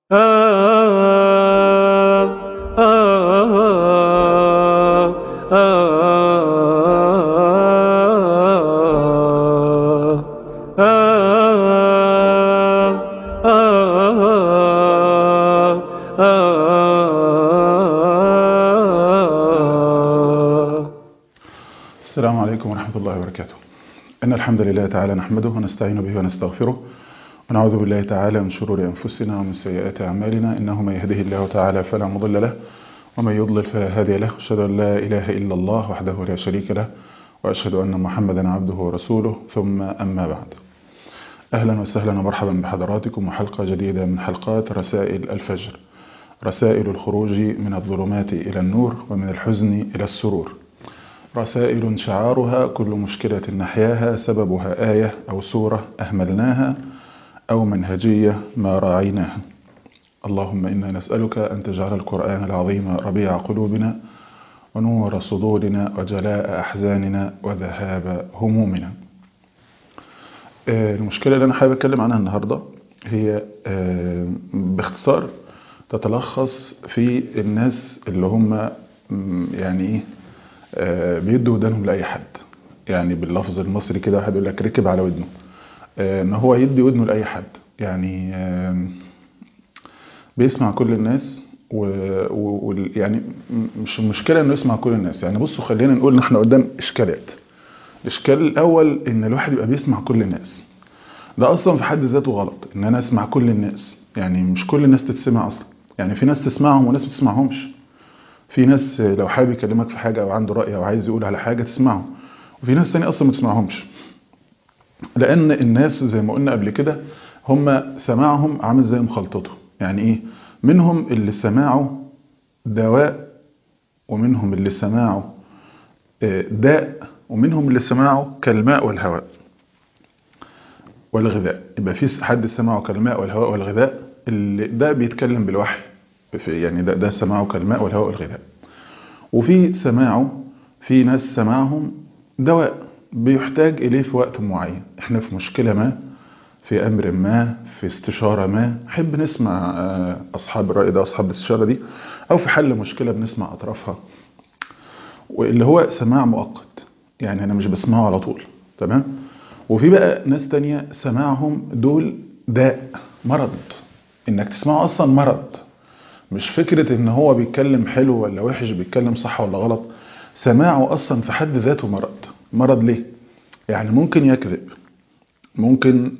السلام عليكم ورحمة الله وبركاته إن الحمد لله تعالى نحمده ونستعين به ونستغفره ونعوذ بالله تعالى من شرور أنفسنا ومن سيئات أعمالنا إنه من يهده الله تعالى فلا مضل له ومن يضلل فلا هادي له أشهد أن لا إله إلا الله وحده لا شريك له وأشهد أن محمدا عبده ورسوله ثم أما بعد أهلا وسهلا ومرحبا بحضراتكم وحلقة جديدة من حلقات رسائل الفجر رسائل الخروج من الظلمات إلى النور ومن الحزن إلى السرور رسائل شعارها كل مشكلة نحياها سببها آية أو سورة أهملناها أو منهجية ما راعيناها اللهم إنا نسألك أن تجعل القرآن العظيم ربيع قلوبنا ونور صدورنا وجلاء أحزاننا وذهاب همومنا المشكلة اللي أنا حابب أتكلم عنها النهاردة هي باختصار تتلخص في الناس اللي هم يعني إيه بيدوا ودانهم لأي حد يعني باللفظ المصري كده واحد يقول لك ركب على ودنه ان هو يدي ودنه لأي حد يعني بيسمع كل الناس ويعني مش المشكلة انه يسمع كل الناس يعني بصوا خلينا نقول ان احنا قدام اشكالات الاشكال الاول ان الواحد يبقى بيسمع كل الناس ده اصلا في حد ذاته غلط ان انا اسمع كل الناس يعني مش كل الناس تتسمع اصلا يعني في ناس تسمعهم وناس ما تسمعهمش في ناس لو حابب يكلمك في حاجة او عنده رأي او عايز يقول على حاجة تسمعه وفي ناس تاني اصلا ما تسمعهمش لان الناس زي ما قلنا قبل كده هم سماعهم عامل زي مخلطته يعني ايه منهم اللي سماعه دواء ومنهم اللي سماعه داء ومنهم اللي سماعه كالماء والهواء والغذاء يبقى في حد سماعه كالماء والهواء والغذاء اللي ده بيتكلم بالوحي يعني ده, ده سماعه كالماء والهواء والغذاء وفي سماعه في ناس سماعهم دواء بيحتاج إليه في وقت معين احنا في مشكلة ما في أمر ما في استشارة ما نحب نسمع أصحاب الرأي ده أصحاب الاستشارة دي أو في حل مشكلة بنسمع أطرافها واللي هو سماع مؤقت يعني أنا مش بسمعه على طول تمام وفي بقى ناس تانية سماعهم دول داء مرض إنك تسمعه أصلا مرض مش فكرة إن هو بيتكلم حلو ولا وحش بيتكلم صح ولا غلط سماعه أصلا في حد ذاته مرض مرض ليه؟ يعني ممكن يكذب ممكن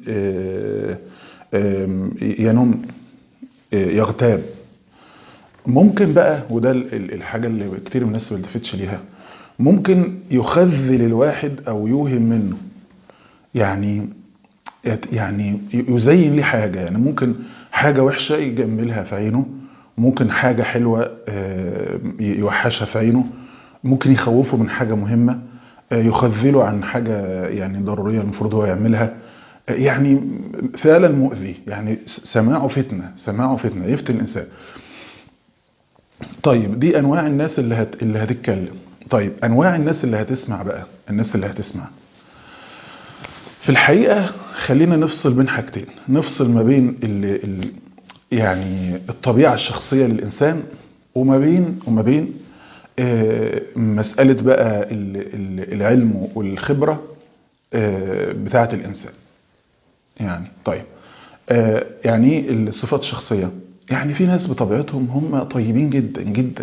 ينم يغتاب ممكن بقى وده الحاجة اللي كتير من الناس ما بتلفتش ليها ممكن يخذل الواحد او يوهم منه يعني يعني يزين ليه حاجة يعني ممكن حاجة وحشة يجملها في عينه ممكن حاجة حلوة يوحشها في عينه ممكن يخوفه من حاجة مهمة يخذله عن حاجة يعني ضرورية المفروض هو يعملها يعني فعلا مؤذي يعني سماعه فتنة سماعه فتنة يفتن الإنسان طيب دي أنواع الناس اللي, هت... اللي هتتكلم طيب أنواع الناس اللي هتسمع بقى الناس اللي هتسمع في الحقيقة خلينا نفصل بين حاجتين نفصل ما بين اللي... اللي يعني الطبيعة الشخصية للإنسان وما بين وما بين مسألة بقى العلم والخبرة بتاعة الإنسان يعني طيب يعني الصفات الشخصية يعني في ناس بطبيعتهم هم طيبين جدا جدا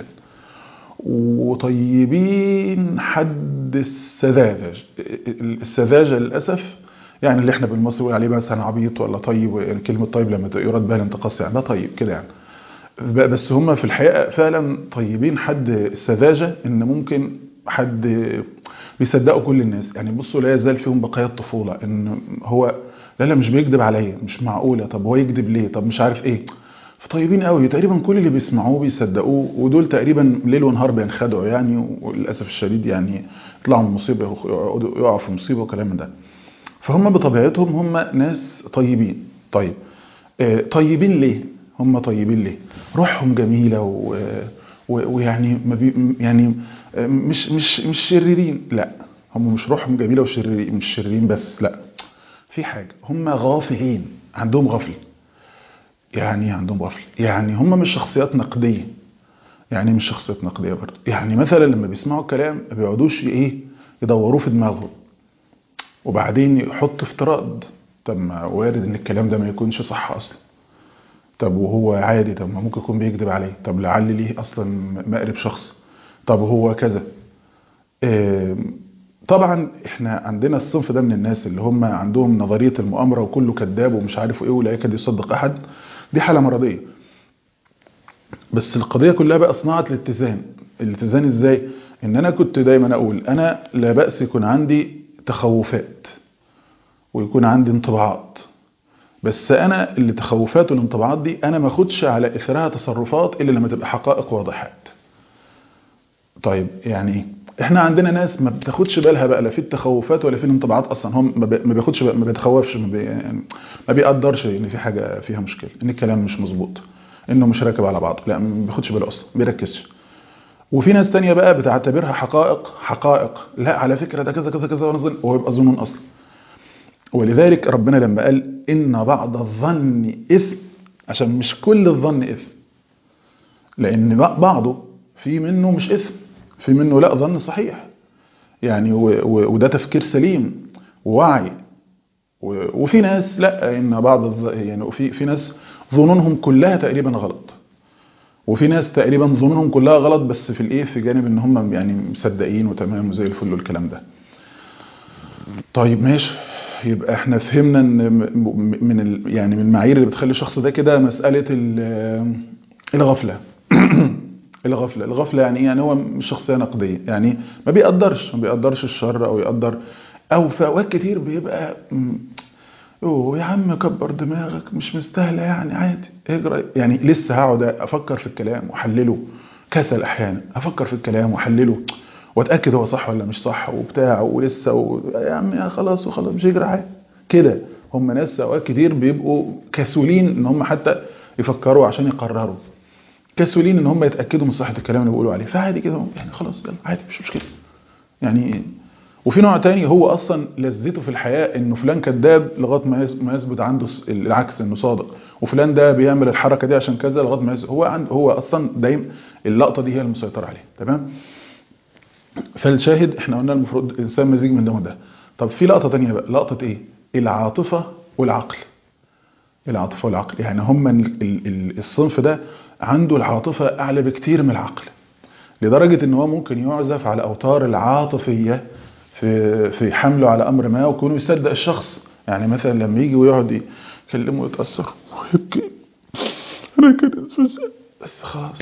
وطيبين حد السذاجة السذاجة للأسف يعني اللي احنا بالمصري بنقول عليه مثلا عبيط ولا طيب يعني كلمة طيب لما يراد بها الانتقاص يعني ده طيب كده يعني بس هم في الحقيقة فعلا طيبين حد السذاجة ان ممكن حد بيصدقوا كل الناس يعني بصوا لا يزال فيهم بقايا الطفولة ان هو لا لا مش بيكذب عليا مش معقولة طب هو يكذب ليه طب مش عارف ايه فطيبين قوي تقريبا كل اللي بيسمعوه بيصدقوه ودول تقريبا ليل ونهار بينخدعوا يعني وللاسف الشديد يعني يطلعوا من مصيبة يقعدوا يقعوا في مصيبة وكلام من ده فهم بطبيعتهم هم ناس طيبين طيب طيبين ليه هم طيبين ليه روحهم جميلة و... و... ويعني ما بي... يعني مش مش مش شريرين لا هم مش روحهم جميلة وشريرين مش شريرين بس لا في حاجة هم غافلين عندهم غفل يعني عندهم غفله يعني هم مش شخصيات نقديه يعني مش شخصيات نقديه برضه يعني مثلا لما بيسمعوا الكلام ما بيقعدوش ايه يدوروه في دماغهم وبعدين يحط افتراض طب ما وارد ان الكلام ده ما يكونش صح اصلا طب وهو عادي طب ما ممكن يكون بيكذب عليه طب لعل ليه اصلا مقرب شخص طب هو كذا طبعا احنا عندنا الصنف ده من الناس اللي هم عندهم نظريه المؤامره وكله كذاب ومش عارف ايه ولا يكاد يصدق احد دي حاله مرضيه بس القضيه كلها بقى صناعه الاتزان الاتزان ازاي ان انا كنت دايما اقول انا لا باس يكون عندي تخوفات ويكون عندي انطباعات بس انا اللي تخوفات والانطباعات دي انا ما اخدش على اثرها تصرفات الا لما تبقى حقائق واضحات طيب يعني ايه احنا عندنا ناس ما بتاخدش بالها بقى لا في التخوفات ولا في الانطباعات اصلا هم ما بياخدش ما بيتخوفش ما, بي يعني ما بيقدرش ان في حاجه فيها مشكله ان الكلام مش مظبوط انه مش راكب على بعضه لا ما بياخدش باله اصلا ما بيركزش وفي ناس تانية بقى بتعتبرها حقائق حقائق لا على فكره ده كذا كذا كذا وهو يبقى ظنون اصلا ولذلك ربنا لما قال ان بعض الظن اثم عشان مش كل الظن اثم لان بعضه في منه مش اثم في منه لا ظن صحيح يعني وده تفكير سليم ووعي وفي ناس لا ان بعض يعني في في ناس ظنونهم كلها تقريبا غلط وفي ناس تقريبا ظنونهم كلها غلط بس في الايه في جانب ان هم يعني مصدقين وتمام وزي الفل والكلام ده طيب ماشي يبقى احنا فهمنا ان من ال يعني من المعايير اللي بتخلي الشخص ده كده مساله الغفله الغفله الغفله يعني ايه يعني هو مش شخصيه نقديه يعني ما بيقدرش ما بيقدرش الشر او يقدر او في اوقات كتير بيبقى اوه يا عم كبر دماغك مش مستاهله يعني عادي اجرى يعني لسه هقعد افكر في الكلام واحلله كسل احيانا افكر في الكلام واحلله واتاكد هو صح ولا مش صح وبتاع ولسه و... يا عم يا خلاص وخلاص مش يجرى حاجه كده هم ناس اوقات كتير بيبقوا كسولين ان هم حتى يفكروا عشان يقرروا كسولين ان هم يتاكدوا من صحه الكلام اللي بيقولوا عليه فعادي كده يعني خلاص عادي مش مشكله يعني وفي نوع تاني هو اصلا لذته في الحياه انه فلان كذاب لغايه ما يثبت عنده العكس انه صادق وفلان ده بيعمل الحركه دي عشان كذا لغايه ما هو عند هو اصلا دايما اللقطه دي هي المسيطره عليه تمام فالشاهد احنا قلنا المفروض الانسان مزيج من ده وده طب في لقطه تانية بقى لقطه ايه العاطفه والعقل العاطفه والعقل يعني هم الصنف ده عنده العاطفه اعلى بكتير من العقل لدرجه ان هو ممكن يعزف على اوتار العاطفيه في في حمله على امر ما ويكون يصدق الشخص يعني مثلا لما يجي ويقعد يكلمه ويتاثر ويبكي انا كده بس خلاص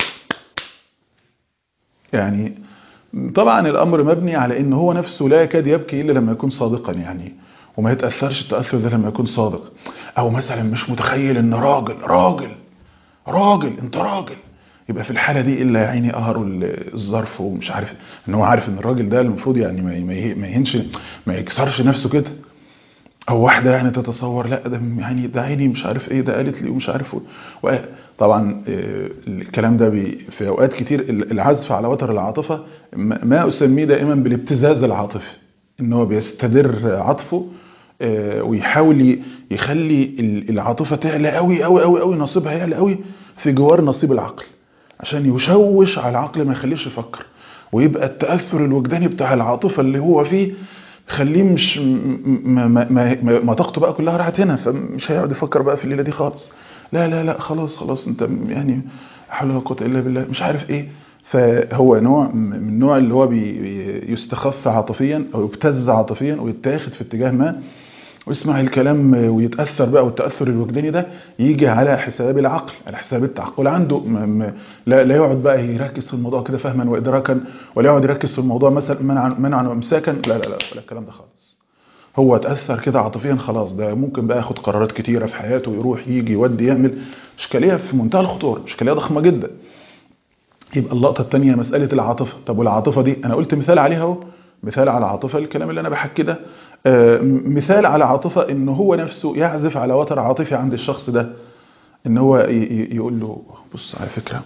يعني طبعا الامر مبني على ان هو نفسه لا يكاد يبكي الا لما يكون صادقا يعني وما يتاثرش التاثر ده لما يكون صادق او مثلا مش متخيل ان راجل راجل راجل انت راجل يبقى في الحاله دي الا يا عيني قهروا الظرف ومش عارف ان هو عارف ان الراجل ده المفروض يعني ما يهنش ما يكسرش نفسه كده او واحده يعني تتصور لا ده يعني ده عيني مش عارف ايه ده قالت لي ومش عارف و... طبعا الكلام ده بي في اوقات كتير العزف على وتر العاطفه ما اسميه دائما بالابتزاز العاطفي ان هو بيستدر عاطفه ويحاول يخلي العاطفه تعلى قوي قوي قوي قوي نصيبها يعلى قوي في جوار نصيب العقل عشان يشوش على العقل ما يخليش يفكر ويبقى التاثر الوجداني بتاع العاطفه اللي هو فيه خليه مش ما, ما, ما, ما طاقته بقى كلها راحت هنا فمش هيقعد يفكر بقى في الليله دي خالص لا لا لا خلاص خلاص انت يعني حول ولا قوه الا بالله مش عارف ايه فهو نوع من النوع اللي هو بيستخف عاطفيا او يبتز عاطفيا ويتاخد في اتجاه ما ويسمع الكلام ويتاثر بقى والتاثر الوجداني ده يجي على حساب العقل على حساب التعقل عنده لا, لا يقعد بقى يركز في الموضوع كده فهما وادراكا ولا يقعد يركز في الموضوع مثلا منعا منعا وامساكا لا لا لا ولا الكلام ده خالص هو اتاثر كده عاطفيا خلاص ده ممكن بقى ياخد قرارات كتيره في حياته يروح يجي يودي يعمل اشكاليه في منتهى الخطوره اشكاليه ضخمه جدا يبقى اللقطه الثانيه مساله العاطفه طب والعاطفه دي انا قلت مثال عليها اهو مثال على عاطفه الكلام اللي انا بحكي ده مثال على عاطفه ان هو نفسه يعزف على وتر عاطفي عند الشخص ده ان هو يقول له بص على فكره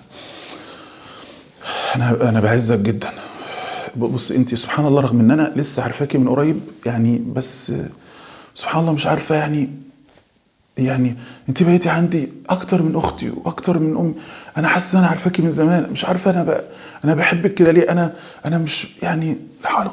انا انا بعزك جدا بص انت سبحان الله رغم ان انا لسه عارفاكي من قريب يعني بس سبحان الله مش عارفه يعني يعني انت بقيتي عندي اكتر من اختي واكتر من امي انا حاسس ان انا عارفاكي من زمان مش عارفه انا بقى انا بحبك كده ليه انا انا مش يعني لا حول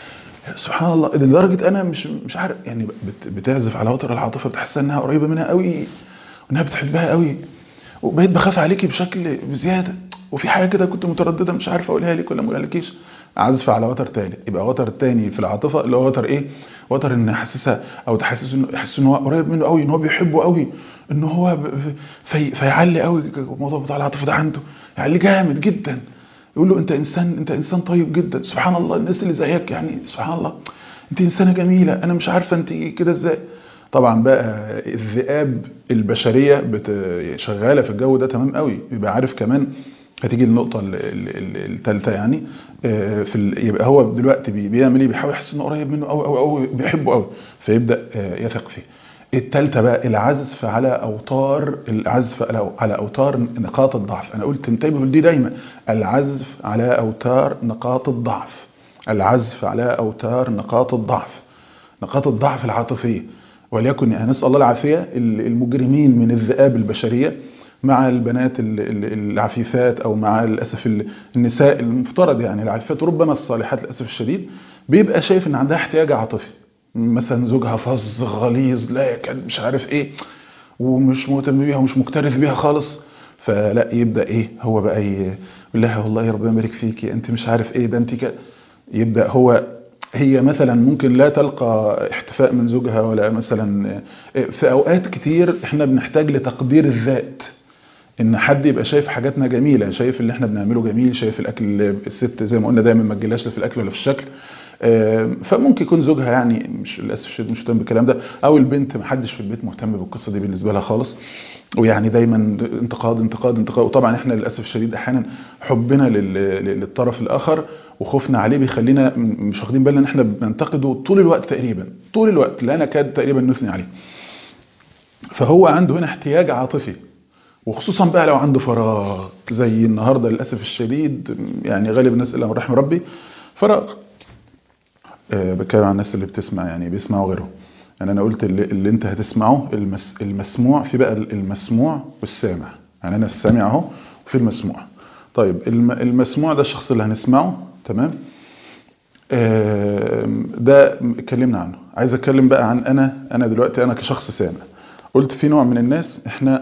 سبحان الله لدرجه انا مش مش عارف يعني بت- بتعزف على وتر العاطفه بتحس انها قريبه منها قوي وانها بتحبها قوي وبقيت بخاف عليكي بشكل بزياده وفي حاجه كده كنت متردده مش عارف اقولها لك ولا ما اقولهالكيش عزف على وتر تاني يبقى وتر تاني في العاطفه اللي هو وتر ايه وتر ان يحسسها او تحسس انه يحس ان هو قريب منه قوي ان هو بيحبه قوي ان هو ب- ب- في فيعلي قوي الموضوع بتاع العاطفه ده عنده يعلي جامد جدا يقول له انت انسان انت انسان طيب جدا سبحان الله الناس اللي زيك يعني سبحان الله انت انسانه جميله انا مش عارفه انت كده ازاي طبعا بقى الذئاب البشريه بت... شغاله في الجو ده تمام قوي يبقى عارف كمان هتيجي النقطه الثالثه يعني آه، في ال... يبقى هو دلوقتي بي- بيعمل ايه بيحاول يحس انه قريب منه قوي قوي قوي بيحبه قوي فيبدا آه، يثق فيه الثالثه بقى العزف على اوتار العزف على على اوتار نقاط الضعف انا قلت انتبهوا لدي دايما العزف على اوتار نقاط الضعف العزف على اوتار نقاط الضعف نقاط الضعف العاطفيه وليكن يعني نسال الله العافيه المجرمين من الذئاب البشريه مع البنات ال- ال- العفيفات او مع للاسف ال- النساء المفترض يعني العفيفات وربما الصالحات للاسف الشديد بيبقى شايف ان عندها احتياج عاطفي مثلا زوجها فظ غليظ لا يكاد مش عارف ايه ومش مهتم بيها ومش مكترث بيها خالص فلا يبدا ايه هو بقى ي- يقول لها والله يا ربنا يبارك فيكي انت مش عارف ايه ده انت كده يبدا هو هي مثلا ممكن لا تلقى احتفاء من زوجها ولا مثلا في اوقات كتير احنا بنحتاج لتقدير الذات ان حد يبقى شايف حاجاتنا جميله شايف اللي احنا بنعمله جميل شايف الاكل الست زي ما قلنا دايما ما تجيلهاش لا في الاكل ولا في الشكل آه، فممكن يكون زوجها يعني مش للاسف الشديد مش مهتم بالكلام ده او البنت ما حدش في البيت مهتم بالقصه دي بالنسبه لها خالص ويعني دايما انتقاد انتقاد انتقاد وطبعا احنا للاسف الشديد احيانا حبنا لل- للطرف الاخر وخوفنا عليه بيخلينا م- مش واخدين بالنا ان احنا بننتقده طول الوقت تقريبا طول الوقت لا نكاد تقريبا نثني عليه فهو عنده هنا احتياج عاطفي وخصوصا بقى لو عنده فراغ زي النهارده للاسف الشديد يعني غالب الناس الا من رحم ربي فراغ آه، بتكلم عن الناس اللي بتسمع يعني بيسمعوا غيرهم يعني انا قلت اللي, اللي انت هتسمعه المس المسموع في بقى المسموع والسامع يعني انا السامع اهو وفي المسموع طيب الم- المسموع ده الشخص اللي هنسمعه تمام آم، ده اتكلمنا عنه عايز اتكلم بقى عن انا انا دلوقتي انا كشخص سامع قلت في نوع من الناس احنا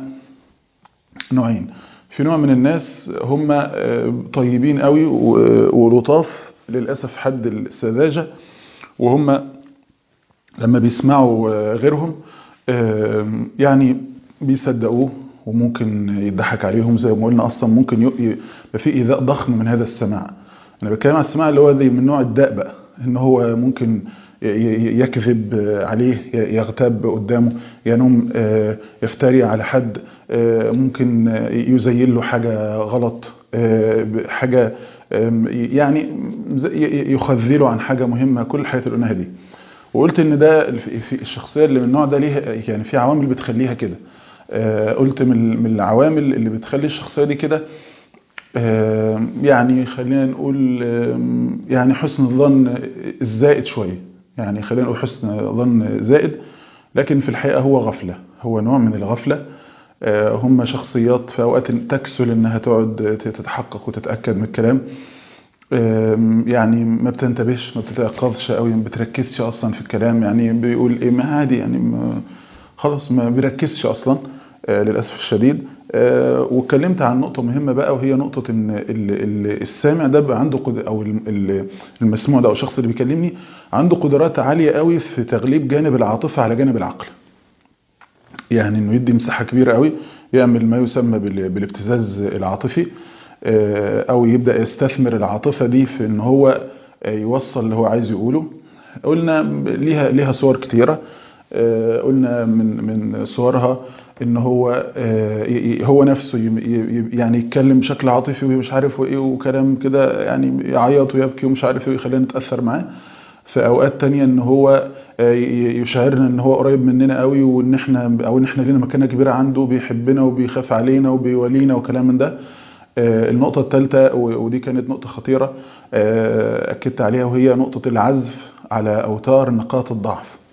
نوعين في نوع من الناس هم آه، طيبين قوي و- ولطاف للاسف حد السذاجه وهم لما بيسمعوا آه، غيرهم آم، يعني بيصدقوه وممكن يضحك عليهم زي ما قلنا اصلا ممكن ي- ي- يبقى في ايذاء ضخم من هذا السماع انا بتكلم عن السماع اللي هو زي من نوع الداء بقى ان هو ممكن ي- ي- يكذب آه، عليه ي- يغتاب قدامه ينوم آه، يفتري على حد آه، ممكن آه، يزين له حاجه غلط آه، ب- حاجه آم، يعني زي- ي- يخذله عن حاجه مهمه كل الحاجات اللي قلناها دي وقلت ان ده في في الشخصيه اللي من النوع ده ليها يعني في عوامل بتخليها كده آه، قلت من من العوامل اللي بتخلي الشخصيه دي كده آه، يعني خلينا نقول آم، يعني حسن الظن الزائد شويه يعني خلينا نقول حسن ظن زائد لكن في الحقيقه هو غفله هو نوع من الغفله آه، هم شخصيات في اوقات تكسل انها تقعد تتحقق وتتاكد من الكلام آم، يعني ما بتنتبهش ما بتتيقظش قوي ما بتركزش اصلا في الكلام يعني بيقول ايه ما عادي يعني ما خلاص ما بيركزش اصلا آه، للاسف الشديد آه، واتكلمت عن نقطه مهمه بقى وهي نقطه ان ال- ال- السامع ده بقى عنده قد او ال- ال- المسموع ده او الشخص اللي بيكلمني عنده قدرات عاليه قوي في تغليب جانب العاطفه على جانب العقل يعني انه يدي مساحه كبيره قوي يعمل ما يسمى بال- بالابتزاز العاطفي آه، او يبدا يستثمر العاطفه دي في ان هو آه، يوصل اللي هو عايز يقوله قلنا ليها ليها صور كتيره آه، قلنا من من صورها ان هو آه، ي- ي- هو نفسه ي- ي- يعني يتكلم بشكل عاطفي ومش عارف وايه وكلام كده يعني يعيط ويبكي ومش عارف ايه ويخلينا نتاثر معاه في اوقات تانية ان هو آه، ي- يشعرنا ان هو قريب مننا قوي وان احنا او ان احنا لينا مكانه كبيره عنده بيحبنا وبيخاف علينا وبيولينا وكلام من ده آه، النقطة الثالثة ودي كانت نقطة خطيرة آه، أكدت عليها وهي نقطة العزف على أوتار نقاط الضعف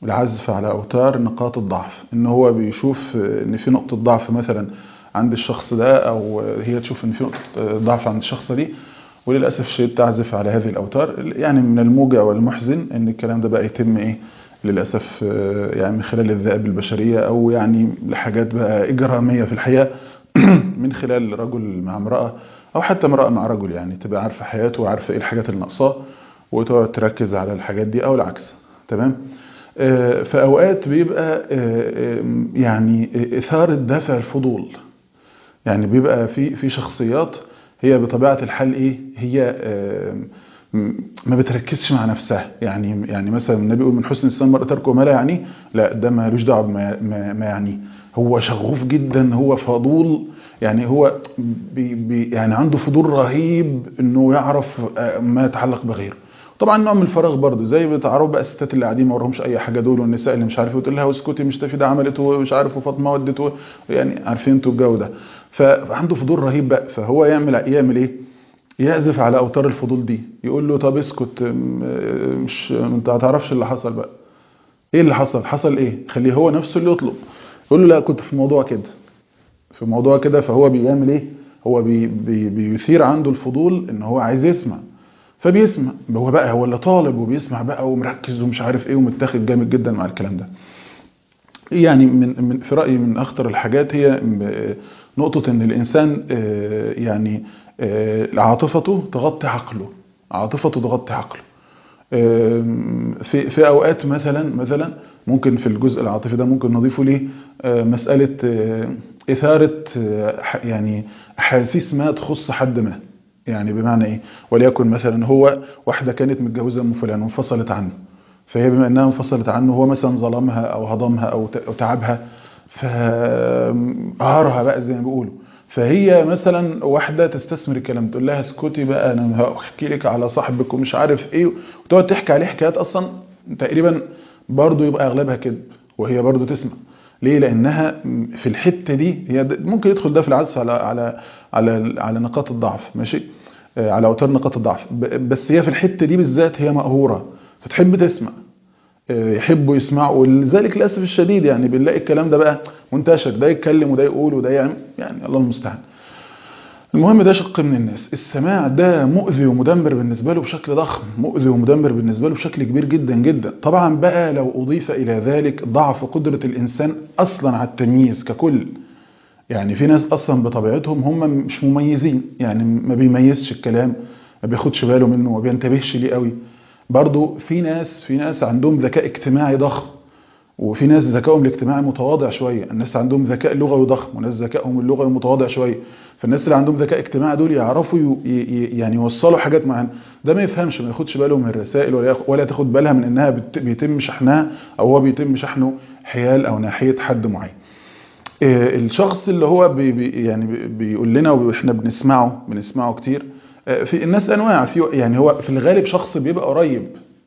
العزف على اوتار نقاط الضعف ان هو بيشوف ان في نقطه ضعف مثلا عند الشخص ده او هي تشوف ان في نقطه ضعف عند الشخص دي وللاسف الشديد تعزف على هذه الاوتار يعني من الموجع والمحزن ان الكلام ده بقى يتم ايه للاسف يعني من خلال الذئاب البشريه او يعني لحاجات بقى اجراميه في الحياه من خلال رجل مع امراه او حتى امراه مع رجل يعني تبقى عارفه حياته وعارفه ايه الحاجات اللي ناقصاه وتقعد تركز على الحاجات دي او العكس تمام في اوقات بيبقى يعني اثاره دافع الفضول يعني بيبقى في في شخصيات هي بطبيعه الحال ايه هي ما بتركزش مع نفسها يعني يعني مثلا النبي يقول من حسن الاسلام المرء تركه ما لا يعني لا ده مالوش دعوه بما ما يعني هو شغوف جدا هو فضول يعني هو بي بي يعني عنده فضول رهيب انه يعرف ما يتعلق بغيره طبعا نوع من الفراغ برضه زي بتعرفوا بقى الستات اللي قاعدين ما وراهمش اي حاجه دول والنساء اللي مش عارف وتقول لها اسكتي مش ده عملته ومش عارف وفاطمه ودته يعني عارفين انتوا الجو ده فعنده فضول رهيب بقى فهو يعمل يعمل ايه يعزف على اوتار الفضول دي يقول له طب اسكت مش انت ما تعرفش اللي حصل بقى ايه اللي حصل حصل ايه خليه هو نفسه اللي يطلب يقول له لا كنت في موضوع كده في موضوع كده فهو بيعمل ايه هو بي بي بيثير عنده الفضول ان هو عايز يسمع فبيسمع هو بقى هو اللي طالب وبيسمع بقى ومركز ومش عارف ايه ومتاخد جامد جدا مع الكلام ده يعني من من في رايي من اخطر الحاجات هي نقطه ان الانسان يعني عاطفته تغطي عقله عاطفته تغطي عقله في في اوقات مثلا مثلا ممكن في الجزء العاطفي ده ممكن نضيفه ليه مساله اثاره يعني احاسيس ما تخص حد ما يعني بمعنى ايه وليكن مثلا هو واحده كانت متجوزه ام فلان وانفصلت عنه فهي بما انها انفصلت عنه هو مثلا ظلمها او هضمها او تعبها فقهرها بقى زي ما بيقولوا فهي مثلا واحده تستثمر الكلام تقول لها اسكتي بقى انا هحكي لك على صاحبك ومش عارف ايه وتقعد تحكي عليه حكايات اصلا تقريبا برضه يبقى اغلبها كذب وهي برضه تسمع ليه لانها في الحته دي هي ممكن يدخل ده في العزف على على على على نقاط الضعف ماشي على اوتار نقاط الضعف بس هي في الحته دي بالذات هي مقهوره فتحب تسمع يحبوا يسمعوا ولذلك للاسف الشديد يعني بنلاقي الكلام ده بقى منتشر ده يتكلم وده يقول وده يعمل يعني الله المستعان المهم ده شق من الناس السماع ده مؤذي ومدمر بالنسبه له بشكل ضخم مؤذي ومدمر بالنسبه له بشكل كبير جدا جدا طبعا بقى لو اضيف الى ذلك ضعف قدره الانسان اصلا على التمييز ككل يعني في ناس اصلا بطبيعتهم هم مش مميزين يعني ما بيميزش الكلام ما بياخدش باله منه ما بينتبهش ليه قوي برضو في ناس في ناس عندهم ذكاء اجتماعي ضخم وفي ناس ذكائهم الاجتماعي متواضع شويه الناس عندهم ذكاء لغوي ضخم وناس ذكائهم اللغوي متواضع شويه فالناس اللي عندهم ذكاء اجتماعي دول يعرفوا يعني يوصلوا حاجات معينه ده ما يفهمش ما ياخدش باله من الرسائل ولا ولا تاخد بالها من انها بيتم شحنها او هو بيتم شحنه حيال او ناحيه حد معين الشخص اللي هو بي بي يعني بيقول لنا واحنا بنسمعه بنسمعه كتير في الناس انواع في يعني هو في الغالب شخص بيبقى قريب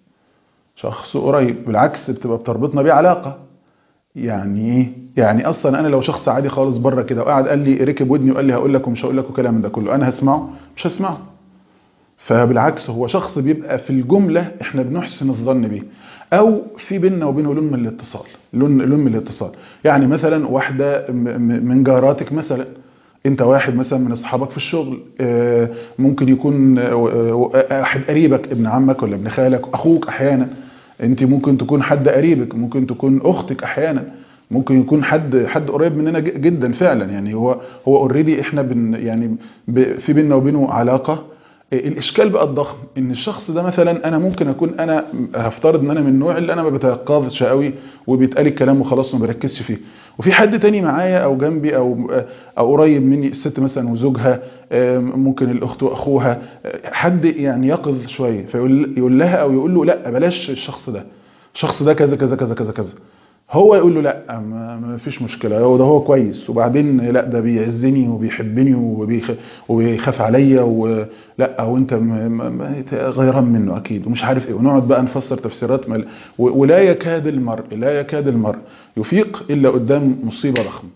شخص قريب بالعكس بتبقى بتربطنا بيه علاقه يعني ايه يعني اصلا انا لو شخص عادي خالص بره كده وقعد قال لي ركب ودني وقال لي هقول لك ومش هقول لك والكلام ده كله انا هسمعه مش هسمعه فبالعكس هو شخص بيبقى في الجمله احنا بنحسن الظن بيه او في بيننا وبينه لون من الاتصال لون لون من الاتصال يعني مثلا واحده من جاراتك مثلا انت واحد مثلا من اصحابك في الشغل ممكن يكون احد قريبك ابن عمك ولا ابن خالك اخوك احيانا انت ممكن تكون حد قريبك ممكن تكون اختك احيانا ممكن يكون حد حد قريب مننا جدا فعلا يعني هو هو اوريدي احنا بن يعني في بيننا وبينه علاقه الاشكال بقى الضخم ان الشخص ده مثلا انا ممكن اكون انا هفترض ان انا من النوع اللي انا ما بتيقظش قوي وبيتقال الكلام وخلاص ما بركزش فيه وفي حد تاني معايا او جنبي او او قريب مني الست مثلا وزوجها ممكن الاخت واخوها حد يعني يقظ شويه فيقول يقول لها او يقول له لا بلاش الشخص ده الشخص ده كذا كذا كذا كذا كذا هو يقول له لا ما, ما فيش مشكله هو ده هو كويس وبعدين لا ده بيعزني وبيحبني وبيخ وبيخاف عليا ولا او انت غيران منه اكيد ومش عارف ايه ونقعد بقى نفسر تفسيرات مل ولا يكاد المرء لا يكاد المرء يفيق الا قدام مصيبه ضخمه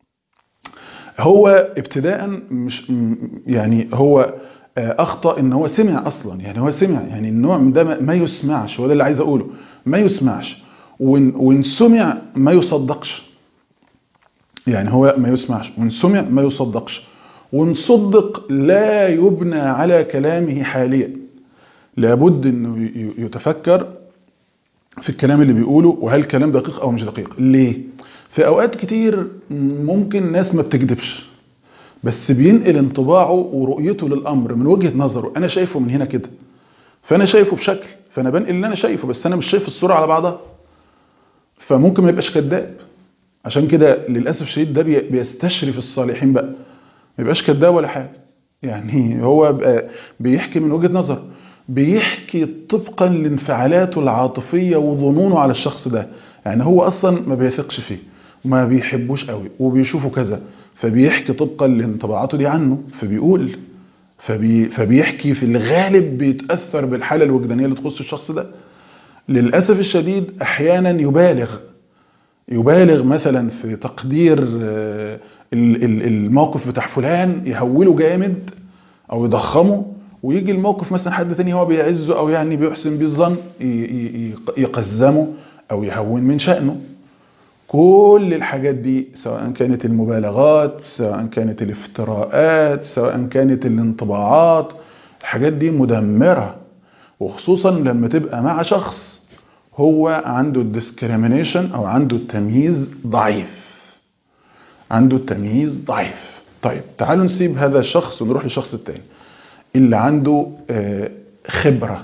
هو ابتداء مش يعني هو اخطا ان هو سمع اصلا يعني هو سمع يعني النوع ده ما يسمعش هو ده اللي عايز اقوله ما يسمعش وإن, وإن سمع ما يصدقش يعني هو ما يسمعش وإن سمع ما يصدقش وإن صدق لا يبنى على كلامه حاليا لابد أنه يتفكر في الكلام اللي بيقوله وهل الكلام دقيق أو مش دقيق ليه؟ في أوقات كتير ممكن ناس ما بتكذبش بس بينقل انطباعه ورؤيته للأمر من وجهة نظره أنا شايفه من هنا كده فأنا شايفه بشكل فأنا بنقل اللي أنا شايفه بس أنا مش شايف الصورة على بعضها فممكن ما يبقاش كذاب عشان كده للأسف الشديد ده بيستشرف الصالحين بقى ما يبقاش كذاب ولا حاجة يعني هو بيحكي من وجهة نظر بيحكي طبقا لانفعالاته العاطفية وظنونه على الشخص ده يعني هو أصلا ما بيثقش فيه وما بيحبوش قوي وبيشوفه كذا فبيحكي طبقا لانطباعاته دي عنه فبيقول فبي فبيحكي في الغالب بيتأثر بالحالة الوجدانية اللي تخص الشخص ده للأسف الشديد أحيانا يبالغ يبالغ مثلا في تقدير الموقف بتاع فلان يهوله جامد أو يضخمه ويجي الموقف مثلا حد تاني هو بيعزه أو يعني بيحسن بيه الظن يقزمه أو يهون من شأنه كل الحاجات دي سواء كانت المبالغات سواء كانت الافتراءات سواء كانت الانطباعات الحاجات دي مدمرة وخصوصا لما تبقى مع شخص هو عنده الديسكريمينيشن او عنده التمييز ضعيف عنده التمييز ضعيف طيب تعالوا نسيب هذا الشخص ونروح للشخص التاني اللي عنده خبرة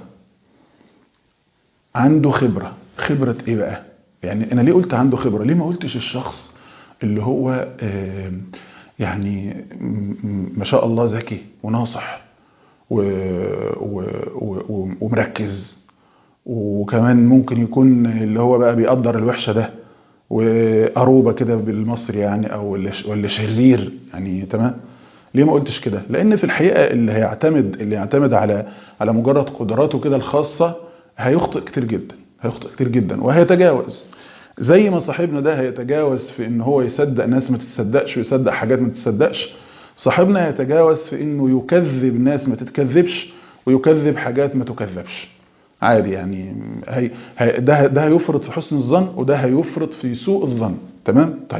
عنده خبرة خبرة ايه بقى يعني انا ليه قلت عنده خبرة ليه ما قلتش الشخص اللي هو يعني ما شاء الله ذكي وناصح و و و ومركز وكمان ممكن يكون اللي هو بقى بيقدر الوحشة ده وقروبة كده بالمصري يعني او ولا شرير يعني تمام ليه ما قلتش كده لان في الحقيقة اللي هيعتمد اللي يعتمد على على مجرد قدراته كده الخاصة هيخطئ كتير جدا هيخطئ كتير جدا وهيتجاوز زي ما صاحبنا ده هيتجاوز في ان هو يصدق ناس ما تتصدقش ويصدق حاجات ما تتصدقش صاحبنا يتجاوز في انه يكذب ناس ما تتكذبش ويكذب حاجات ما تكذبش عادي يعني هي هي ده ده هيفرط في حسن الظن وده هيفرط في سوء الظن تمام طيب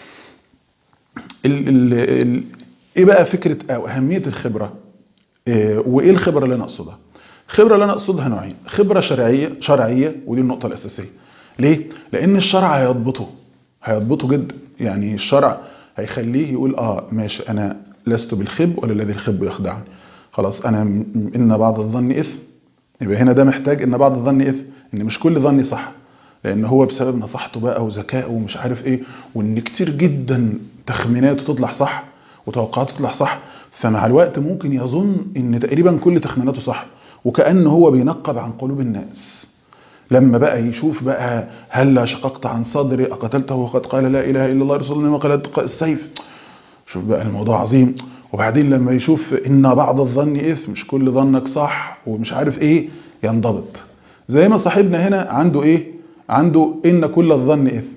ال ال ال ايه بقى فكره او اهميه الخبره إيه وايه الخبره اللي انا اقصدها الخبره اللي انا اقصدها نوعين خبره شرعيه شرعيه ودي النقطه الاساسيه ليه لان الشرع هيضبطه هيضبطه جدا يعني الشرع هيخليه يقول اه ماشي انا لست بالخب ولا الذي الخب يخدعني خلاص انا ان بعض الظن اثم يبقى هنا ده محتاج ان بعض الظن اثم ان مش كل ظني صح لان هو بسبب نصحته بقى وذكائه ومش عارف ايه وان كتير جدا تخميناته تطلع صح وتوقعاته تطلع صح فمع الوقت ممكن يظن ان تقريبا كل تخميناته صح وكأنه هو بينقب عن قلوب الناس لما بقى يشوف بقى هلا شققت عن صدري أقتلته وقد قال لا إله إلا الله رسول الله وقال السيف شوف بقى الموضوع عظيم وبعدين لما يشوف إن بعض الظن إثم مش كل ظنك صح ومش عارف إيه ينضبط زي ما صاحبنا هنا عنده إيه عنده إن كل الظن إثم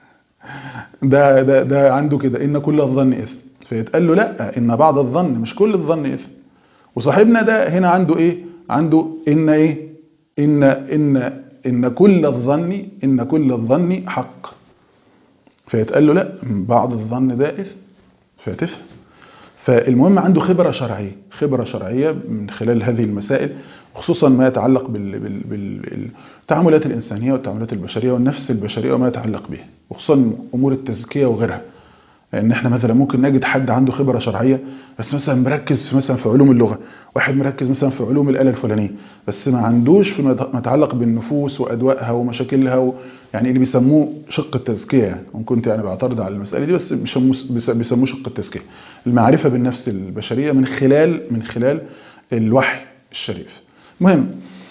ده, ده, ده عنده كده إن كل الظن إثم فيتقال له لا إن بعض الظن مش كل الظن إثم وصاحبنا ده هنا عنده إيه عنده إن إيه إن إن إن كل الظن إن كل الظن حق فيتقال له لا بعض الظن ده إثم فتفهم فالمهم عنده خبرة شرعية خبرة شرعية من خلال هذه المسائل خصوصا ما يتعلق بالتعاملات الإنسانية والتعاملات البشرية والنفس البشرية وما يتعلق بها وخصوصا أمور التزكية وغيرها لأن احنا مثلا ممكن نجد حد عنده خبرة شرعية بس مثلا مركز في مثلا في علوم اللغة واحد مركز مثلا في علوم الآلة الفلانية بس ما عندوش في ما يتعلق بالنفوس وأدوائها ومشاكلها و... يعني اللي بيسموه شق التزكية يعني وإن كنت يعني بعترض على المسألة دي بس بيسموه شق التزكية المعرفة بالنفس البشرية من خلال من خلال الوحي الشريف مهم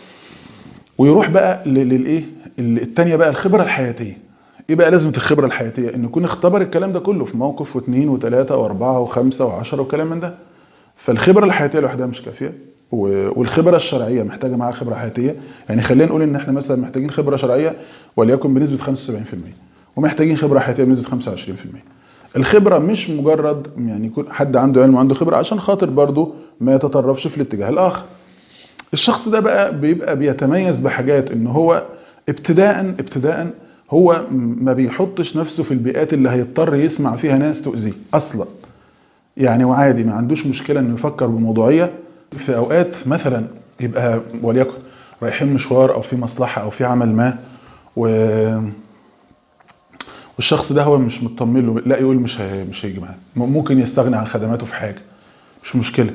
ويروح بقى للايه الثانيه بقى الخبره الحياتيه ايه بقى لازمه الخبره الحياتيه ان يكون اختبر الكلام ده كله في موقف واثنين وثلاثه واربعه وخمسه وعشره وكلام من ده فالخبره الحياتيه لوحدها مش كافيه والخبره الشرعيه محتاجه معاها خبره حياتيه يعني خلينا نقول ان احنا مثلا محتاجين خبره شرعيه وليكن بنسبه 75% ومحتاجين خبره حياتيه بنسبه 25% الخبره مش مجرد يعني يكون حد عنده علم وعنده خبره عشان خاطر برضه ما يتطرفش في الاتجاه الاخر الشخص ده بقى بيبقى بيتميز بحاجات ان هو ابتداء ابتداء هو ما بيحطش نفسه في البيئات اللي هيضطر يسمع فيها ناس تؤذيه اصلا يعني وعادي ما عندوش مشكله انه يفكر بموضوعيه في اوقات مثلا يبقى وليكن رايحين مشوار او في مصلحه او في عمل ما و والشخص ده هو مش مطمن له لا يقول مش هي مش هيجي معاه ممكن يستغني عن خدماته في حاجه مش مشكله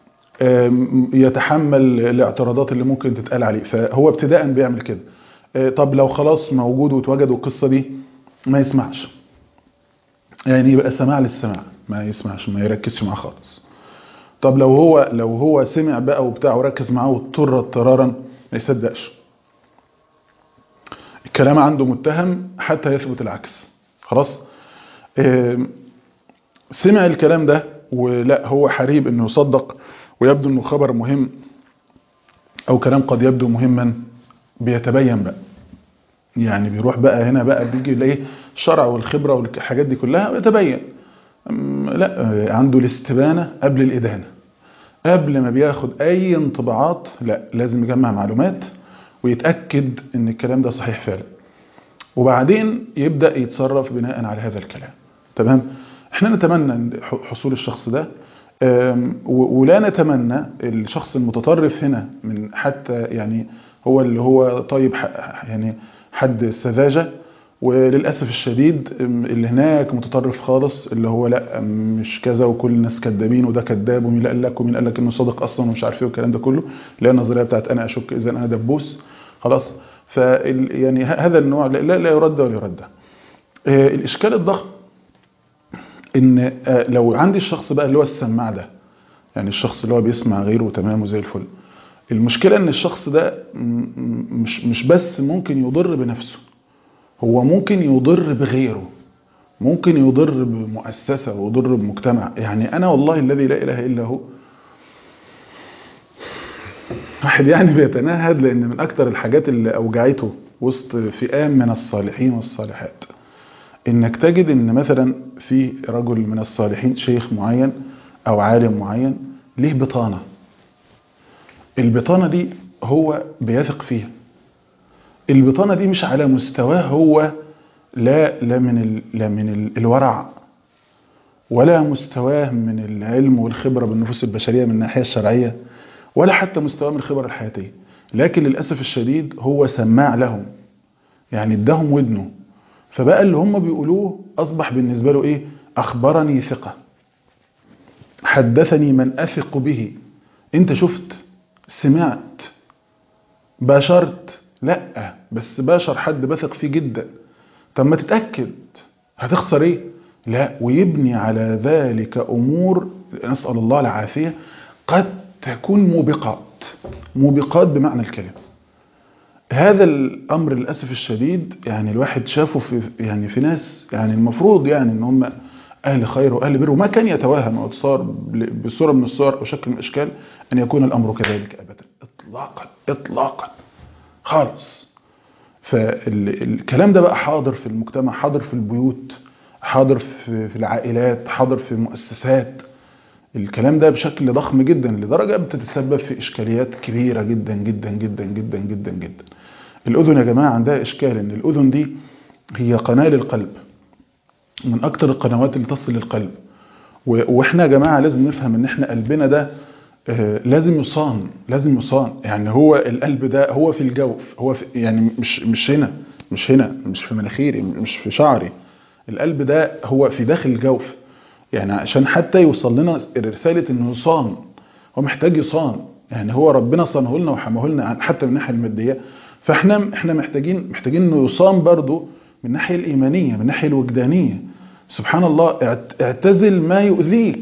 يتحمل الاعتراضات اللي ممكن تتقال عليه فهو ابتداء بيعمل كده طب لو خلاص موجود واتوجد القصه دي ما يسمعش يعني يبقى سماع للسماع ما يسمعش ما يركزش معاه خالص طب لو هو لو هو سمع بقى وبتاع وركز معاه واضطر اضطرارا ما يصدقش الكلام عنده متهم حتى يثبت العكس خلاص سمع الكلام ده ولا هو حريب انه يصدق ويبدو انه خبر مهم او كلام قد يبدو مهما بيتبين بقى يعني بيروح بقى هنا بقى بيجي يلاقي الشرع والخبره والحاجات دي كلها بيتبين لا عنده الاستبانه قبل الادانه قبل ما بياخد اي انطباعات لا لازم يجمع معلومات ويتاكد ان الكلام ده صحيح فعلا وبعدين يبدا يتصرف بناء على هذا الكلام تمام احنا نتمنى حصول الشخص ده ولا نتمنى الشخص المتطرف هنا من حتى يعني هو اللي هو طيب يعني حد السذاجة وللأسف الشديد اللي هناك متطرف خالص اللي هو لا مش كذا وكل الناس كذابين وده كذاب ومين قال لك ومين قال لك انه صادق اصلا ومش عارف ايه والكلام ده كله اللي هي النظريه بتاعت انا اشك اذا انا دبوس خلاص ف يعني هذا النوع لا, لا يرد ولا يرد الاشكال الضخم ان لو عندي الشخص بقى اللي هو السماع ده يعني الشخص اللي هو بيسمع غيره تمام وزي الفل المشكلة ان الشخص ده مش مش بس ممكن يضر بنفسه هو ممكن يضر بغيره ممكن يضر بمؤسسة ويضر بمجتمع يعني انا والله الذي لا اله الا هو واحد يعني بيتنهد لان من اكتر الحاجات اللي اوجعته وسط فئام من الصالحين والصالحات انك تجد ان مثلا في رجل من الصالحين شيخ معين او عالم معين ليه بطانة البطانة دي هو بيثق فيها البطانة دي مش على مستواه هو لا لا من ال لا من ال الورع ولا مستواه من العلم والخبرة بالنفوس البشرية من الناحية الشرعية ولا حتى مستواه من الخبرة الحياتية لكن للأسف الشديد هو سماع لهم يعني اداهم ودنه فبقى اللي هم بيقولوه أصبح بالنسبة له إيه أخبرني ثقة حدثني من أثق به أنت شفت سمعت باشرت لا بس باشر حد بثق فيه جدا طب ما تتأكد هتخسر ايه لا ويبني على ذلك أمور نسأل الله العافية قد تكون موبقات موبقات بمعنى الكلمة هذا الأمر للأسف الشديد يعني الواحد شافه في يعني في ناس يعني المفروض يعني ان هم أهل خير وأهل بر وما كان يتوهم أو تصار بصورة من الصور أو شكل من الأشكال أن يكون الأمر كذلك أبدا إطلاقا إطلاقا خالص فالكلام ده بقى حاضر في المجتمع حاضر في البيوت حاضر في العائلات حاضر في المؤسسات الكلام ده بشكل ضخم جدا لدرجة بتتسبب في إشكاليات كبيرة جدا جدا جدا جدا جدا جدا الأذن يا جماعة عندها إشكال إن الأذن دي هي قناة للقلب من أكتر القنوات اللي تصل للقلب وإحنا يا جماعة لازم نفهم إن إحنا قلبنا ده لازم يصان لازم يصان يعني هو القلب ده هو في الجوف هو في يعني مش مش هنا مش هنا مش في مناخيري مش في شعري القلب ده هو في داخل الجوف يعني عشان حتى يوصل لنا رسالة انه يصان هو محتاج يصان يعني هو ربنا صانه لنا وحماه لنا حتى من الناحية المادية فاحنا احنا محتاجين محتاجين انه يصان برضه من الناحية الإيمانية من الناحية الوجدانية سبحان الله اعتزل ما يؤذيك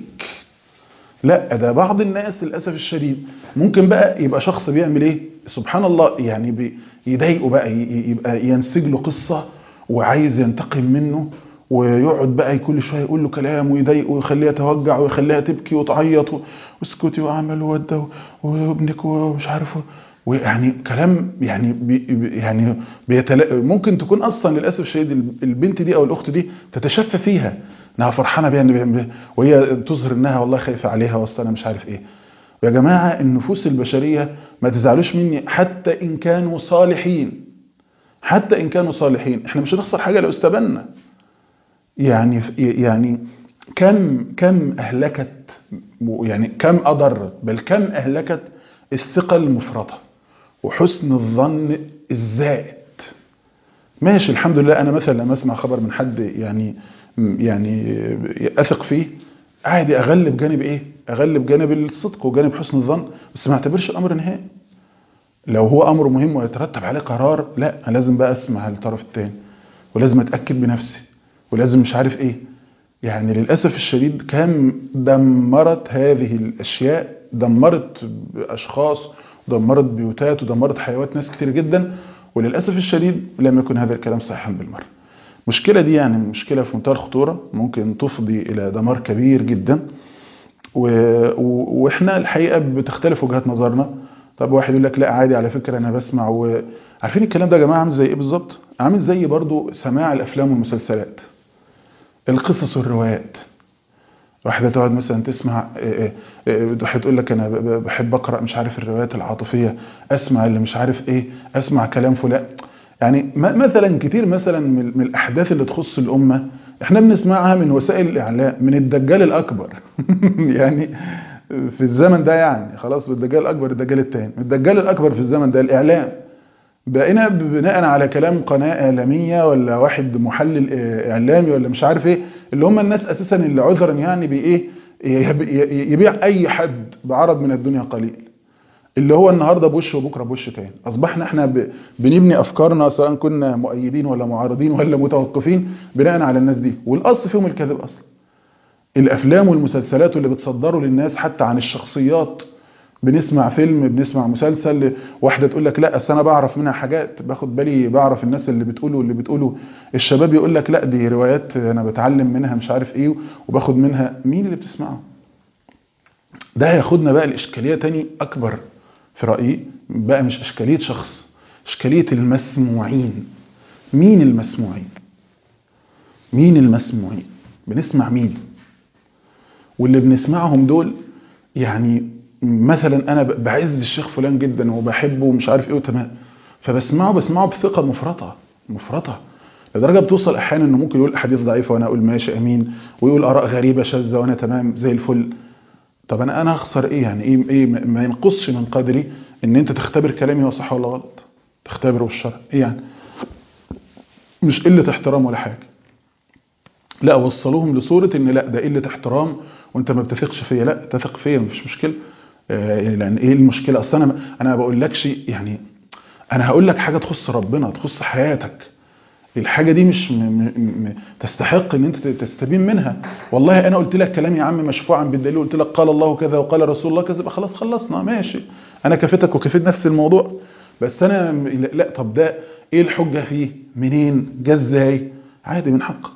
لا ده بعض الناس للأسف الشديد ممكن بقى يبقى شخص بيعمل ايه سبحان الله يعني يضايقه بقى يبقى ينسج له قصة وعايز ينتقم منه ويقعد بقى كل شويه يقول له كلام ويضايقه ويخليها توجع ويخليها تبكي وتعيط واسكتي واعمل وده وابنك ومش عارف ويعني كلام يعني بي يعني بيتلا ممكن تكون اصلا للاسف الشديد البنت دي او الاخت دي تتشفى فيها انها فرحانه بيها وهي تظهر انها والله خايفه عليها واصل انا مش عارف ايه يا جماعه النفوس البشريه ما تزعلوش مني حتى ان كانوا صالحين حتى ان كانوا صالحين احنا مش هنخسر حاجه لو استبنا يعني يعني كم كم اهلكت يعني كم اضرت بل كم اهلكت الثقه المفرطه وحسن الظن الزائد ماشي الحمد لله انا مثلا لما اسمع خبر من حد يعني يعني اثق فيه عادي اغلب جانب ايه اغلب جانب الصدق وجانب حسن الظن بس ما اعتبرش الامر نهائي لو هو امر مهم ويترتب عليه قرار لا انا لازم بقى اسمع الطرف الثاني ولازم اتاكد بنفسي ولازم مش عارف ايه يعني للاسف الشديد كم دمرت هذه الاشياء دمرت اشخاص ودمرت بيوتات ودمرت حيوات ناس كتير جدا وللاسف الشديد لم يكن هذا الكلام صحيحا بالمره المشكله دي يعني مشكله في منتهى الخطوره ممكن تفضي الى دمار كبير جدا و... و... واحنا الحقيقه بتختلف وجهات نظرنا طب واحد يقول لك لا عادي على فكره انا بسمع و... عارفين الكلام ده يا جماعه عامل زي ايه بالظبط عامل زي برضو سماع الافلام والمسلسلات القصص والروايات واحدة تقعد مثلا تسمع واحد تقول لك انا بحب اقرا مش عارف الروايات العاطفيه اسمع اللي مش عارف ايه اسمع كلام فلان يعني مثلا كتير مثلا من الاحداث اللي تخص الامه احنا بنسمعها من وسائل الاعلام من الدجال الاكبر يعني في الزمن ده يعني خلاص بالدجال الاكبر الدجال الثاني الدجال الاكبر في الزمن ده الاعلام بقينا بناء على كلام قناه اعلاميه ولا واحد محلل اعلامي ولا مش عارف ايه اللي هم الناس اساسا اللي عذرا يعني بايه يبيع اي حد بعرض من الدنيا قليل اللي هو النهارده بوش وبكره بوش تاني اصبحنا احنا بنبني افكارنا سواء كنا مؤيدين ولا معارضين ولا متوقفين بناء على الناس دي والاصل فيهم الكذب اصلا الافلام والمسلسلات اللي بتصدروا للناس حتى عن الشخصيات بنسمع فيلم بنسمع مسلسل واحده تقول لك لا اصل انا بعرف منها حاجات باخد بالي بعرف الناس اللي بتقوله واللي بتقوله الشباب يقول لك لا دي روايات انا بتعلم منها مش عارف ايه وباخد منها مين اللي بتسمعه ده هياخدنا بقى الاشكاليه تاني اكبر في رايي بقى مش اشكاليه شخص اشكاليه المسموعين مين المسموعين مين المسموعين بنسمع مين واللي بنسمعهم دول يعني مثلا انا بعز الشيخ فلان جدا وبحبه ومش عارف ايه وتمام فبسمعه بسمعه بثقه مفرطه مفرطه لدرجه بتوصل احيانا انه ممكن يقول احاديث ضعيفه وانا اقول ماشي امين ويقول اراء غريبه شاذه وانا تمام زي الفل طب انا انا هخسر ايه يعني ايه ايه ما ينقصش من قدري ان انت تختبر كلامي هو صح ولا غلط تختبره بالشرع ايه يعني مش قله احترام ولا حاجه لا وصلوهم لصوره ان لا ده قله احترام وانت ما بتثقش فيا لا تثق فيا مفيش مشكله لان ايه المشكله اصل انا انا ما بقولكش يعني انا هقول لك حاجه تخص ربنا تخص حياتك الحاجه دي مش م م تستحق ان انت تستبين منها والله انا قلت لك كلام يا عم مشفوعا بالدليل قلت لك قال الله كذا وقال رسول الله كذا خلاص خلصنا ماشي انا كفتك وكفيت نفس الموضوع بس انا لا طب ده ايه الحجه فيه منين جه ازاي عادي من حقك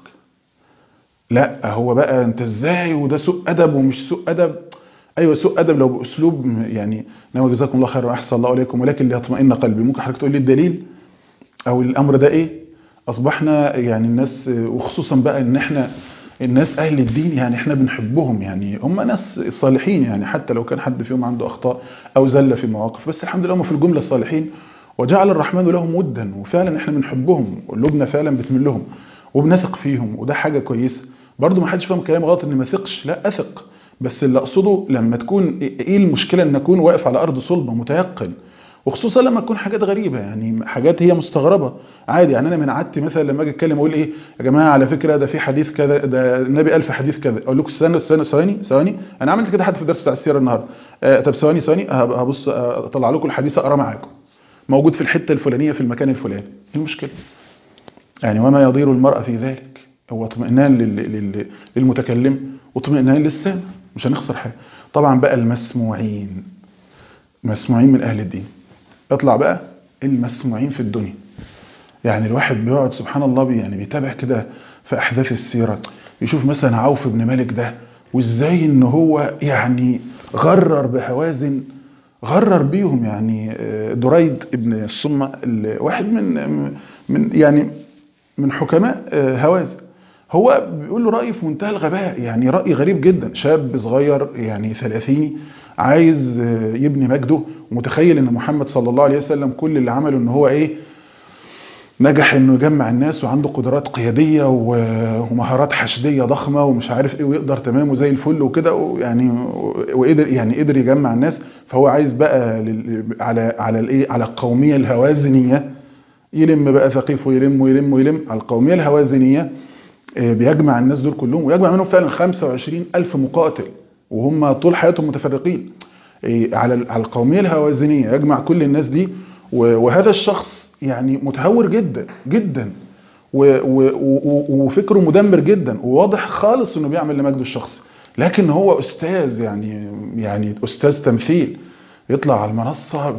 لا هو بقى انت ازاي وده سوء ادب ومش سوء ادب ايوه سوء ادب لو باسلوب يعني نعم جزاكم الله خير واحسن الله اليكم ولكن ليطمئن قلبي ممكن حضرتك تقول لي الدليل او الامر ده ايه اصبحنا يعني الناس وخصوصا بقى ان احنا الناس اهل الدين يعني احنا بنحبهم يعني هم ناس صالحين يعني حتى لو كان حد فيهم عنده اخطاء او زله في مواقف بس الحمد لله هم في الجمله صالحين وجعل الرحمن لهم ودا وفعلا احنا بنحبهم قلوبنا فعلا بتميل لهم وبنثق فيهم وده حاجه كويسه برضو ما حدش فاهم كلام غلط ان ما ثقش لا اثق بس اللي اقصده لما تكون ايه المشكله ان اكون واقف على ارض صلبه متيقن وخصوصا لما تكون حاجات غريبه يعني حاجات هي مستغربه عادي يعني انا من عادتي مثلا لما اجي اتكلم اقول ايه يا جماعه على فكره ده في حديث كذا ده النبي قال في حديث كذا اقول لكم استنى استنى ثواني ثواني انا عملت كده حتى في الدرس بتاع السيره النهارده آه طب ثواني ثواني هبص اطلع لكم الحديث اقراه معاكم موجود في الحته الفلانيه في المكان الفلاني ايه المشكله يعني وما يضير المرء في ذلك هو اطمئنان للمتكلم واطمئنان للسامع مش هنخسر حاجه طبعا بقى المسموعين مسموعين من اهل الدين اطلع بقى المسموعين في الدنيا يعني الواحد بيقعد سبحان الله بي يعني بيتابع كده في احداث السيره يشوف مثلا عوف بن مالك ده وازاي ان هو يعني غرر بهوازن غرر بيهم يعني دريد ابن الصمة واحد من من يعني من حكماء هوازن هو بيقول له رأي في منتهى الغباء يعني رأي غريب جدا شاب صغير يعني ثلاثيني عايز يبني مجده ومتخيل ان محمد صلى الله عليه وسلم كل اللي عمله ان هو ايه نجح انه يجمع الناس وعنده قدرات قياديه و- ومهارات حشديه ضخمه ومش عارف ايه ويقدر تمام وزي الفل وكده ويعني وقدر يعني قدر يجمع الناس فهو عايز بقى لل- على على الايه على القوميه الهوازنيه يلم بقى ثقيف ويلم ويلم ويلم على القوميه الهوازنيه آه، بيجمع الناس دول كلهم ويجمع منهم فعلا 25 ألف مقاتل وهم طول حياتهم متفرقين إيه، على ال- على القومية الهوازنية يجمع كل الناس دي و- وهذا الشخص يعني متهور جدا جدا و- و- و- وفكره مدمر جدا وواضح خالص انه بيعمل لمجده الشخصي لكن هو استاذ يعني يعني استاذ تمثيل يطلع على المنصة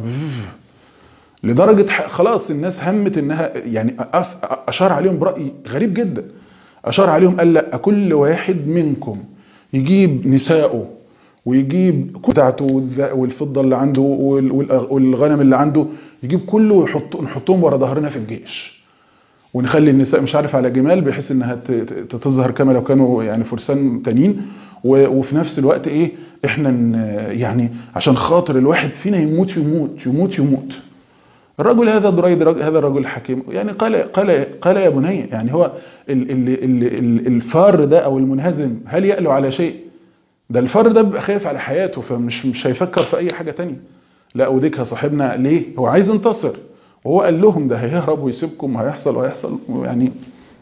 لدرجة ح- خلاص الناس همت انها يعني أف- اشار عليهم برأي غريب جدا اشار عليهم قال لا كل واحد منكم يجيب نسائه ويجيب بتاعته والذ- والفضة اللي عنده وال- والأغ- والغنم اللي عنده يجيب كله ويحط نحطهم ورا ظهرنا في الجيش ونخلي النساء مش عارف على جمال بحيث انها ت- ت- تظهر كما لو كانوا يعني فرسان تانيين و- وفي نفس الوقت ايه احنا ن- يعني عشان خاطر الواحد فينا يموت يموت يموت يموت الرجل هذا دريد رجل هذا الرجل حكيم يعني قال قال قال يا بني يعني هو ال ال ال ال الفار ده او المنهزم هل يألو على شيء ده الفار ده بيبقى خايف على حياته فمش مش هيفكر في اي حاجه تانية لا وديكها صاحبنا ليه هو عايز ينتصر وهو قال لهم ده هيهرب ويسيبكم وهيحصل وهيحصل يعني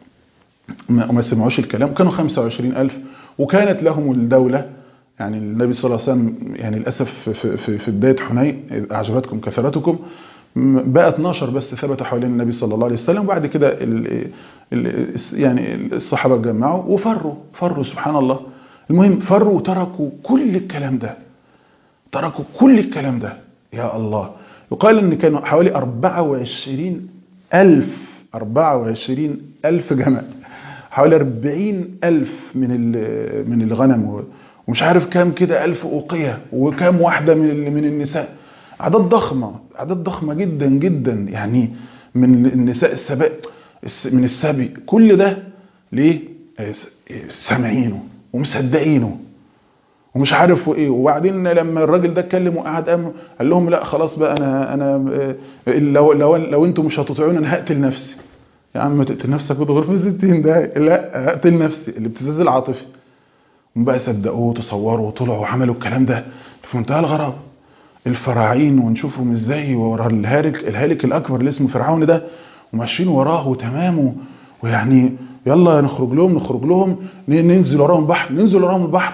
ما ما سمعوش الكلام كانوا 25000 وكانت لهم الدولة يعني النبي صلى الله عليه وسلم يعني للأسف في, في, في بداية حنين إذ أعجبتكم كثرتكم م- بقى 12 بس ثبت حوالين النبي صلى الله عليه وسلم وبعد كده ال ال يعني الصحابة اتجمعوا وفروا فروا سبحان الله المهم فروا وتركوا كل الكلام ده تركوا كل الكلام ده يا الله يقال ان كانوا حوالي 24 ألف 24 ألف جمل حوالي 40 ألف من ال- من الغنم و- ومش عارف كام كده ألف أوقية وكام واحدة من ال- من النساء أعداد ضخمة أعداد ضخمة جدا جدا يعني من النساء السباء الس- من السبي كل ده ليه؟ آه، س- آه، سامعينه ومصدقينه ومش عارف وايه وبعدين لما الراجل ده اتكلم وقعد قام قال لهم لا خلاص بقى انا انا آه، لو لو لو انتم مش هتطيعوني انا هقتل نفسي يا عم تقتل نفسك وتغرف في 60 دقايق لا هقتل نفسي الابتزاز العاطفي هم بقى صدقوه وتصوروا وطلعوا وعملوا الكلام ده في منتهى الغرابه الفراعين ونشوفهم ازاي ورا الهالك الهالك الاكبر اللي اسمه فرعون ده وماشيين وراه وتمام ويعني يلا نخرج لهم نخرج لهم ن- ننزل وراهم بحر ننزل وراهم البحر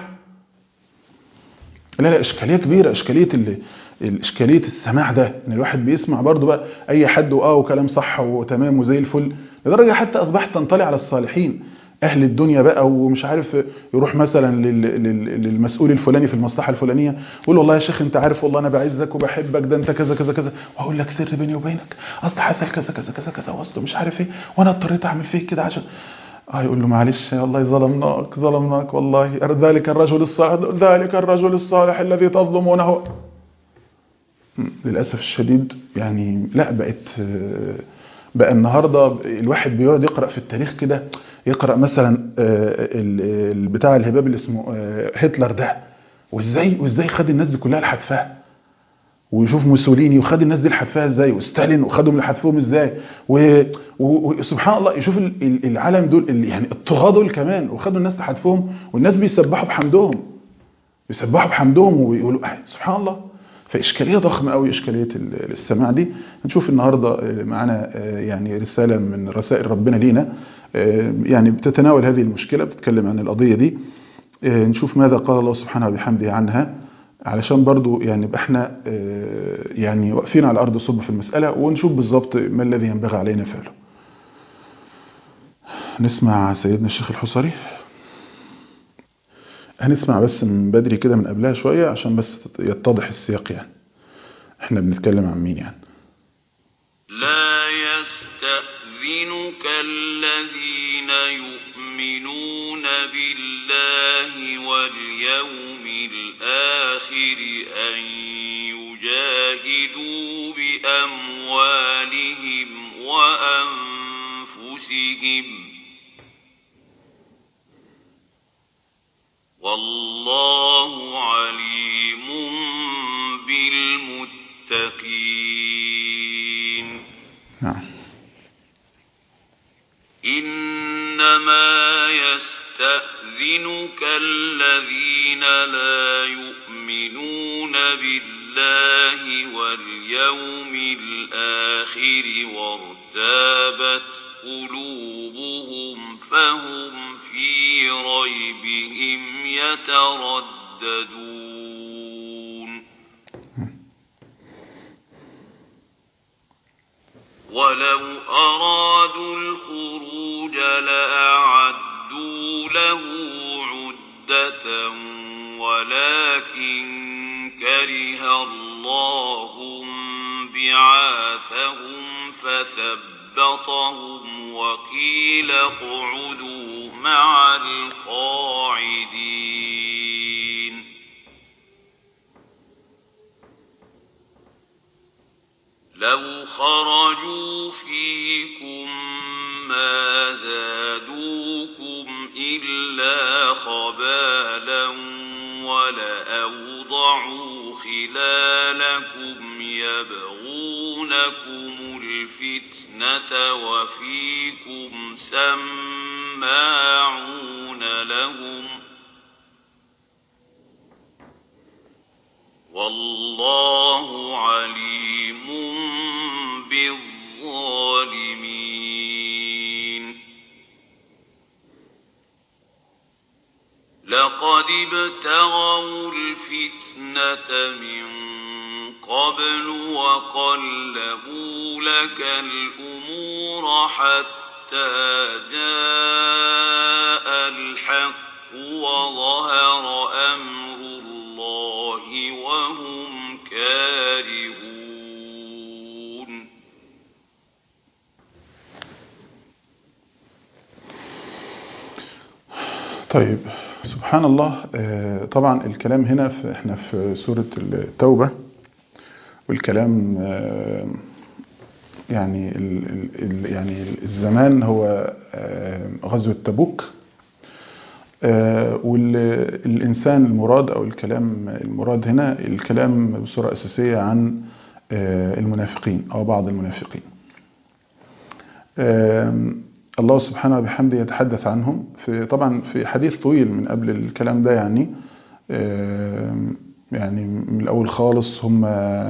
لا لا اشكاليه كبيره اشكاليه ال... الاشكاليه السماع ده ان الواحد بيسمع برضو بقى اي حد واه وكلام صح وتمام وزي الفل لدرجه حتى اصبحت تنطلي على الصالحين اهل الدنيا بقى ومش عارف يروح مثلا لل... لل... للمسؤول الفلاني في المصلحه الفلانيه يقول والله يا شيخ انت عارف والله انا بعزك وبحبك ده انت كذا كذا كذا وهقول لك سر بيني وبينك اصل حصل كذا كذا كذا كذا واصل مش عارف ايه وانا اضطريت اعمل فيك كده عشان اه يقول له معلش يا الله ظلمناك ظلمناك والله ذلك الرجل الصالح ذلك الرجل الصالح الذي تظلمونه م، للاسف الشديد يعني لا بقت آه، بقى النهارده الواحد بيقعد يقرا في التاريخ كده يقرا مثلا آه، ال- ال- بتاع الهباب اللي اسمه آه، هتلر ده وازاي وازاي خد الناس دي كلها لحتفها ويشوف موسوليني وخد الناس دي لحتفها ازاي وستالين وخدهم لحتفهم ازاي و- و- وسبحان الله يشوف ال- ال- العالم دول ال- يعني الطغاة دول كمان وخدوا الناس لحتفهم والناس بيسبحوا بحمدهم بيسبحوا بحمدهم ويقولوا آه، سبحان الله فإشكالية ضخمة قوي إشكالية ال- السماع دي هنشوف النهاردة آه، معانا آه، يعني رسالة من رسائل ربنا لينا آه، يعني بتتناول هذه المشكلة بتتكلم عن القضية دي آه، نشوف ماذا قال الله سبحانه وبحمده عنها علشان برضو يعني يبقى احنا آه، يعني واقفين على أرض صلب في المسألة ونشوف بالظبط ما الذي ينبغي علينا فعله نسمع سيدنا الشيخ الحصري هنسمع بس من بدري كده من قبلها شوية عشان بس يتضح السياق يعني احنا بنتكلم عن مين يعني لا يستأذنك الذين يؤمنون بالله واليوم الآخر أن يجاهدوا بأموالهم وأنفسهم والله عليم بالمتقين نعم يستأذنك الذين لا يؤمنون بالله واليوم الآخر وارتابت قلوبهم فهم في ريبهم يترددون ولو أرادوا الخروج لأعدوا له عدة ولكن كره الله بعاثهم فثبطهم وقيل اقعدوا مع القاعدين لو خرجوا فيكم ما زادوكم إلا خبالا ولأوضعوا خلالكم يبغونكم الفتنة وفيكم سماعون لهم والله عليم بالظالمين لقد ابتغوا الفتنة من قبل وقلبوا لك الأمور حتى جاء الحق وظهر أمر الله وهم كارهون طيب سبحان الله آه، طبعا الكلام هنا في احنا في سورة التوبة والكلام آه، يعني ال ال يعني الزمان هو آه، غزوة تبوك والإنسان المراد أو الكلام المراد هنا الكلام بصورة أساسية عن المنافقين أو بعض المنافقين الله سبحانه وبحمده يتحدث عنهم في طبعا في حديث طويل من قبل الكلام ده يعني يعني من الأول خالص هم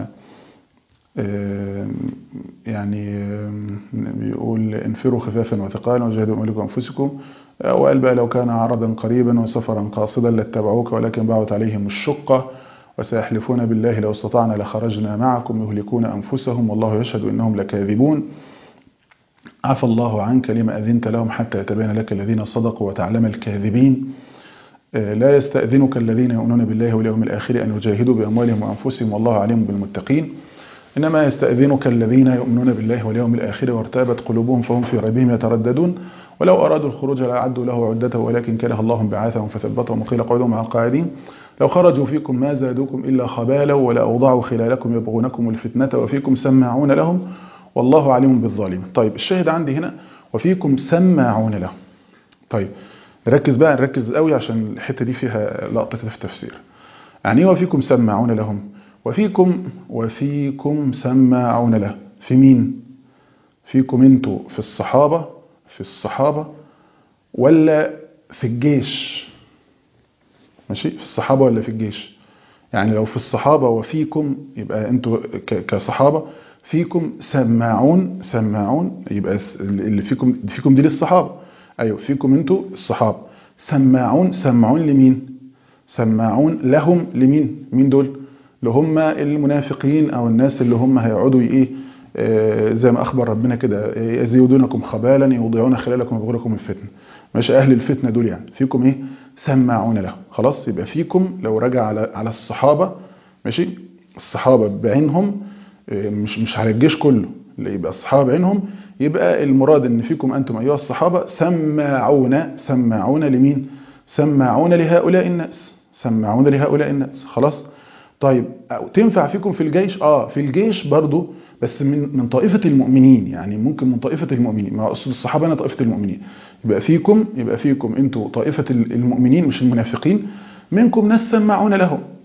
يعني بيقول انفروا خفافا وثقالا وجاهدوا أموالكم وأنفسكم وقال بقى لو كان عرضا قريبا وسفرا قاصدا لاتبعوك ولكن بعت عليهم الشقة وسيحلفون بالله لو استطعنا لخرجنا معكم يهلكون أنفسهم والله يشهد إنهم لكاذبون عفى الله عنك لما أذنت لهم حتى يتبين لك الذين صدقوا وتعلم الكاذبين لا يستأذنك الذين يؤمنون بالله واليوم الآخر أن يجاهدوا بأموالهم وأنفسهم والله عليم بالمتقين إنما يستأذنك الذين يؤمنون بالله واليوم الآخر وارتابت قلوبهم فهم في ريبهم يترددون ولو أرادوا الخروج لأعدوا له عدته ولكن كره الله بعاثهم فثبتهم وقيل قعدوا مع القاعدين لو خرجوا فيكم ما زادوكم إلا خبالا ولا أوضعوا خلالكم يبغونكم الفتنة وفيكم سماعون لهم والله عليم بالظالمين طيب الشاهد عندي هنا وفيكم سماعون له طيب نركز بقى نركز قوي عشان الحته دي فيها لقطه كده في التفسير يعني ايه وفيكم سماعون لهم وفيكم وفيكم سماعون له في مين فيكم انتوا في الصحابه في الصحابه ولا في الجيش ماشي في الصحابه ولا في الجيش يعني لو في الصحابه وفيكم يبقى انتوا كصحابه فيكم سماعون سماعون يبقى اللي فيكم فيكم دي للصحابه ايوه فيكم انتوا الصحابه سماعون سماعون لمين سماعون لهم لمين مين دول اللي هم المنافقين او الناس اللي هم هيقعدوا ايه آه زي ما اخبر ربنا كده يزيدونكم خبالا يوضعون خلالكم ويبغونكم الفتنه ماشي اهل الفتنه دول يعني فيكم ايه سماعون لهم خلاص يبقى فيكم لو رجع على على الصحابه ماشي الصحابه بعينهم مش مش على الجيش كله اللي يبقى الصحابه بعينهم يبقى المراد ان فيكم انتم ايها الصحابه سماعون سماعون لمين سماعون لهؤلاء الناس سماعون لهؤلاء الناس خلاص طيب تنفع فيكم في الجيش اه في الجيش برضو بس من من طائفه المؤمنين يعني ممكن من طائفه المؤمنين ما اقصد الصحابه انا طائفه المؤمنين يبقى فيكم يبقى فيكم انتوا طائفه المؤمنين مش المنافقين منكم ناس سماعون لهم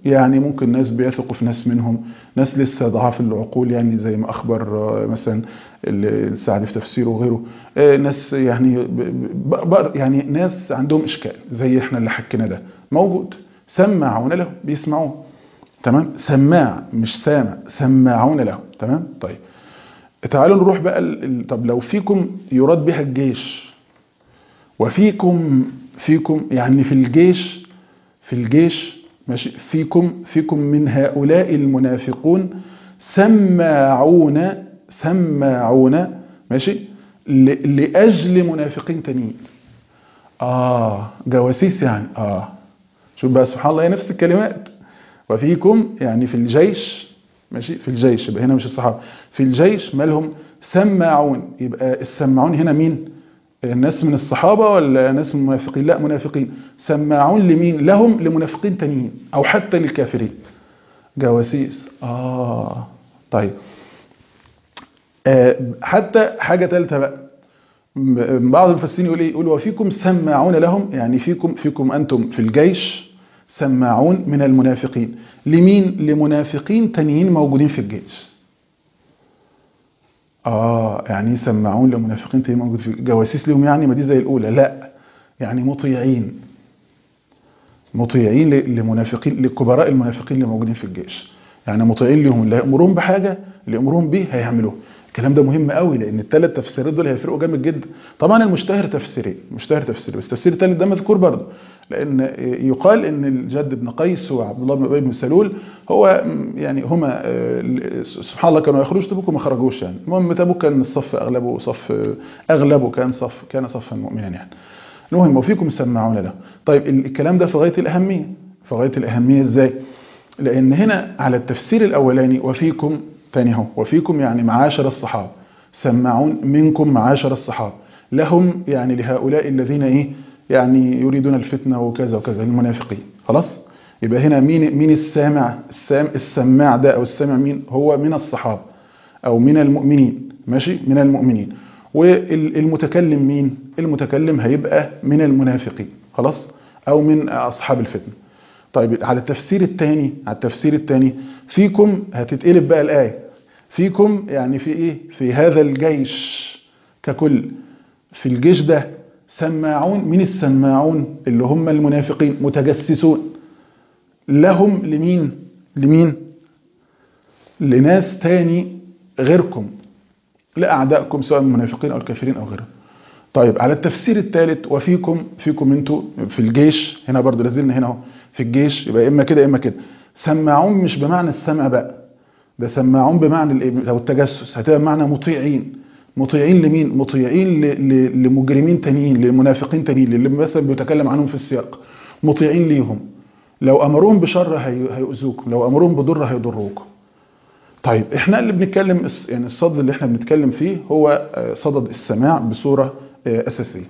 يعني ممكن ناس بيثقوا في ناس منهم ناس لسه ضعاف العقول يعني زي ما اخبر آه، مثلا السعدي في تفسيره وغيره آه، ناس يعني ب- ب- ب- يعني ناس عندهم اشكال زي احنا اللي حكينا ده موجود سمعون له بيسمعوه تمام سماع مش سامع سماعون له تمام طيب تعالوا نروح بقى ال- ال- طب لو فيكم يراد بها الجيش وفيكم فيكم يعني في الجيش في الجيش ماشي فيكم فيكم من هؤلاء المنافقون سماعون سماعون ماشي ل- لأجل منافقين تانيين آه جواسيس يعني آه شوف بقى سبحان الله هي نفس الكلمات وفيكم يعني في الجيش ماشي في الجيش يبقى هنا مش الصحابة في الجيش مالهم سماعون يبقى السماعون هنا مين الناس من الصحابة ولا ناس من المنافقين لا منافقين سماعون لمين لهم لمنافقين تانيين أو حتى للكافرين جواسيس آه طيب آه حتى حاجة ثالثة بقى م- بعض المفسرين يقول ايه يقول وفيكم سماعون لهم يعني فيكم فيكم انتم في الجيش سماعون من المنافقين لمين لمنافقين تانيين موجودين في الجيش اه يعني إيه سماعون لمنافقين تانيين موجودين في جواسيس لهم يعني ما دي زي الاولى لا يعني مطيعين مطيعين ل- لمنافقين لكبراء المنافقين اللي موجودين في الجيش يعني مطيعين لهم اللي يأمرون بحاجة اللي يأمرون به هيعملوه الكلام ده مهم قوي لان الثلاث تفسيرات دول هيفرقوا جامد جدا طبعا المشتهر تفسيرين مشتهر تفسير بس التفسير الثالث ده مذكور برضه لان يقال ان الجد بن قيس وعبد الله بن ابي بن سلول هو م، يعني هما آه، سبحان الله كانوا يخرجوا تبوك وما خرجوش يعني المهم تبوك كان الصف اغلبه صف اغلبه كان صف كان صفا مؤمنا يعني المهم وفيكم سماعون له طيب الكلام ده في غايه الاهميه في غايه الاهميه ازاي لان هنا على التفسير الاولاني وفيكم تاني اهو وفيكم يعني معاشر الصحابه سماعون منكم معاشر الصحابه لهم يعني لهؤلاء الذين ايه يعني يريدون الفتنه وكذا وكذا المنافقين خلاص يبقى هنا مين مين السامع السام السماع ده او السامع مين هو من الصحابه او من المؤمنين ماشي من المؤمنين والمتكلم مين المتكلم هيبقى من المنافقين خلاص او من اصحاب الفتنه طيب على التفسير الثاني على التفسير الثاني فيكم هتتقلب بقى الايه فيكم يعني في ايه في هذا الجيش ككل في الجيش ده سماعون من السماعون اللي هم المنافقين متجسسون لهم لمين لمين لناس تاني غيركم لأعدائكم سواء المنافقين أو الكافرين أو غيرهم طيب على التفسير الثالث وفيكم فيكم انتوا في الجيش هنا برضو لازلنا هنا اهو في الجيش يبقى اما كده اما كده سماعون مش بمعنى السمع بقى ده سماعون بمعنى الايه او التجسس هتبقى بمعنى مطيعين مطيعين لمين مطيعين ل- ل- لمجرمين تانيين لمنافقين تانيين اللي مثلا بيتكلم عنهم في السياق مطيعين ليهم لو امروهم بشر هي- هيؤذوكم لو امروهم بضر هيضروكم طيب احنا اللي بنتكلم الس- يعني الصدد اللي احنا بنتكلم فيه هو آه، صدد السماع بصورة آه، أساسية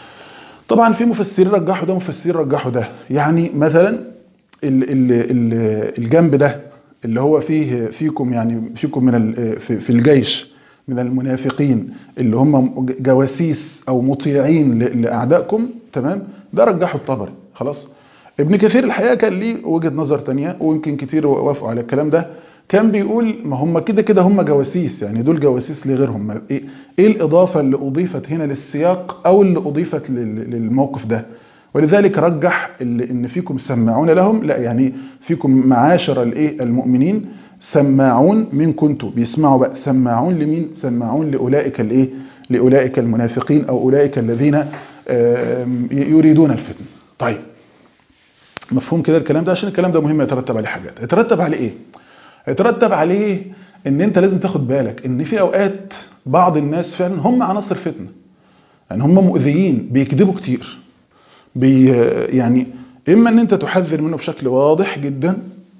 طبعا في مفسرين رجحوا ده مفسرين رجحوا ده يعني مثلا ال ال ال الجنب ده اللي هو فيه فيكم يعني فيكم من ال- في, في الجيش من المنافقين اللي هم جواسيس او مطيعين ل- لاعدائكم تمام ده رجحوا الطبري خلاص ابن كثير الحقيقه كان ليه وجهه نظر تانية ويمكن كتير وافقوا على الكلام ده كان بيقول ما هم كده كده هم جواسيس يعني دول جواسيس لغيرهم ما- ايه ايه الاضافه اللي اضيفت هنا للسياق او اللي اضيفت لل- للموقف ده ولذلك رجح اللي ان فيكم سماعون لهم لا يعني فيكم معاشر الايه المؤمنين سماعون من كنتم بيسمعوا بقى سماعون لمين سماعون لاولئك الايه لاولئك المنافقين او اولئك الذين آم، يريدون الفتنه طيب مفهوم كده الكلام ده عشان الكلام ده مهم يترتب عليه حاجات يترتب عليه ايه يترتب عليه ان انت لازم تاخد بالك ان في اوقات بعض الناس فعلا هم عناصر فتنه يعني هم مؤذيين بيكذبوا كتير بي يعني اما ان انت تحذر منه بشكل واضح جدا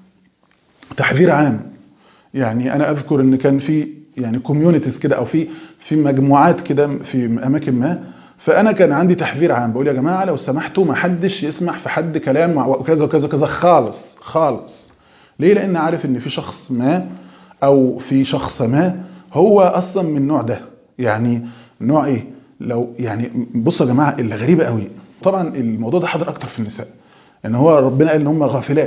تحذير عام يعني انا اذكر ان كان في يعني كوميونيتيز كده او في في مجموعات كده في اماكن ما فانا كان عندي تحذير عام بقول يا جماعه لو سمحتوا ما حدش يسمح في حد كلام مع وكذا وكذا وكذا خالص خالص ليه لان عارف ان في شخص ما او في شخص ما هو اصلا من النوع ده يعني نوع ايه لو يعني بصوا يا جماعه اللي غريبه قوي طبعا الموضوع ده حاضر اكتر في النساء ان هو ربنا قال ان هم غافلات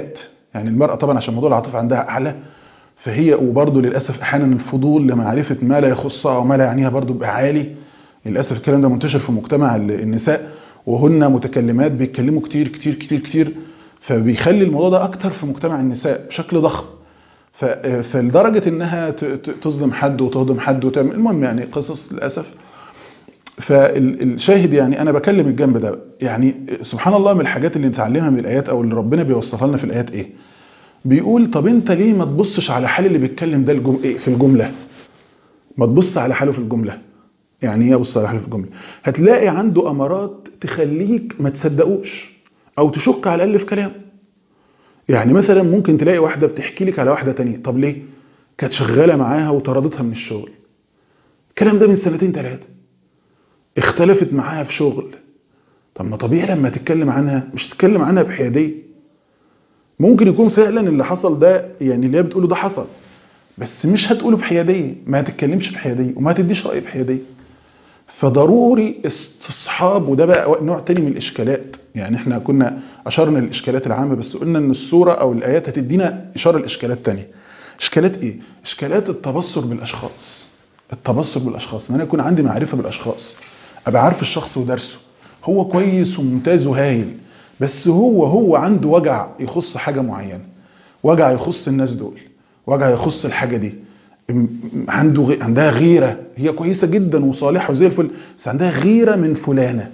يعني المرأة طبعا عشان موضوع العاطفة عندها أعلى فهي وبرضه للأسف أحيانا الفضول لمعرفة ما لا يخصها وما لا يعنيها برضه بيبقى عالي للأسف الكلام ده منتشر في مجتمع النساء وهن متكلمات بيتكلموا كتير كتير كتير كتير فبيخلي الموضوع ده أكتر في مجتمع النساء بشكل ضخم فلدرجة إنها تظلم حد وتهضم حد وتعمل المهم يعني قصص للأسف فالشاهد يعني انا بكلم الجنب ده يعني سبحان الله من الحاجات اللي نتعلمها من الايات او اللي ربنا بيوصفها لنا في الايات ايه بيقول طب انت ليه ما تبصش على حال اللي بيتكلم ده الجم... إيه في الجمله ما تبص على حاله في الجمله يعني ايه ابص على حاله في الجمله هتلاقي عنده امارات تخليك ما تصدقوش او تشك على الاقل في كلامه يعني مثلا ممكن تلاقي واحده بتحكي لك على واحده تانية طب ليه كانت شغاله معاها وطردتها من الشغل الكلام ده من سنتين ثلاثه اختلفت معاها في شغل طب ما طبيعي لما تتكلم عنها مش تتكلم عنها بحياديه ممكن يكون فعلا اللي حصل ده يعني اللي هي بتقوله ده حصل بس مش هتقوله بحياديه ما هتتكلمش بحياديه وما هتديش راي بحياديه فضروري استصحاب وده بقى نوع تاني من الاشكالات يعني احنا كنا اشرنا للاشكالات العامه بس قلنا ان الصوره او الايات هتدينا اشاره لاشكالات تانية اشكالات ايه اشكالات التبصر بالاشخاص التبصر بالاشخاص ان انا يكون عندي معرفه بالاشخاص ابقى عارف الشخص ودرسه هو كويس وممتاز وهايل بس هو هو عنده وجع يخص حاجه معينه وجع يخص الناس دول وجع يخص الحاجه دي عنده غ... عندها غيره هي كويسه جدا وصالحه وزي الفل بس عندها غيره من فلانه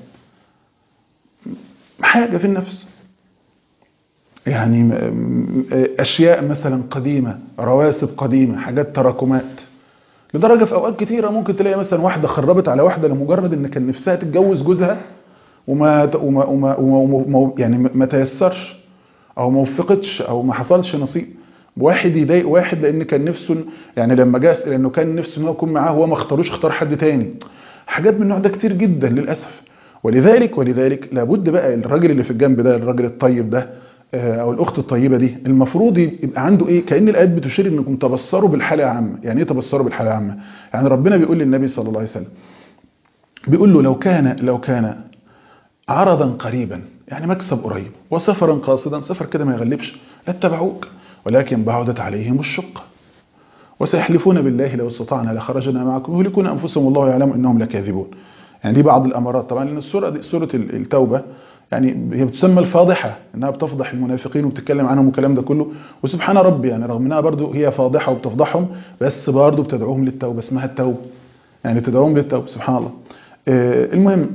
حاجه في النفس يعني اشياء مثلا قديمه رواسب قديمه حاجات تراكمات لدرجه في اوقات كتيره ممكن تلاقي مثلا واحده خربت على واحده لمجرد ان كان نفسها تتجوز جوزها وما وما وما, وما يعني ما تيسرش او ما وفقتش او ما حصلش نصيب واحد يضايق واحد لان كان نفسه يعني لما جاء لانه كان نفسه ان هو يكون معاه هو ما اختاروش اختار حد تاني حاجات من النوع ده كتير جدا للاسف ولذلك ولذلك لابد بقى الراجل اللي في الجنب ده الراجل الطيب ده او الاخت الطيبه دي المفروض يبقى عنده ايه كان الايات بتشير انكم تبصروا بالحاله العامه يعني ايه تبصروا بالحاله العامه يعني ربنا بيقول للنبي صلى الله عليه وسلم بيقول له لو كان لو كان عرضا قريبا يعني مكسب قريب وسفرا قاصدا سفر كده ما يغلبش لاتبعوك ولكن بعدت عليهم الشقه وسيحلفون بالله لو استطعنا لخرجنا معكم يهلكون انفسهم والله يعلم انهم لكاذبون يعني دي بعض الامارات طبعا لان السوره دي سوره التوبه يعني هي بتسمى الفاضحه انها بتفضح المنافقين وبتتكلم عنهم والكلام ده كله وسبحان ربي يعني رغم انها برضو هي فاضحه وبتفضحهم بس برضو بتدعوهم للتوبه اسمها التوبه يعني تدعوهم للتوبه سبحان الله آه المهم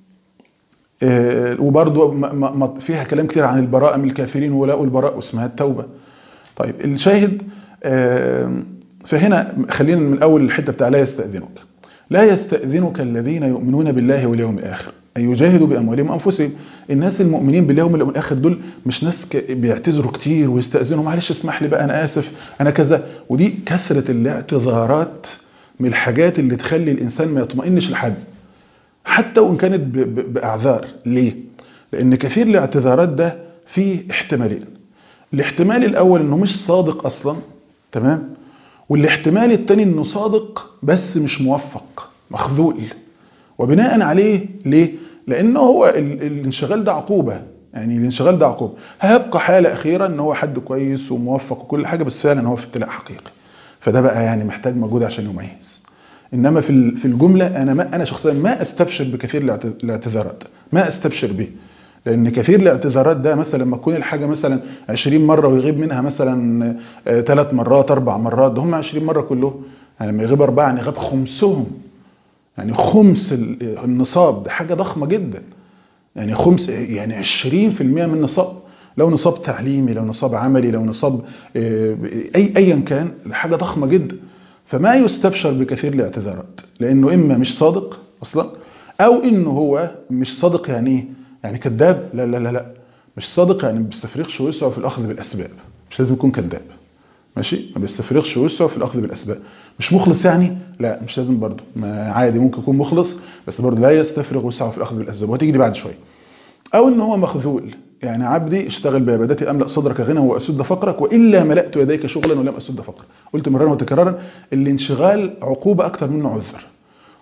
آه وبرضو فيها كلام كتير عن البراءه من الكافرين ولاء البراء واسمها التوبه طيب الشاهد آه فهنا خلينا من اول الحته بتاع لا يستاذنك لا يستاذنك الذين يؤمنون بالله واليوم الاخر أن يجاهدوا بأموالهم وأنفسهم الناس المؤمنين بالله واليوم الآخر دول مش ناس بيعتذروا كتير ويستأذنوا معلش اسمح لي بقى أنا آسف أنا كذا ودي كثرة الاعتذارات من الحاجات اللي تخلي الإنسان ما يطمئنش لحد حتى وإن كانت بأعذار ليه؟ لأن كثير الاعتذارات ده فيه احتمالين الاحتمال الأول أنه مش صادق أصلا تمام؟ والاحتمال الثاني أنه صادق بس مش موفق مخذول وبناء عليه ليه؟ لأنه هو الانشغال ده عقوبة يعني الانشغال ده عقوبة هيبقى حالة أخيرة أن هو حد كويس وموفق وكل حاجة بس فعلا هو في ابتلاء حقيقي فده بقى يعني محتاج مجهود عشان يميز إنما في في الجملة أنا ما أنا شخصيا ما أستبشر بكثير الاعتذارات ما أستبشر به لأن كثير الاعتذارات ده مثلا لما تكون الحاجة مثلا 20 مرة ويغيب منها مثلا ثلاث مرات أربع مرات ده هم 20 مرة كلهم يعني لما يغيب أربعة يعني يغيب خمسهم يعني خمس النصاب ده حاجة ضخمة جدا يعني خمس يعني 20% من نصاب لو نصاب تعليمي لو نصاب عملي لو نصاب أي أيا كان حاجة ضخمة جدا فما يستبشر بكثير الاعتذارات لأنه إما مش صادق أصلا أو إنه هو مش صادق يعني إيه؟ يعني كذاب لا لا لا لا مش صادق يعني ما بيستفرغش ويسعى في الأخذ بالأسباب مش لازم يكون كذاب ماشي ما بيستفرغش ويسعى في الأخذ بالأسباب مش مخلص يعني لا مش لازم برضه ما عادي ممكن يكون مخلص بس برضه لا يستفرغ وسعه في الاخذ بالاسباب وهتيجي دي بعد شويه او ان هو مخذول يعني عبدي اشتغل بعبادتي املا صدرك غنى واسد فقرك والا ملأت يديك شغلا ولم اسد فقرك قلت مرارا وتكرارا الانشغال عقوبه اكتر منه عذر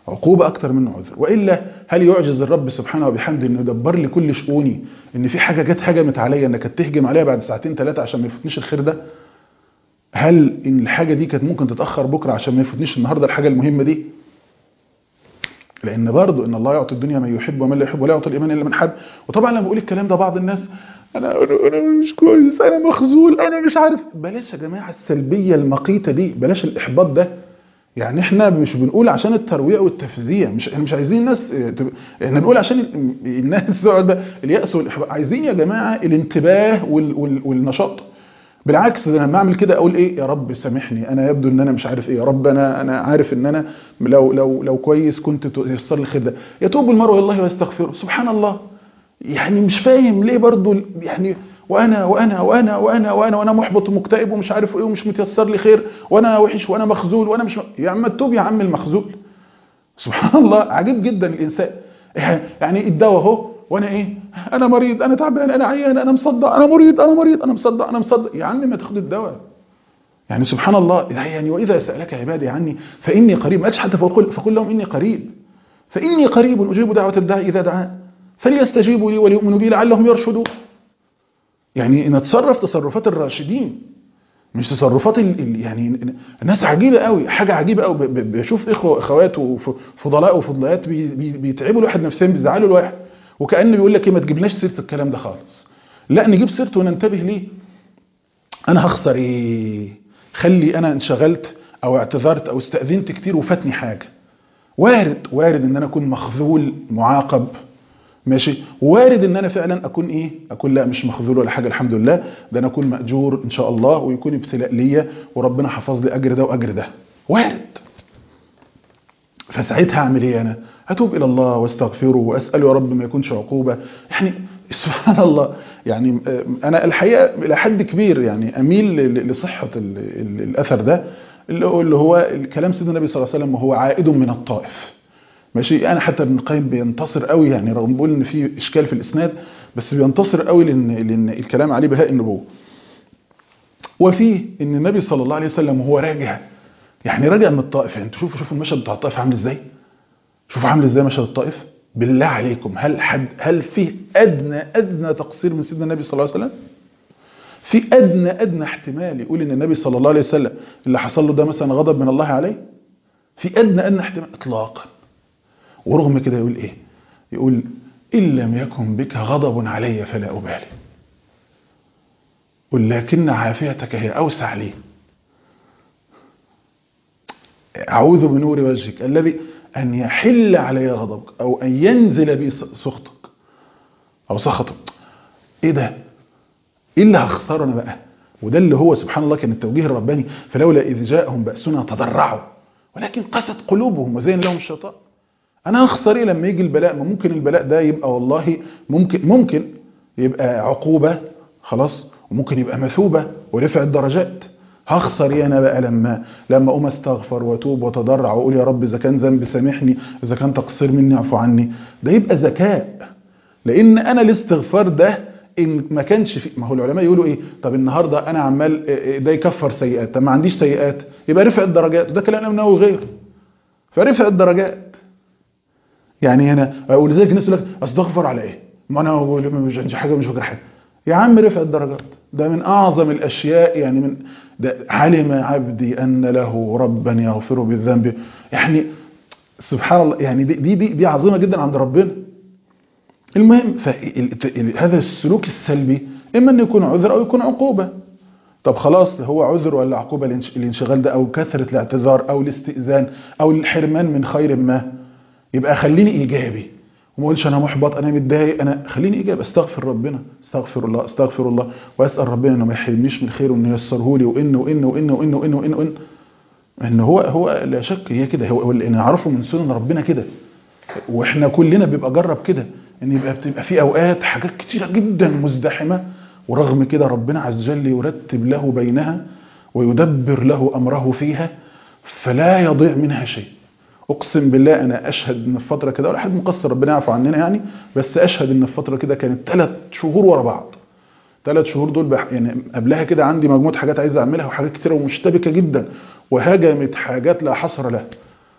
عقوبة أكتر منه عذر وإلا هل يعجز الرب سبحانه وبحمده إنه يدبر لي كل شؤوني إن في حاجة جت هجمت عليا إنك تهجم عليها بعد ساعتين ثلاثة عشان ما يفوتنيش الخير ده هل إن الحاجة دي كانت ممكن تتأخر بكرة عشان ما يفوتنيش النهاردة الحاجة المهمة دي لأن برضه إن الله يعطي الدنيا من يحب ومن لا يحب ولا يعطي الإيمان إلا من حب وطبعا لما بقول الكلام ده بعض الناس أنا أنا مش كويس أنا مخزول أنا مش عارف بلاش يا جماعة السلبية المقيتة دي بلاش الإحباط ده يعني احنا مش بنقول عشان الترويع والتفزيع مش احنا مش عايزين الناس احنا بنقول عشان الناس تقعد اليأس والاحباط عايزين يا جماعه الانتباه وال وال والنشاط بالعكس ده انا لما اعمل كده اقول ايه يا رب سامحني انا يبدو ان انا مش عارف ايه يا رب انا انا عارف ان انا لو لو لو كويس كنت تيسر لي الخير ده يتوب المرء الى الله ويستغفره سبحان الله يعني مش فاهم ليه برضو يعني وانا وانا وانا وانا وانا وانا محبط ومكتئب ومش عارف ايه ومش متيسر لي خير وانا وحش وانا مخذول وانا مش م... يا عم توب يا عم المخذول سبحان الله عجيب جدا الانسان يعني الدواء اهو وانا ايه انا مريض انا تعبان انا عيان انا مصدع انا مريض انا مريض انا مصدع انا مصدع يا عم ما تاخد الدواء يعني سبحان الله يعني واذا سالك عبادي عني فاني قريب ما قالش حتى فقل فقل لهم اني قريب فاني قريب اجيب دعوه الداعي اذا دعان فليستجيبوا لي وليؤمنوا بي لعلهم يرشدون يعني نتصرف تصرفات الراشدين مش تصرفات ال يعني الناس عجيبه قوي حاجه عجيبه قوي بشوف اخوه اخوات وفضلاء وفضليات بي بي بيتعبوا الواحد نفسيا بيزعلوا الواحد وكانه بيقول لك ايه ما تجيبناش سيره الكلام ده خالص لا نجيب سيرته وننتبه ليه انا هخسر ايه خلي انا انشغلت او اعتذرت او استاذنت كتير وفاتني حاجه وارد وارد ان انا اكون مخذول معاقب ماشي وارد ان انا فعلا اكون ايه اكون لا مش مخذول ولا حاجه الحمد لله ده انا اكون ماجور ان شاء الله ويكون ابتلاء ليا وربنا حفظ لي اجر ده واجر ده وارد فساعتها اعمل ايه انا اتوب الى الله واستغفره واساله يا رب ما يكونش عقوبه يعني سبحان الله يعني انا الحقيقه الى حد كبير يعني اميل لصحه الاثر ده اللي هو الكلام سيدنا النبي صلى الله عليه وسلم وهو عائد من الطائف ماشي انا حتى ابن القيم بينتصر قوي يعني رغم بقول ان في اشكال في الاسناد بس بينتصر قوي لان لان الكلام عليه بهاء النبوه وفي ان النبي صلى الله عليه وسلم وهو راجع يعني راجع من الطائف يعني انتوا شوفوا شوفوا المشهد بتاع الطائف عامل ازاي شوفوا عامل ازاي مشهد الطائف بالله عليكم هل حد هل في ادنى ادنى تقصير من سيدنا النبي صلى الله عليه وسلم في ادنى ادنى احتمال يقول ان النبي صلى الله عليه وسلم اللي حصل له ده مثلا غضب من الله عليه في ادنى ادنى احتمال اطلاقا ورغم كده يقول ايه يقول ان لم يكن بك غضب علي فلا ابالي ولكن عافيتك هي اوسع لي اعوذ بنور وجهك الذي ان يحل علي غضبك او ان ينزل بي سخطك او سخطك ايه ده ايه اللي هخسره انا بقى وده اللي هو سبحان الله كان التوجيه الرباني فلولا اذ جاءهم باسنا تضرعوا ولكن قست قلوبهم وزين لهم الشيطان انا هخسر ايه لما يجي البلاء ما ممكن البلاء ده يبقى والله ممكن ممكن يبقى عقوبة خلاص وممكن يبقى مثوبة ورفع الدرجات هخسر ايه انا بقى لما لما اقوم استغفر واتوب واتضرع واقول يا رب اذا كان ذنبي سامحني اذا كان تقصير مني اعفو عني ده يبقى ذكاء لان انا الاستغفار ده ان ما كانش في ما هو العلماء يقولوا ايه طب النهارده انا عمال ده يكفر سيئات طب ما عنديش سيئات يبقى رفع الدرجات وده كلام النووي غير فرفع الدرجات يعني هنا ولذلك الناس يقول لك استغفر على ايه ما انا مش عندي حاجه مش فاكر حاجه يا عم رفع الدرجات ده من اعظم الاشياء يعني من ده علم عبدي ان له ربا يغفر بالذنب يعني سبحان الله يعني دي دي دي, دي عظيمه جدا عند ربنا المهم هذا السلوك السلبي اما انه يكون عذر او يكون عقوبه طب خلاص هو عذر ولا عقوبه الانشغال ده او كثره الاعتذار او الاستئذان او الحرمان من خير ما يبقى خليني ايجابي وما اقولش انا محبط انا متضايق انا خليني ايجابي استغفر ربنا استغفر الله استغفر الله واسال ربنا انه ما يحرمنيش من خير وانه ييسره لي وان وان وان وان وان وان وان ان هو هو لا شك هي كده هو اللي نعرفه من سنن ربنا كده واحنا كلنا بيبقى جرب كده ان يبقى بتبقى في اوقات حاجات كتيره جدا مزدحمه ورغم كده ربنا عز وجل يرتب له بينها ويدبر له امره فيها فلا يضيع منها شيء اقسم بالله انا اشهد ان في فتره كده ولا حد مقصر ربنا يعفو عننا يعني بس اشهد ان في فتره كده كانت ثلاث شهور ورا بعض ثلاث شهور دول بح يعني قبلها كده عندي مجموعه حاجات عايز اعملها وحاجات كتيره ومشتبكه جدا وهجمت حاجات لا حصر لها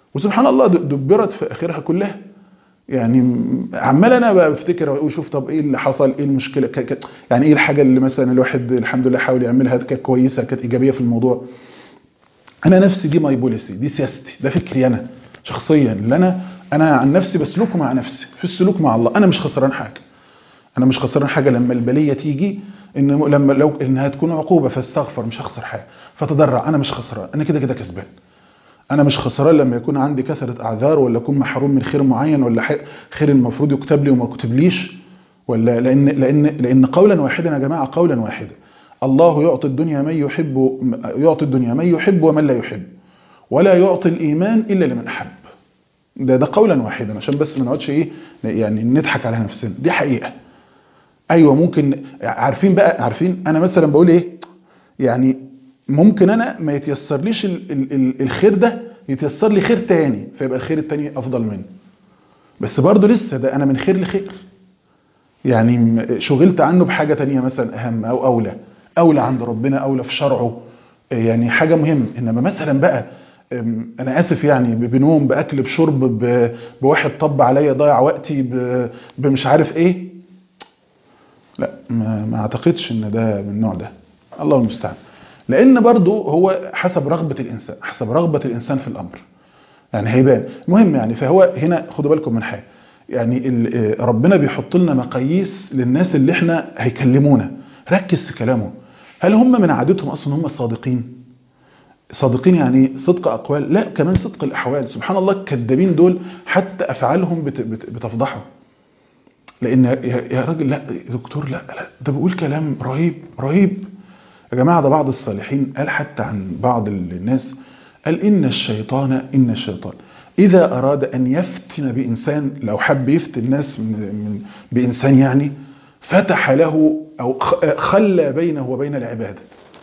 وسبحان الله د- دبرت في اخرها كلها يعني م- عمال انا بقى بفتكر واقول شوف طب ايه اللي حصل ايه المشكله ك... ك... يعني ايه الحاجه اللي مثلا الواحد الحمد لله حاول يعملها كانت كويسه كانت ايجابيه في الموضوع انا نفسي دي ماي بوليسي دي سياستي ده فكري انا شخصيا اللي انا انا عن نفسي بسلكه مع نفسي في السلوك مع الله انا مش خسران حاجه انا مش خسران حاجه لما البليه تيجي ان لما لو انها تكون عقوبه فاستغفر مش هخسر حاجه فتضرع انا مش خسران انا كده كده كسبان انا مش خسران لما يكون عندي كثره اعذار ولا اكون محروم من خير معين ولا ح- خير المفروض يكتب لي وما كتبليش ولا لان لان لان قولا واحدا يا جماعه قولا واحدا الله يعطي الدنيا من يحب يعطي الدنيا من يحب ومن لا يحب ولا يعطي الايمان الا لمن احب ده ده قولا واحدا عشان بس ما نقعدش ايه يعني نضحك على نفسنا دي حقيقه ايوه ممكن عارفين بقى عارفين انا مثلا بقول ايه يعني ممكن انا ما يتيسرليش ال ال ال الخير ده يتيسر لي خير تاني فيبقى الخير التاني افضل منه بس برضه لسه ده انا من خير لخير يعني م- شغلت عنه بحاجه تانية مثلا اهم او اولى اولى عند ربنا اولى في شرعه يعني حاجه مهمه انما مثلا بقى أم، انا اسف يعني ب- بنوم باكل بشرب ب- بواحد طب عليا ضيع وقتي ب- بمش عارف ايه لا ما, ما اعتقدش ان ده من النوع ده الله المستعان لان برضو هو حسب رغبه الانسان حسب رغبه الانسان في الامر يعني هيبان المهم يعني فهو هنا خدوا بالكم من حاجه يعني ال- ربنا بيحط لنا مقاييس للناس اللي احنا هيكلمونا ركز في كلامهم هل هم من عادتهم اصلا هم صادقين صادقين يعني صدق اقوال لا كمان صدق الاحوال سبحان الله الكذابين دول حتى افعالهم بت- بت- بتفضحهم لان يا يا راجل لا يا دكتور لا لا ده بيقول كلام رهيب رهيب يا جماعه ده بعض الصالحين قال حتى عن بعض الناس قال ان الشيطان ان الشيطان اذا اراد ان يفتن بانسان لو حب يفتن الناس من من بانسان يعني فتح له او خ- خلى بينه وبين العباده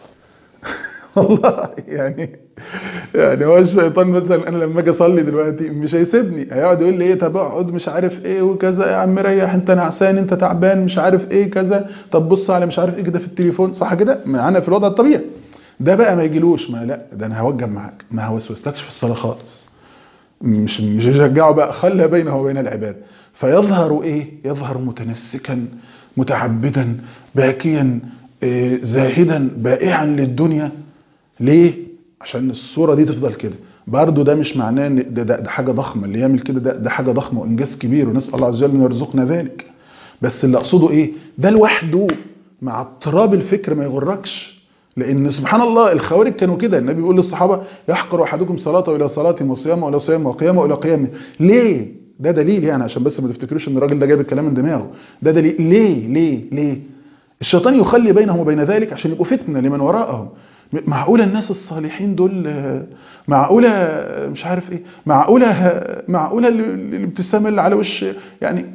والله يعني يعني هو الشيطان مثلا انا لما اجي اصلي دلوقتي مش هيسيبني هيقعد يقول لي ايه طب اقعد مش عارف ايه وكذا يا عم ريح انت نعسان انت تعبان مش عارف ايه كذا طب بص على مش عارف ايه كده في التليفون صح كده معانا في الوضع الطبيعي ده بقى ما يجيلوش ما لا ده انا هوجب معاك ما هوسوسلكش في الصلاه خالص مش مش يشجعه بقى خلى بينه وبين العباد فيظهر ايه يظهر متنسكا متعبدا باكيا إيه، زاهدا بائعا للدنيا ليه عشان الصوره دي تفضل كده برضه ده مش معناه ان ده, ده, ده حاجه ضخمه اللي يعمل كده ده, ده حاجه ضخمه وانجاز كبير ونسال الله عز وجل ان يرزقنا ذلك بس اللي اقصده ايه ده لوحده مع اضطراب الفكر ما يغركش لان سبحان الله الخوارج كانوا كده النبي بيقول للصحابه يحقر احدكم صلاته الى صلاه وصيامه الى صيامه وقيامه الى قيامه ليه ده دليل يعني عشان بس ما تفتكروش ان الراجل ده جايب الكلام من دماغه ده دليل ليه ليه ليه الشيطان يخلي بينهم وبين ذلك عشان يبقوا فتنه لمن وراءهم معقوله الناس الصالحين دول آه، معقوله آه، مش عارف ايه معقوله آه، معقوله ال- ال- الابتسامه اللي على وش يعني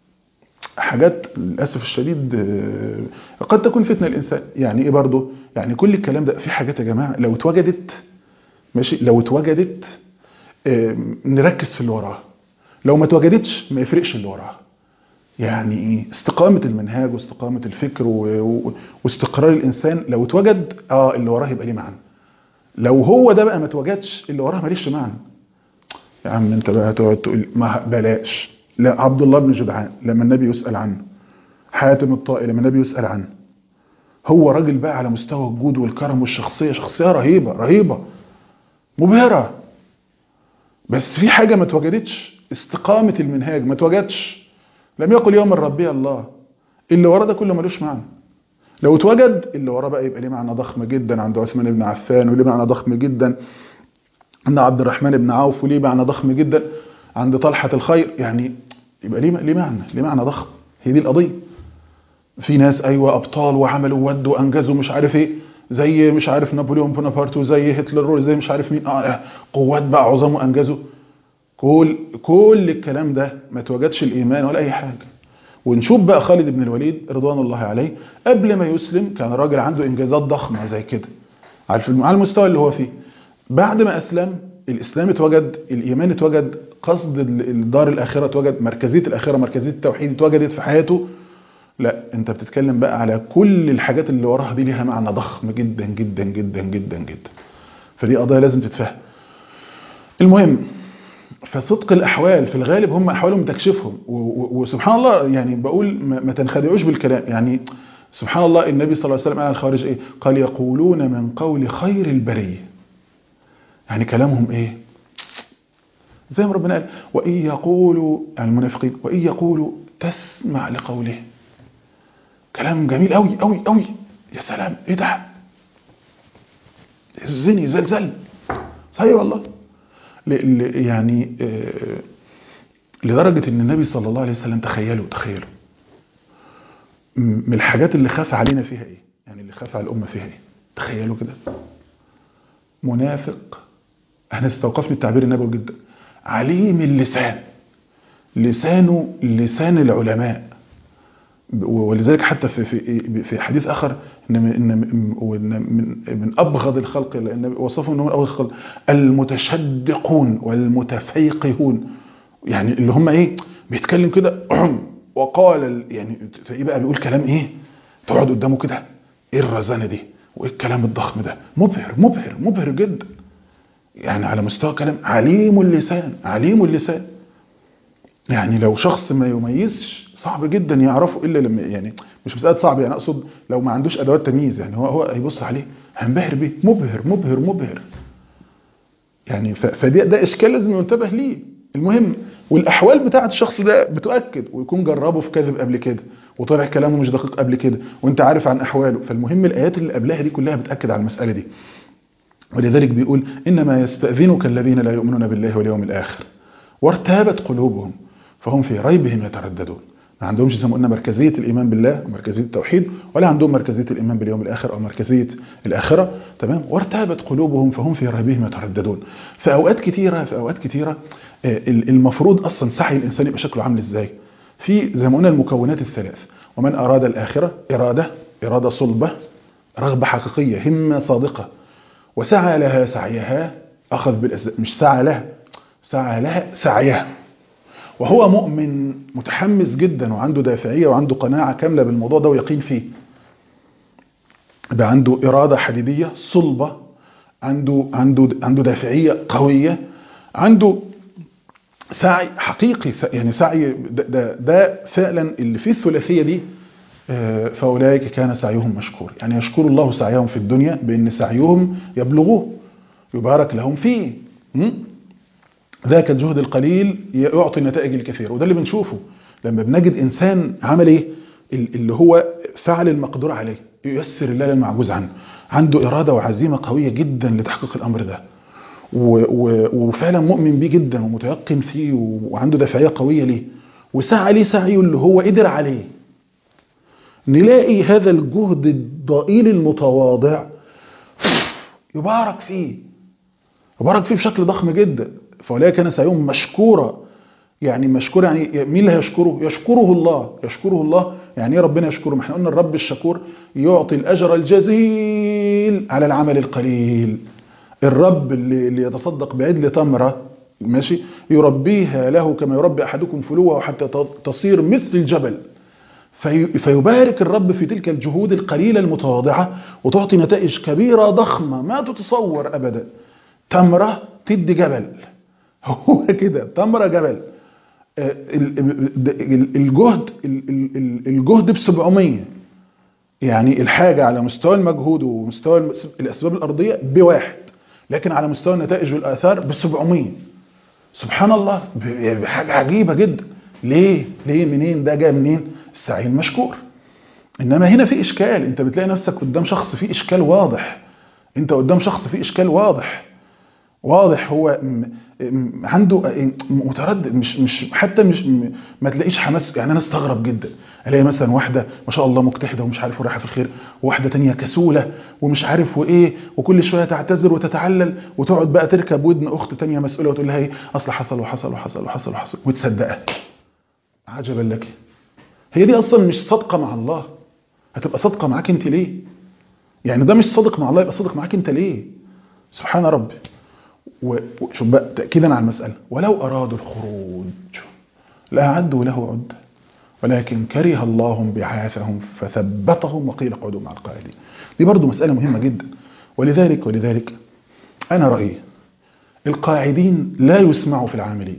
حاجات للاسف الشديد آه، قد تكون فتنه الانسان يعني ايه برضه يعني كل الكلام ده في حاجات يا جماعه لو اتوجدت ماشي لو اتوجدت آه، نركز في اللي وراها لو ما اتوجدتش ما يفرقش اللي وراها يعني ايه استقامه المنهاج واستقامه الفكر و... و... واستقرار الانسان لو اتوجد اه اللي وراه يبقى ليه معنى لو هو ده بقى ما اتوجدش اللي وراه ماليش معنى يا عم انت بقى هتقعد تقول ما بلاش لا عبد الله بن جدعان لما النبي يسال عنه حاتم الطائي لما النبي يسال عنه هو راجل بقى على مستوى الجود والكرم والشخصيه شخصيه رهيبه رهيبه مبهره بس في حاجه ما اتوجدتش استقامه المنهاج ما اتوجدش لم يقل يوم ربي الله اللي ورا ده كله ملوش معنى لو اتوجد اللي وراه بقى يبقى ليه معنى ضخم جدا عند عثمان بن عفان وليه معنى ضخم جدا عند عبد الرحمن بن عوف وليه معنى ضخم جدا عند طلحة الخير يعني يبقى ليه ليه معنى ليه معنى ضخم هي دي القضية في ناس ايوه ابطال وعملوا ود وانجزوا مش عارف ايه زي مش عارف نابليون بونابرت وزي هتلر زي مش عارف مين اه قوات بقى عظام وانجزوا كل كل الكلام ده ما توجدش الايمان ولا اي حاجه ونشوف بقى خالد بن الوليد رضوان الله عليه قبل ما يسلم كان راجل عنده انجازات ضخمه زي كده على على المستوى اللي هو فيه بعد ما اسلم الاسلام اتوجد الايمان اتوجد قصد الدار الاخره اتوجد مركزيه الاخره مركزيه التوحيد اتوجدت في حياته لا انت بتتكلم بقى على كل الحاجات اللي وراها دي ليها معنى ضخم جدا جدا جدا جدا جدا فدي قضايا لازم تتفهم المهم فصدق الاحوال في الغالب هم احوالهم تكشفهم و- و- وسبحان الله يعني بقول ما ما تنخدعوش بالكلام يعني سبحان الله النبي صلى الله عليه وسلم قال على الخوارج ايه قال يقولون من قول خير البريه يعني كلامهم ايه زي ما ربنا قال وان يقولوا يعني المنافقين وان يقولوا تسمع لقوله كلام جميل قوي قوي قوي يا سلام ايه ده الزني زلزل صحيح والله ل- ل- يعني آه، لدرجة ان النبي صلى الله عليه وسلم تخيلوا تخيلوا م- من الحاجات اللي خاف علينا فيها ايه يعني اللي خاف على الامة فيها ايه تخيلوا كده منافق انا استوقفني التعبير النبوي جدا عليم اللسان لسانه لسان العلماء ولذلك حتى في في في حديث اخر ان من ان وإن من من ابغض الخلق الى النبي وصفه انه من ابغض الخلق المتشدقون والمتفيقهون يعني اللي هم ايه بيتكلم كده وقال ال- يعني تلاقيه بقى بيقول كلام ايه تقعد قدامه كده ايه الرزانه دي وايه الكلام الضخم ده مبهر مبهر مبهر جدا يعني على مستوى كلام عليم اللسان عليم اللسان يعني لو شخص ما يميزش صعب جدا يعرفه الا لما يعني مش مساله صعب يعني اقصد لو ما عندوش ادوات تمييز يعني هو هو هيبص عليه هينبهر بيه مبهر مبهر مبهر يعني ف- فده ده اشكال لازم ينتبه ليه المهم والاحوال بتاعه الشخص ده بتؤكد ويكون جربه في كذب قبل كده وطلع كلامه مش دقيق قبل كده وانت عارف عن احواله فالمهم الايات اللي قبلها دي كلها بتاكد على المساله دي ولذلك بيقول انما يستاذنك الذين لا يؤمنون بالله واليوم الاخر وارتابت قلوبهم فهم في ريبهم يترددون ما عندهمش زي ما قلنا مركزيه الايمان بالله ومركزيه التوحيد ولا عندهم مركزيه الايمان باليوم الاخر او مركزيه الاخره تمام وارتابت قلوبهم فهم في ريبهم يترددون في اوقات كتيره في اوقات كتيره آه، المفروض اصلا سعي الانسان يبقى شكله عامل ازاي في زي ما قلنا المكونات الثلاث ومن اراد الاخره اراده اراده صلبه رغبه حقيقيه همه صادقه وسعى لها سعيها اخذ بالاسباب مش سعى لها سعى لها سعيها وهو مؤمن متحمس جدا وعنده دافعيه وعنده قناعه كامله بالموضوع ده ويقين فيه يبقى عنده اراده حديديه صلبه عنده عنده عنده دافعيه قويه عنده سعي حقيقي يعني سعي ده, ده, ده فعلا اللي فيه الثلاثيه دي آه، فاولئك كان سعيهم مشكور يعني يشكر الله سعيهم في الدنيا بان سعيهم يبلغوه يبارك لهم فيه م? ذاك الجهد القليل يعطي النتائج الكثيرة وده اللي بنشوفه لما بنجد إنسان عمل إيه ال- اللي هو فعل المقدور عليه ييسر الله للمعجوز عنه عنده إرادة وعزيمة قوية جدا لتحقيق الأمر ده و و وفعلا مؤمن بيه جدا ومتيقن فيه وعنده دافعية قوية ليه وسعى ليه سعيه اللي هو قدر عليه نلاقي هذا الجهد الضئيل المتواضع يبارك فيه يبارك فيه بشكل ضخم جدا فاولئك كان سعيهم مشكورا يعني مشكور يعني مين اللي هيشكره يشكره الله يشكره الله يعني ايه ربنا يشكره ما احنا قلنا الرب الشكور يعطي الاجر الجزيل على العمل القليل الرب اللي, اللي يتصدق بعدل تمره ماشي يربيها له كما يربي احدكم فلوه حتى تصير مثل الجبل في فيبارك الرب في تلك الجهود القليله المتواضعه وتعطي نتائج كبيره ضخمه ما تتصور ابدا تمره تدي جبل هو كده تمره جبل آه، ال- ال- الجهد ال- ال- الجهد ب 700 يعني الحاجه على مستوى المجهود ومستوى المس- الاسباب الارضيه بواحد لكن على مستوى النتائج والاثار ب 700 سبحان الله ب- بحاجه عجيبه جدا ليه ليه منين ده جاي منين السعي المشكور انما هنا في اشكال انت بتلاقي نفسك قدام شخص فيه اشكال واضح انت قدام شخص فيه اشكال واضح واضح هو م- م- عنده متردد مش مش حتى مش م- ما تلاقيش حماس يعني انا استغرب جدا الاقي مثلا واحده ما شاء الله مجتهده ومش عارف ورايحه في الخير وواحده تانية كسوله ومش عارف وايه وكل شويه تعتذر وتتعلل وتقعد بقى تركب ودن اخت تانية مسؤوله وتقول لها ايه اصل حصل وحصل وحصل وحصل وحصل وتصدقها عجبا لك هي دي اصلا مش صادقه مع الله هتبقى صادقه معاك انت ليه يعني ده مش صادق مع الله يبقى صادق معاك انت ليه سبحان ربي وشوف بقى تأكيدا على المسألة ولو أرادوا الخروج لأعدوا له عدة ولكن كره الله بعاثهم فثبتهم وقيل اقعدوا مع القائلين دي برضو مسألة مهمة جدا ولذلك ولذلك أنا رأيي القاعدين لا يسمعوا في العاملين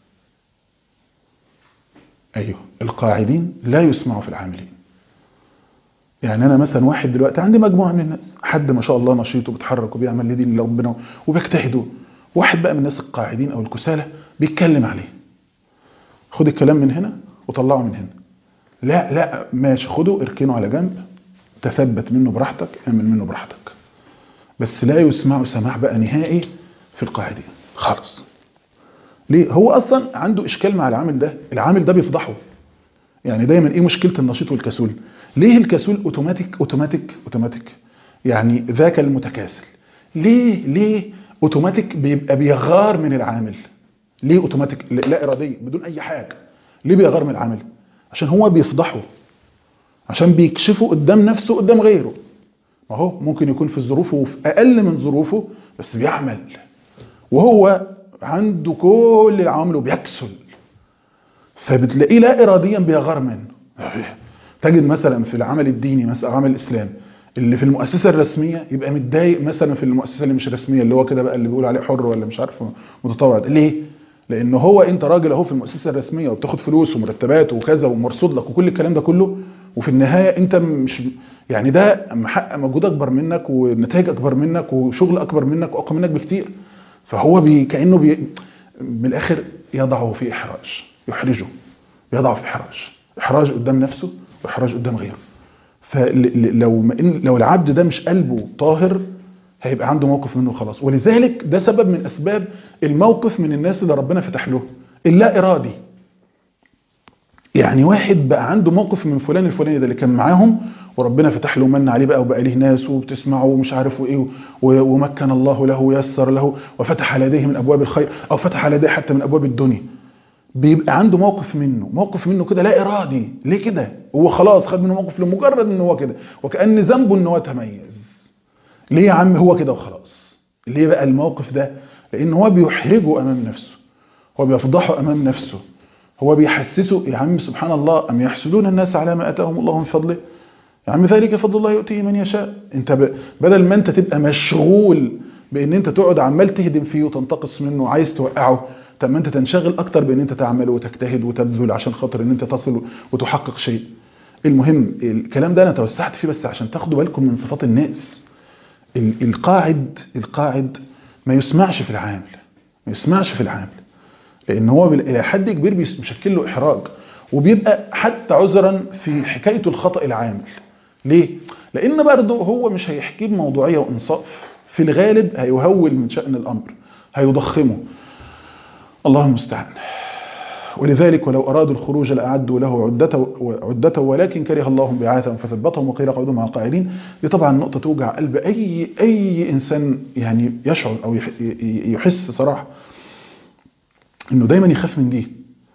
ايوه القاعدين لا يسمعوا في العاملين يعني انا مثلا واحد دلوقتي عندي مجموعه من الناس حد ما شاء الله نشيط وبيتحرك وبيعمل لدين ربنا وبيجتهدوا واحد بقى من الناس القاعدين او الكسالى بيتكلم عليه خد الكلام من هنا وطلعه من هنا لا لا ماشي خده اركنه على جنب تثبت منه براحتك اعمل منه براحتك بس لا يسمع سماع بقى نهائي في القاعدين خالص ليه هو اصلا عنده اشكال مع العامل ده العامل ده بيفضحه يعني دايما ايه مشكله النشيط والكسول ليه الكسول اوتوماتيك اوتوماتيك اوتوماتيك يعني ذاك المتكاسل ليه ليه اوتوماتيك بيبقى بيغار من العامل ليه اوتوماتيك لا اراديه بدون اي حاجه ليه بيغار من العامل عشان هو بيفضحه عشان بيكشفه قدام نفسه قدام غيره ما هو ممكن يكون في ظروفه وفي اقل من ظروفه بس بيعمل وهو عنده كل العوامل وبيكسل فبتلاقيه لا اراديا بيغار منه تجد مثلا في العمل الديني مثلا عمل الاسلام اللي في المؤسسه الرسميه يبقى متضايق مثلا في المؤسسه اللي مش رسميه اللي هو كده بقى اللي بيقول عليه حر ولا مش عارف متطوع ليه لان هو انت راجل اهو في المؤسسه الرسميه وبتاخد فلوس ومرتبات وكذا ومرصود لك وكل الكلام ده كله وفي النهايه انت مش يعني ده محقق مجهود اكبر منك ونتائج اكبر منك وشغل اكبر منك واقوى منك بكتير فهو بي كانه بي من الاخر يضعه في احراج يحرجه يضعه في احراج احراج قدام نفسه واحراج قدام غيره فلو لو العبد ده مش قلبه طاهر هيبقى عنده موقف منه خلاص ولذلك ده سبب من اسباب الموقف من الناس اللي ربنا فتح له اللا ارادي يعني واحد بقى عنده موقف من فلان الفلاني ده اللي كان معاهم وربنا فتح له من عليه بقى وبقى ليه ناس وبتسمعه ومش عارف ايه ومكن الله له ويسر له وفتح على يديه من ابواب الخير او فتح على يديه حتى من ابواب الدنيا بيبقى عنده موقف منه موقف منه كده لا ارادي ليه كده هو خلاص خد منه موقف لمجرد ان هو كده وكان ذنبه ان هو تميز ليه يا عم هو كده وخلاص ليه بقى الموقف ده لان هو بيحرجه امام نفسه هو بيفضحه امام نفسه هو بيحسسه يا عم سبحان الله ام يحسدون الناس على ما اتاهم الله من فضله يا عم ذلك فضل الله يؤتيه من يشاء انت ب... بدل ما انت تبقى مشغول بان انت تقعد عمال تهدم فيه وتنتقص منه وعايز توقعه طب ما انت تنشغل اكتر بان انت تعمل وتجتهد وتبذل عشان خاطر ان انت تصل وتحقق شيء المهم الكلام ده انا توسعت فيه بس عشان تاخدوا بالكم من صفات الناس القاعد القاعد ما يسمعش في العامل ما يسمعش في العامل لان هو الى حد كبير بيشكل له احراج وبيبقى حتى عذرا في حكايته الخطا العامل ليه لان برضه هو مش هيحكيه بموضوعيه وانصاف في الغالب هيهول من شان الامر هيضخمه الله المستعان ولذلك ولو أرادوا الخروج لأعدوا له عدته, عدته ولكن كره الله بعاثهم فثبتهم وقيل قعدوا مع القاعدين دي طبعا نقطة توجع قلب أي, أي إنسان يعني يشعر أو يحس صراحة إنه دايما يخاف من دي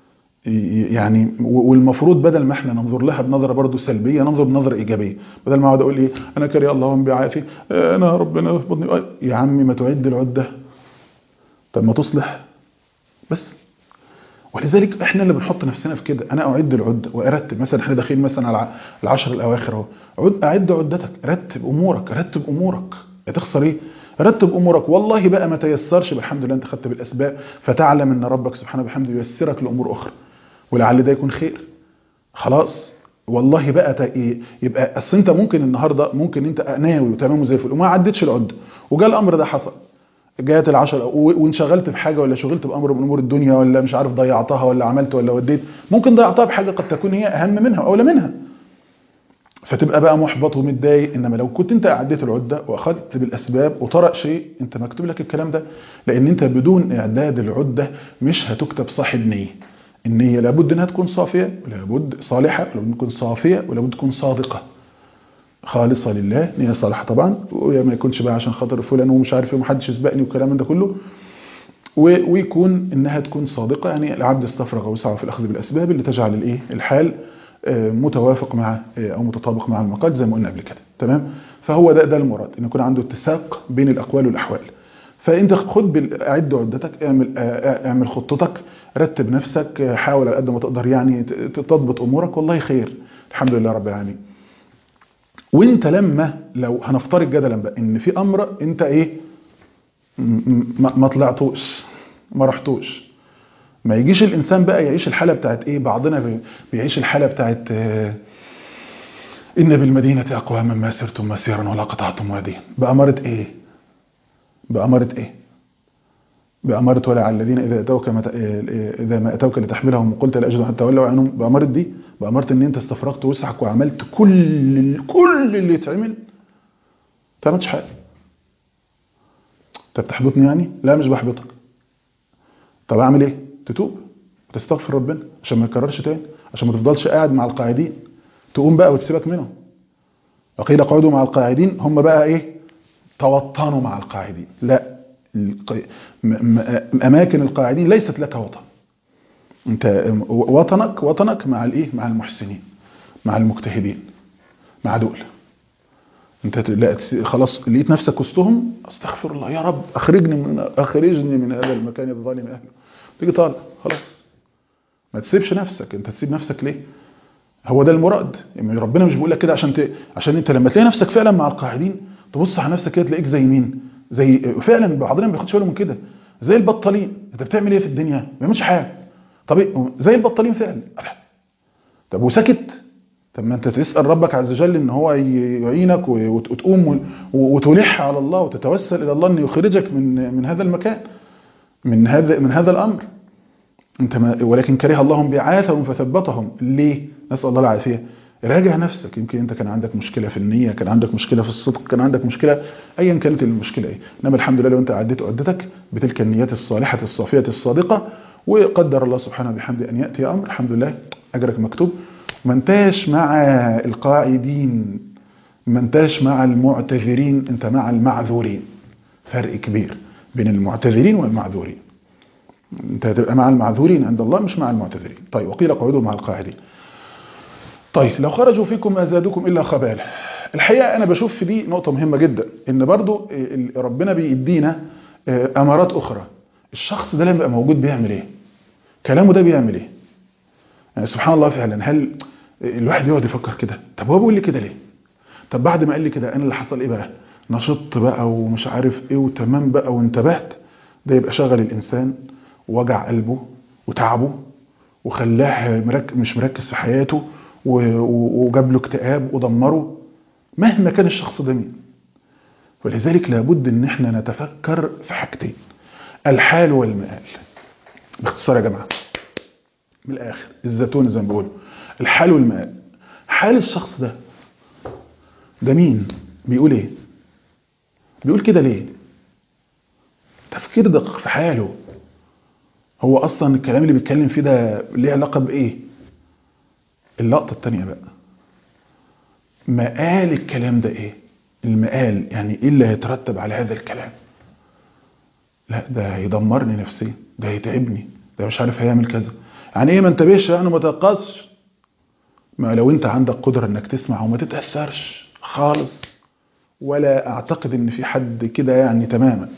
يعني والمفروض بدل ما احنا ننظر لها بنظره برضه سلبيه ننظر بنظره ايجابيه بدل ما اقعد اقول ايه انا كره الله بعافي انا ربنا في بطني يا عمي ما تعد العده طب ما تصلح بس ولذلك احنا اللي بنحط نفسنا في كده انا اعد العده وارتب مثلا احنا داخلين مثلا على العشر الاواخر اهو عد اعد عدتك رتب امورك رتب امورك هتخسر ايه رتب امورك والله بقى ما تيسرش بالحمد لله انت خدت بالاسباب فتعلم ان ربك سبحانه وبحمده ييسرك لامور اخرى ولعل ده يكون خير خلاص والله بقى يبقى اصل انت ممكن النهارده ممكن انت ناوي وتمام زي الفل وما عدتش العده وجاء الامر ده حصل جات العشر وانشغلت بحاجه ولا شغلت بامر من امور الدنيا ولا مش عارف ضيعتها ولا عملت ولا وديت ممكن ضيعتها بحاجه قد تكون هي اهم منها او اولى منها فتبقى بقى محبط ومتضايق انما لو كنت انت عديت العده واخذت بالاسباب وطرأ شيء انت مكتوب لك الكلام ده لان انت بدون اعداد العده مش هتكتب صاحب نيه النيه لابد انها تكون صافيه ولابد صالحه ولابد تكون صافيه ولابد تكون صادقه خالصة لله نية صالحة طبعا وما يكونش بقى عشان خاطر فلان ومش عارف ايه ومحدش يسبقني والكلام ده كله ويكون انها تكون صادقة يعني العبد استفرغ وسعه في الاخذ بالاسباب اللي تجعل الايه الحال متوافق مع او متطابق مع المقال زي ما قلنا قبل كده تمام فهو ده ده المراد ان يكون عنده اتساق بين الاقوال والاحوال فانت خد اعد عدتك اعمل اعمل خطتك رتب نفسك حاول على قد ما تقدر يعني تضبط امورك والله خير الحمد لله رب العالمين وانت لما لو هنفترض جدلا بقى ان في امر انت ايه م- ما ما طلعتوش ما رحتوش ما يجيش الانسان بقى يعيش الحاله بتاعت ايه بعضنا بي- بيعيش الحاله بتاعت آه، ان بالمدينه اقواما ما سرتم مسيرا ولا قطعتم واديا باماره ايه باماره ايه بأمارة ولا على الذين إذا أتوك مت... إذا ما أتوك لتحملهم وقلت لا أجد حتى ولوا عنهم بأمارة دي بأمارة إن أنت استفرغت وسعك وعملت كل كل اللي يتعمل ما تعملش حاجة أنت بتحبطني يعني؟ لا مش بحبطك طب أعمل إيه؟ تتوب وتستغفر ربنا عشان ما يكررش تاني عشان ما تفضلش قاعد مع القاعدين تقوم بقى وتسيبك منهم وقيل اقعدوا مع القاعدين هم بقى إيه؟ توطنوا مع القاعدين لا الق- م- م- اماكن القاعدين ليست لك وطن انت وطنك وطنك مع الايه مع المحسنين مع المجتهدين مع دول انت ت- لا تس- خلاص لقيت نفسك وسطهم استغفر الله يا رب اخرجني من اخرجني من هذا المكان الظالم اهله تيجي طالع خلاص ما تسيبش نفسك انت تسيب نفسك ليه هو ده المراد يعني ربنا مش بيقول لك كده عشان ت... عشان انت لما تلاقي نفسك فعلا مع القاعدين تبص على نفسك كده تلاقيك زي مين زي فعلا بعضنا ما بياخدش باله من كده زي البطالين انت بتعمل ايه في الدنيا ما بيعملش حاجه طب إيه؟ زي البطالين فعلا طب وسكت طب ما انت تسال ربك عز وجل ان هو ي- يعينك و- وت- وتقوم و- وتلح على الله وتتوسل الى الله ان يخرجك من من هذا المكان من هذا من هذا الامر انت ما ولكن كره الله بعاثهم فثبتهم ليه نسال الله العافيه راجع نفسك يمكن انت كان عندك مشكله في النيه كان عندك مشكله في الصدق كان عندك مشكله ايا كانت المشكله ايه انما الحمد لله لو انت عديت عدتك بتلك النيات الصالحه الصافيه الصادقه وقدر الله سبحانه بحمده ان ياتي امر الحمد لله اجرك مكتوب ما انتاش مع القاعدين ما انتاش مع المعتذرين انت مع المعذورين فرق كبير بين المعتذرين والمعذورين انت هتبقى مع المعذورين عند الله مش مع المعتذرين طيب وقيل اقعدوا مع القاعدين طيب لو خرجوا فيكم ما زادوكم الا خبالا الحقيقه انا بشوف في دي نقطه مهمه جدا ان برضو ال- ربنا بيدينا آه، امارات اخرى الشخص ده لما يبقى موجود بيعمل ايه كلامه ده بيعمل ايه يعني سبحان الله فعلا هل الواحد يقعد يفكر كده طب هو بيقول لي كده ليه طب بعد ما قال لي كده انا اللي حصل ايه بقى نشطت بقى ومش عارف ايه وتمام بقى وانتبهت ده يبقى شغل الانسان ووجع قلبه وتعبه وخلاه مرك... مش مركز في حياته و... و- وجاب له اكتئاب ودمره مهما كان الشخص ده مين ولذلك لابد ان احنا نتفكر في حاجتين الحال والمآل باختصار يا جماعه من الاخر الزيتون زي ما بيقولوا الحال والمآل حال الشخص ده ده مين بيقول ايه بيقول كده ليه تفكير دقيق في حاله هو اصلا الكلام اللي بيتكلم فيه ده ليه علاقه بايه اللقطه التانية بقى مقال الكلام ده ايه المقال يعني ايه اللي هيترتب على هذا الكلام لا ده هيدمرني نفسيا ده هيتعبني ده مش عارف هيعمل كذا يعني ايه ما انتبهش يعني ما تقصش ما لو انت عندك قدرة انك تسمع وما تتأثرش خالص ولا اعتقد ان في حد كده يعني تماما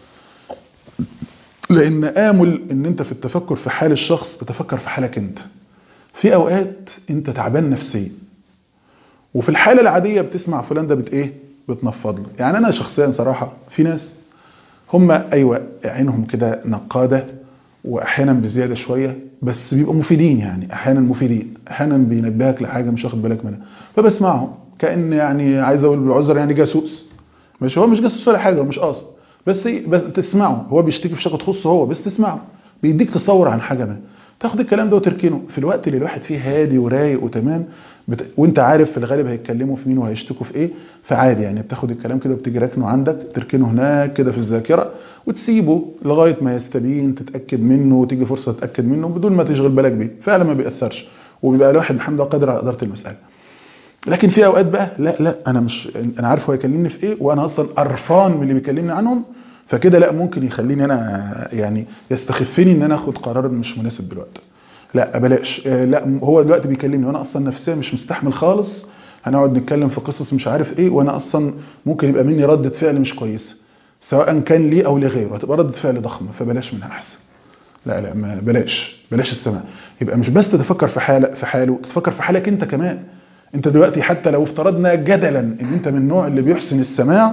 لان امل ان انت في التفكر في حال الشخص تتفكر في حالك انت في اوقات انت تعبان نفسيا وفي الحالة العادية بتسمع فلان ده بت ايه بتنفض له يعني انا شخصيا صراحة في ناس هم ايوه عينهم كده نقادة واحيانا بزيادة شوية بس بيبقوا مفيدين يعني احيانا مفيدين احيانا بينبهك لحاجة مش واخد بالك منها فبسمعهم كأن يعني عايز اقول بالعذر يعني جاسوس مش هو مش جاسوس ولا حاجة هو مش قاصد بس إيه؟ بس تسمعه هو بيشتكي في شغل تخصه هو بس تسمعه بيديك تصور عن حاجة ما تاخد الكلام ده وتركنه في الوقت اللي الواحد فيه هادي ورايق وتمام بت... وانت عارف في الغالب هيتكلموا في مين وهيشتكوا في ايه فعادي يعني بتاخد الكلام كده وبتيجي راكنه عندك تركنه هناك كده في الذاكره وتسيبه لغايه ما يستبين تتاكد منه وتيجي فرصه تتاكد منه بدون ما تشغل بالك بيه فعلا ما بيأثرش وبيبقى الواحد الحمد لله قادر على اداره المساله لكن في اوقات بقى لا لا انا مش انا عارف هو يكلمني في ايه وانا اصلا قرفان من اللي بيكلمني عنهم فكده لا ممكن يخليني انا يعني يستخفني ان انا اخد قرار مش مناسب دلوقتي لا بلاش آه، لا هو دلوقتي بيكلمني وانا اصلا نفسيا مش مستحمل خالص هنقعد نتكلم في قصص مش عارف ايه وانا اصلا ممكن يبقى مني ردة فعل مش كويسه سواء كان لي او لغيره هتبقى ردة فعل ضخمه فبلاش منها احسن لا لا ما بلاش بلاش السماع يبقى مش بس تتفكر في حاله في حاله تتفكر في حالك انت كمان انت دلوقتي حتى لو افترضنا جدلا ان انت من النوع اللي بيحسن السماع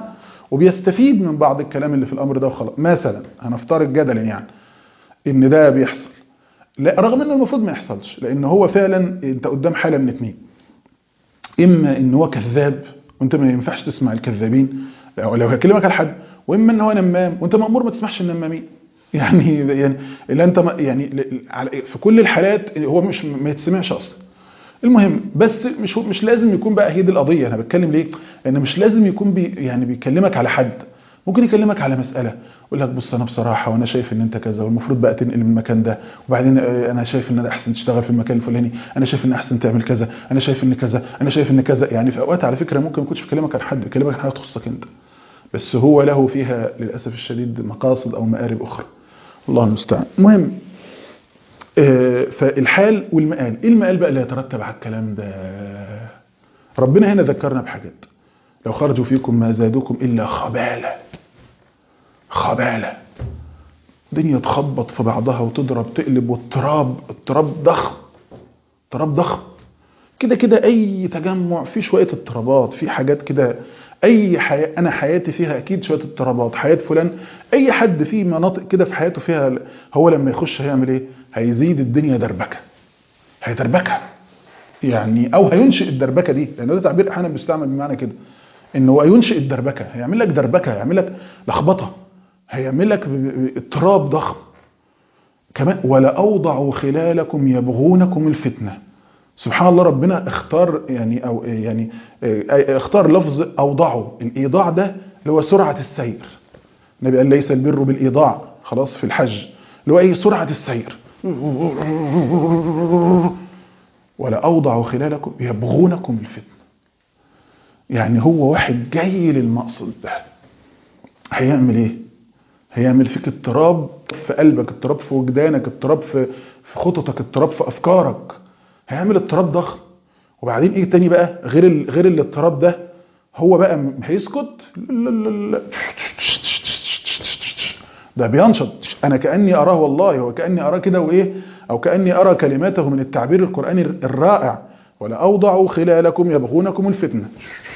وبيستفيد من بعض الكلام اللي في الامر ده وخلاص مثلا هنفترض جدلا يعني ان ده بيحصل لا رغم انه المفروض ما يحصلش لان هو فعلا انت قدام حاله من اتنين اما ان هو كذاب وانت ما ينفعش تسمع الكذابين او لو هكلمك على حد واما ان هو نمام وانت مامور ما تسمعش النمامين يعني يعني لا انت ما- يعني ل- على- في كل الحالات هو مش ما يتسمعش اصلا المهم بس مش مش لازم يكون بقى هي دي القضيه انا بتكلم ليه ان مش لازم يكون بي يعني بيكلمك على حد ممكن يكلمك على مساله يقول لك بص انا بصراحه وانا شايف ان انت كذا والمفروض بقى تنقل من المكان ده وبعدين آه، انا شايف ان ده احسن تشتغل في المكان الفلاني انا شايف ان احسن تعمل كذا انا شايف ان كذا انا شايف ان كذا يعني في اوقات على فكره ممكن ما يكونش بيكلمك عن حد بيكلمك عن حاجه تخصك انت بس هو له فيها للاسف الشديد مقاصد او مآرب اخرى الله المستعان المهم آه، فالحال والمآل ايه المآل بقى اللي يترتب على الكلام ده ربنا هنا ذكرنا بحاجات لو خرجوا فيكم ما زادوكم الا خباله خباله الدنيا تخبط في بعضها وتضرب تقلب والتراب التراب ضخم تراب ضخم كده كده اي تجمع فيه شويه اضطرابات في حاجات كده اي حياة انا حياتي فيها اكيد شويه اضطرابات حياه فلان اي حد فيه مناطق كده في حياته فيها هو لما يخش هيعمل ايه هيزيد الدنيا دربكه هيدربكها يعني او هينشئ الدربكه دي لان ده تعبير احيانا بيستعمل بمعنى كده ان هو ينشئ الدربكه هيعمل لك دربكه هيعمل لك لخبطه هيعمل لك ب- ب- اضطراب ضخم كمان ولا اوضعوا خلالكم يبغونكم الفتنه سبحان الله ربنا اختار يعني او يعني اه، اختار لفظ اوضعوا الايضاع ده اللي هو سرعه السير النبي قال ليس البر بالايضاع خلاص في الحج اللي هو ايه سرعه السير ولا اوضعوا خلالكم يبغونكم الفتنه يعني هو واحد جاي للمقصد ده هيعمل ايه هيعمل فيك اضطراب في قلبك اضطراب في وجدانك اضطراب في في خططك اضطراب في افكارك هيعمل اضطراب ضخم وبعدين ايه تاني بقى غير ال... غير الاضطراب ده هو بقى م- هيسكت لا لا لا. ده بينشط انا كاني اراه والله هو كاني اراه كده وايه او كاني ارى كلماته من التعبير القراني الرائع ولا اوضعوا خلالكم يبغونكم الفتنه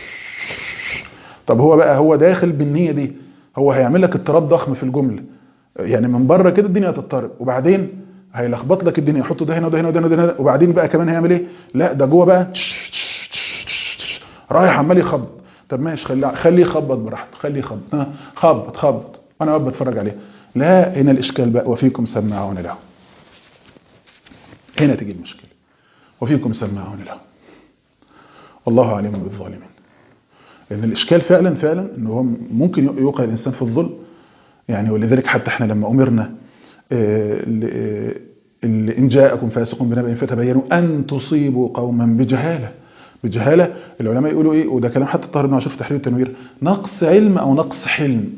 طب هو بقى هو داخل بالنية دي هو هيعمل لك اضطراب ضخم في الجملة يعني من بره كده الدنيا هتضطرب وبعدين هيلخبط لك الدنيا يحط ده هنا وده هنا وده هنا وده هنا وبعدين بقى كمان هيعمل ايه لا ده جوه بقى رايح عمال يخبط طب ماشي خليه خليه يخبط براحته خليه يخبط ها، خبط خبط وانا واقف بتفرج عليه لا هنا الاشكال بقى وفيكم سماعون له هنا تيجي المشكله وفيكم سماعون له والله عليم بالظالمين لان الاشكال فعلا فعلا ان هو ممكن يوقع الانسان في الظلم يعني ولذلك حتى احنا لما امرنا آه، ل- آه، ال- ان جاءكم فاسق بنبأ فتبينوا ان تصيبوا قوما بجهاله بجهاله العلماء يقولوا ايه وده كلام حتى الطاهر بن عاشور في تحرير التنوير نقص علم او نقص حلم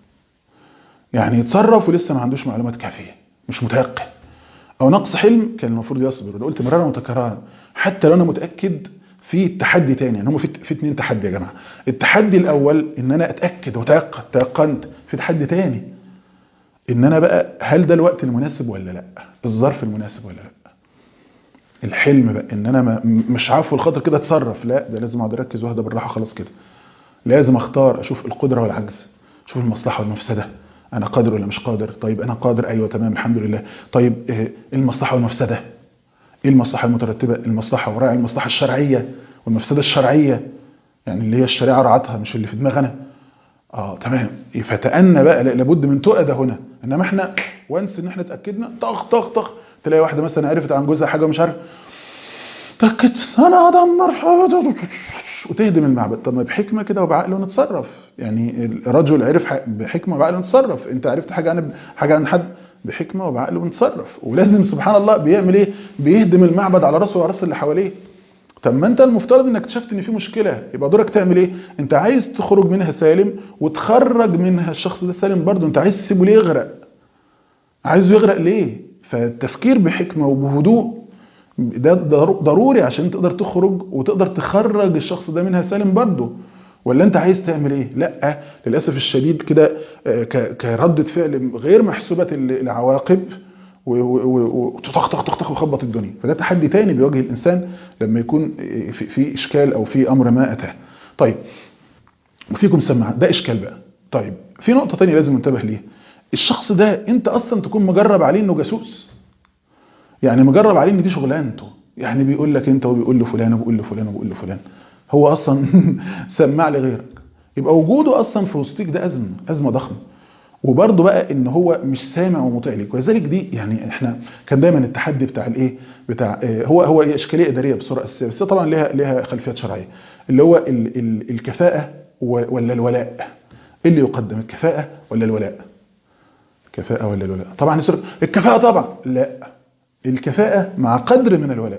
يعني يتصرف ولسه ما عندوش معلومات كافيه مش متيقن او نقص حلم كان المفروض يصبر وده قلت مرارا وتكرارا حتى لو انا متاكد في تحدي تاني يعني هم في في اتنين تحدي يا جماعه التحدي الاول ان انا اتاكد وتيقن تيقنت في تحدي تاني ان انا بقى هل ده الوقت المناسب ولا لا الظرف المناسب ولا لا الحلم بقى ان انا ما مش عفو الخاطر كده اتصرف لا ده لازم اقعد اركز واهدى بالراحه خلاص كده لازم اختار اشوف القدره والعجز اشوف المصلحه والمفسده انا قادر ولا مش قادر طيب انا قادر ايوه تمام الحمد لله طيب ايه المصلحه والمفسده ايه المصلحه المترتبه المصلحه وراعي المصلحه الشرعيه والمفسده الشرعيه يعني اللي هي الشريعه رعتها مش اللي في دماغنا اه تمام فتأنى بقى لا- لابد من تؤدى هنا انما احنا وانس ان احنا اتاكدنا طخ طخ طخ تلاقي واحده مثلا عرفت عن جوزها حاجه مش عارف تأكدت انا ادمر وتهدم المعبد طب ما بحكمه كده وبعقل ونتصرف يعني الرجل عرف ح- بحكمه وبعقل ونتصرف انت عرفت حاجه عن حاجه عن حد بحكمه وبعقل ونتصرف ولازم سبحان الله بيعمل ايه بيهدم المعبد على راسه وعلى راس اللي حواليه طب ما انت المفترض انك اكتشفت ان في مشكله يبقى دورك تعمل ايه انت عايز تخرج منها سالم وتخرج منها الشخص ده سالم برضه انت عايز تسيبه ليه يغرق عايزه يغرق ليه فالتفكير بحكمه وبهدوء ده ضرو- ضروري عشان تقدر تخرج وتقدر تخرج الشخص ده منها سالم برضه ولا انت عايز تعمل ايه لا للاسف الشديد كده آه، ك- كردة فعل غير محسوبة ال- العواقب و- و- و- وتطخ طخ طخ طخ وخبط الدنيا فده تحدي تاني بيواجه الانسان لما يكون في, في اشكال او في امر ما اتاه طيب وفيكم سماعات ده اشكال بقى طيب في نقطه تانية لازم انتبه ليها الشخص ده انت اصلا تكون مجرب عليه انه جاسوس يعني مجرب عليه ان دي شغلانته يعني بيقول لك انت وبيقول لفلان وبيقول لفلان وبيقول لفلان هو اصلا سماع لغيرك يبقى وجوده اصلا في وسطيك ده ازمه ازمه ضخمه وبرضه بقى ان هو مش سامع ومطيع ليك ولذلك دي يعني احنا كان دايما التحدي بتاع الايه بتاع إيه هو هو اشكاليه اداريه بصوره اساسيه بس طبعا ليها ليها خلفيات شرعيه اللي هو ال ال الكفاءه ولا الولاء ايه اللي يقدم الكفاءه ولا الولاء الكفاءه ولا الولاء طبعا الكفاءه طبعا لا الكفاءه مع قدر من الولاء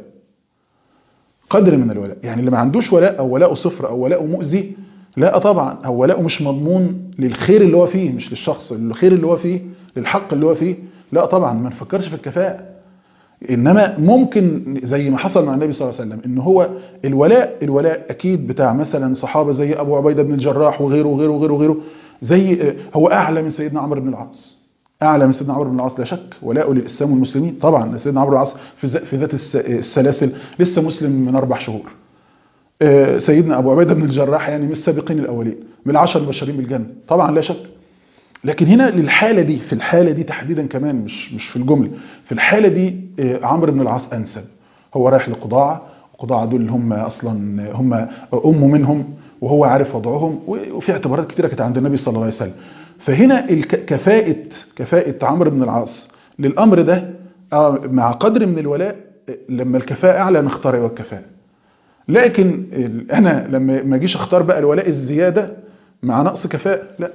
قدر من الولاء يعني اللي ما عندوش ولاء او ولاءه صفر او ولاءه مؤذي لا طبعا او ولاءه مش مضمون للخير اللي هو فيه مش للشخص الخير اللي هو فيه للحق اللي هو فيه لا طبعا ما نفكرش في الكفاءة انما ممكن زي ما حصل مع النبي صلى الله عليه وسلم ان هو الولاء الولاء اكيد بتاع مثلا صحابه زي ابو عبيده بن الجراح وغيره وغيره وغيره وغيره زي هو اعلى من سيدنا عمرو بن العاص اعلى من سيدنا عمرو بن العاص لا شك ولاءه للاسلام والمسلمين طبعا سيدنا عمرو بن العاص في ذات السلاسل لسه مسلم من اربع شهور سيدنا ابو عبيده بن الجراح يعني من السابقين الاولين من العشر المبشرين بالجنه طبعا لا شك لكن هنا للحاله دي في الحاله دي تحديدا كمان مش مش في الجمله في الحاله دي عمرو بن العاص انسب هو رايح لقضاعه وقضاعه دول هم اصلا هم امه منهم وهو عارف وضعهم وفي اعتبارات كتيره كانت عند النبي صلى الله عليه وسلم فهنا كفاءه كفاءه عمرو بن العاص للامر ده مع قدر من الولاء لما الكفاءه اعلى نختار ايوه الكفاءه لكن انا لما ما اجيش اختار بقى الولاء الزياده مع نقص كفاءه لا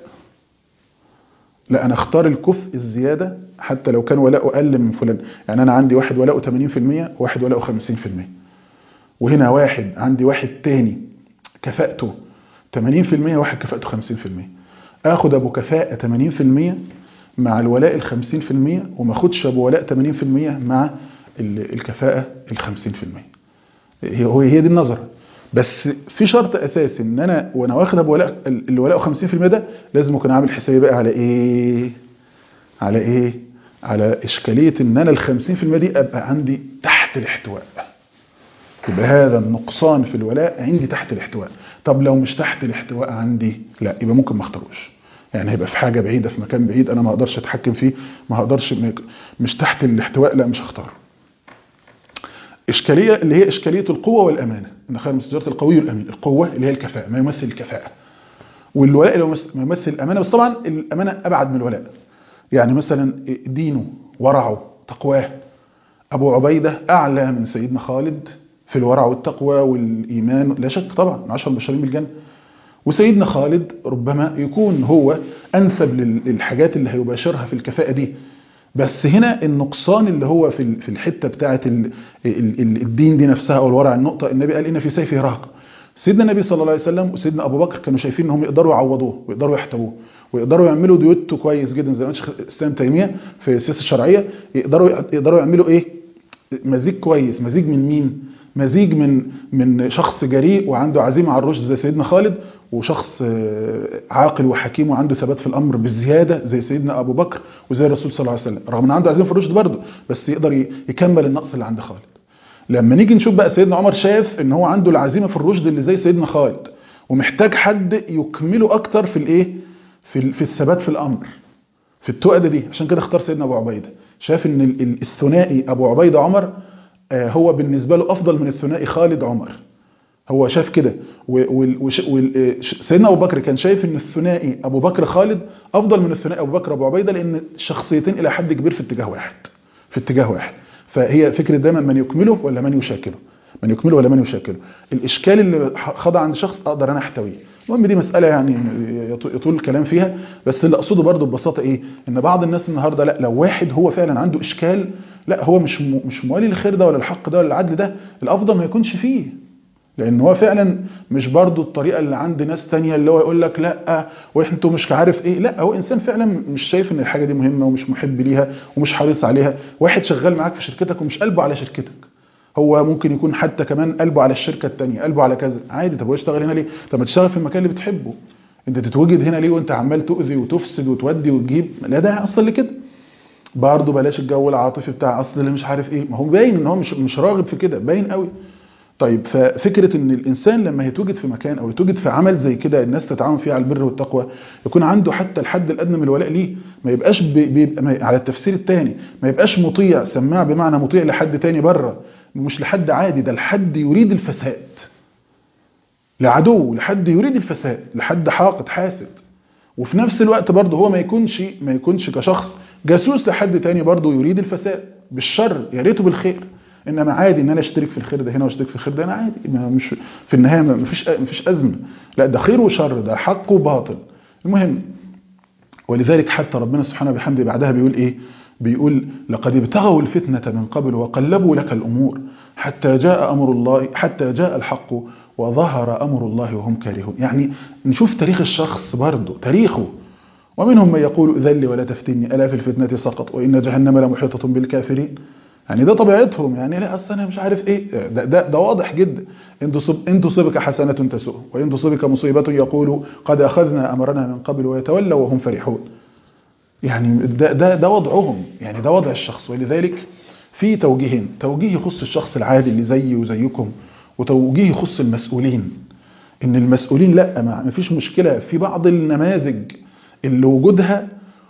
لا انا اختار الكفء الزياده حتى لو كان ولاؤه اقل من فلان يعني انا عندي واحد ولاؤه 80% وواحد ولاؤه 50% وهنا واحد عندي واحد تاني كفاءته 80% واحد كفاءته 50% اخد ابو كفاءه 80% مع الولاء ال 50% وما اخدش ابو ولاء 80% مع الكفاءه ال 50% هي هي دي النظره بس في شرط اساسي ان انا وانا واخد ابو ولاء الولاء 50% ده لازم اكون عامل حسابي بقى على ايه على ايه على اشكاليه ان انا ال 50% دي ابقى عندي تحت الاحتواء يبقى هذا النقصان في الولاء عندي تحت الاحتواء طب لو مش تحت الاحتواء عندي لا يبقى ممكن ما اختاروش يعني هيبقى في حاجه بعيده في مكان بعيد انا ما اقدرش اتحكم فيه ما هقدرش مش تحت الاحتواء لا مش هختاره إشكالية اللي هي إشكالية القوة والأمانة إن خير من استجارة القوي والأمين القوة اللي هي الكفاءة ما يمثل الكفاءة والولاء اللي ما يمثل الأمانة بس طبعا الأمانة أبعد من الولاء يعني مثلا دينه ورعه تقواه أبو عبيدة أعلى من سيدنا خالد في الورع والتقوى والإيمان لا شك طبعا عشر مبشرين بالجنة وسيدنا خالد ربما يكون هو أنسب للحاجات اللي هيباشرها في الكفاءة دي بس هنا النقصان اللي هو في في الحته بتاعه الدين دي نفسها او الورع النقطه النبي قال ان في سيفه رهق سيدنا النبي صلى الله عليه وسلم وسيدنا ابو بكر كانوا شايفين انهم يقدروا يعوضوه ويقدروا يحتووه ويقدروا يعملوا دويتو كويس جدا زي ما شيخ الاسلام تيميه في السياسه الشرعيه يقدروا يقدروا يعملوا ايه مزيج كويس مزيج من مين مزيج من من شخص جريء وعنده عزيمه على الرشد زي سيدنا خالد وشخص عاقل وحكيم وعنده ثبات في الامر بالزياده زي سيدنا ابو بكر وزي الرسول صلى الله عليه وسلم رغم ان عنده عزيمه في الرشد برضه بس يقدر يكمل النقص اللي عند خالد لما نيجي نشوف بقى سيدنا عمر شاف ان هو عنده العزيمه في الرشد اللي زي سيدنا خالد ومحتاج حد يكمله اكتر في الايه في في الثبات في الامر في التؤده دي عشان كده اختار سيدنا ابو عبيده شاف ان الثنائي ابو عبيده عمر هو بالنسبه له افضل من الثنائي خالد عمر هو شاف كده وسيدنا ابو بكر كان شايف ان الثنائي ابو بكر خالد افضل من الثنائي ابو بكر ابو عبيده لان شخصيتين الى حد كبير في اتجاه واحد في اتجاه واحد فهي فكره دايما من يكمله ولا من يشاكله من يكمله ولا من يشاكله الاشكال اللي خضع عند شخص اقدر انا احتويه المهم دي مساله يعني يطول الكلام فيها بس اللي اقصده برضو ببساطه ايه ان بعض الناس النهارده لا لو واحد هو فعلا عنده اشكال لا هو مش مش موالي الخير ده ولا الحق ده ولا العدل ده الافضل ما يكونش فيه لان هو فعلا مش برضو الطريقه اللي عند ناس تانية اللي هو يقول لك لا وانتوا مش عارف ايه لا هو انسان فعلا مش شايف ان الحاجه دي مهمه ومش محب ليها ومش حريص عليها واحد شغال معاك في شركتك ومش قلبه على شركتك هو ممكن يكون حتى كمان قلبه على الشركه الثانيه قلبه على كذا عادي طب هو يشتغل هنا ليه طب ما تشتغل في المكان اللي بتحبه انت تتوجد هنا ليه وانت عمال تؤذي وتفسد وتودي وتجيب لا ده اصل لكده برضه بلاش الجو العاطفي بتاع اصل اللي مش عارف ايه ما هو باين ان هو مش مش راغب في كده باين قوي طيب ففكرة ان الانسان لما يتوجد في مكان او يتوجد في عمل زي كده الناس تتعاون فيه على البر والتقوى يكون عنده حتى الحد الادنى من الولاء ليه ما يبقاش بي- بيبقى ما- على التفسير الثاني ما يبقاش مطيع سماع بمعنى مطيع لحد تاني بره مش لحد عادي ده لحد يريد الفساد لعدو لحد يريد الفساد لحد حاقد حاسد وفي نفس الوقت برضه هو ما يكونش ما يكونش كشخص جاسوس لحد تاني برضه يريد الفساد بالشر يا ريته بالخير انما عادي ان انا اشترك في الخير ده هنا واشترك في الخير ده انا عادي ما مش في النهايه ما فيش ما فيش ازمه لا ده خير وشر ده حق وباطل المهم ولذلك حتى ربنا سبحانه وبحمده بعدها بيقول ايه بيقول لقد ابتغوا الفتنة من قبل وقلبوا لك الأمور حتى جاء أمر الله حتى جاء الحق وظهر أمر الله وهم كارهون يعني نشوف تاريخ الشخص برضه تاريخه ومنهم من يقول ذلي ولا تفتني ألا في الفتنة سقط وإن جهنم لمحيطة بالكافرين يعني ده طبيعتهم يعني لا اصل انا مش عارف ايه ده, ده, ده واضح جدا ان تصب ان تصبك حسنه تسؤهم وان تصبك مصيبه يقولوا قد اخذنا امرنا من قبل ويتولوا وهم فرحون يعني ده ده ده وضعهم يعني ده وضع الشخص ولذلك في توجيهين توجيه يخص الشخص العادي اللي زيي وزيكم وتوجيه يخص المسؤولين ان المسؤولين لا ما فيش مشكله في بعض النماذج اللي وجودها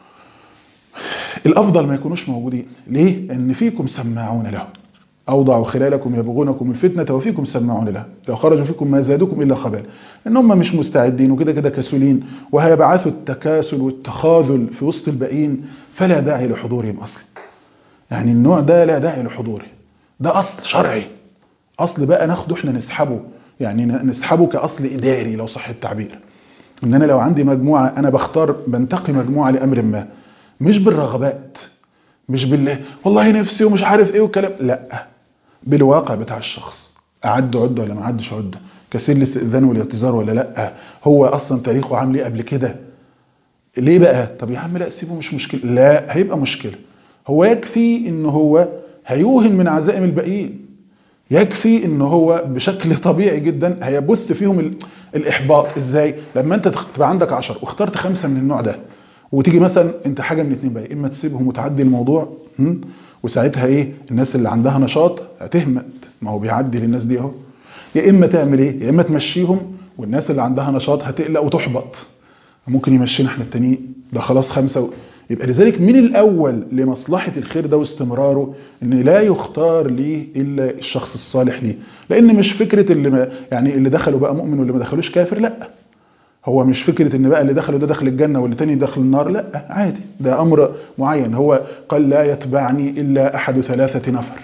الافضل ما يكونوش موجودين ليه ان فيكم سماعون له اوضعوا خلالكم يبغونكم الفتنه وفيكم سماعون له لو خرجوا فيكم ما زادوكم الا خبالا ان هم مش مستعدين وكده كده كسولين وهيبعثوا التكاسل والتخاذل في وسط الباقيين فلا داعي لحضورهم اصلا يعني النوع ده لا داعي لحضوره ده اصل شرعي اصل بقى ناخده احنا نسحبه يعني نسحبه كاصل اداري لو صح التعبير ان انا لو عندي مجموعه انا بختار بنتقي مجموعه لامر ما مش بالرغبات مش بالله والله نفسي ومش عارف ايه والكلام لا بالواقع بتاع الشخص اعد عده ولا ما اعدش عده كسر الاستئذان والاعتذار ولا لا هو اصلا تاريخه عامل ايه قبل كده ليه بقى طب يا عم لا سيبه مش مشكله لا هيبقى مشكله هو يكفي ان هو هيوهن من عزائم الباقيين يكفي ان هو بشكل طبيعي جدا هيبث فيهم ال- الاحباط ازاي لما انت تخ- تبقى عندك 10 واخترت خمسه من النوع ده وتيجي مثلا انت حاجه من اتنين بقى اما تسيبهم وتعدي الموضوع م? وساعتها ايه الناس اللي عندها نشاط هتهمت ما هو بيعدي للناس دي اهو يا اما تعمل ايه يا اما تمشيهم والناس اللي عندها نشاط هتقلق وتحبط ممكن يمشينا احنا التانيين ده خلاص خمسه و... يبقى لذلك من الاول لمصلحه الخير ده واستمراره ان لا يختار ليه الا الشخص الصالح ليه لان مش فكره اللي ما يعني اللي دخلوا بقى مؤمن واللي ما دخلوش كافر لا هو مش فكرة ان بقى اللي دخلوا ده دخل الجنة واللي تاني دخل النار لا عادي ده امر معين هو قال لا يتبعني الا احد ثلاثة نفر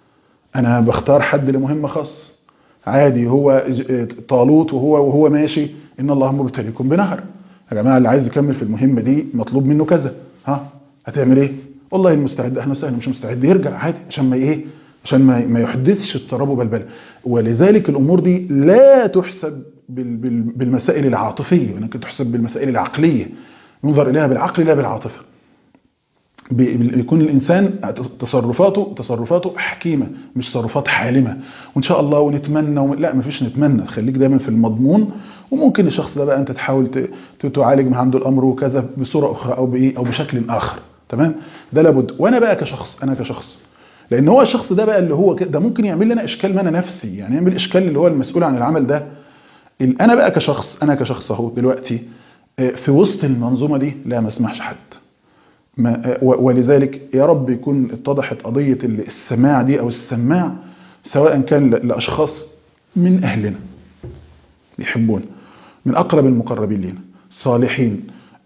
انا بختار حد لمهمة خاص عادي هو ج- طالوت وهو وهو ماشي ان الله مبتليكم بنهر يا جماعة اللي عايز يكمل في المهمة دي مطلوب منه كذا ها هتعمل ايه والله المستعد احنا سهل مش مستعد يرجع عادي عشان ما ايه عشان ما ما يحدثش اضطراب وبلبله ولذلك الامور دي لا تحسب بال- بال- بالمسائل العاطفيه ولكن تحسب بالمسائل العقليه ينظر اليها بالعقل لا بالعاطفه بي- بيكون الانسان تصرفاته تصرفاته حكيمه مش تصرفات حالمه وان شاء الله ونتمنى وم... لا مفيش نتمنى خليك دايما في المضمون وممكن الشخص ده بقى انت تحاول ت... ت- تعالج من عنده الامر وكذا بصوره اخرى او بايه او بشكل اخر تمام ده لابد وانا بقى كشخص انا كشخص لان هو الشخص ده بقى اللي هو كده ده ممكن يعمل لنا اشكال ما انا نفسي يعني يعمل اشكال اللي هو المسؤول عن العمل ده ال- انا بقى كشخص انا كشخص اهو دلوقتي آه، في وسط المنظومه دي لا ما اسمحش حد ما و- ولذلك يا رب يكون اتضحت قضية ال- السماع دي أو السماع سواء كان ل- لأشخاص من أهلنا يحبون من أقرب المقربين لنا صالحين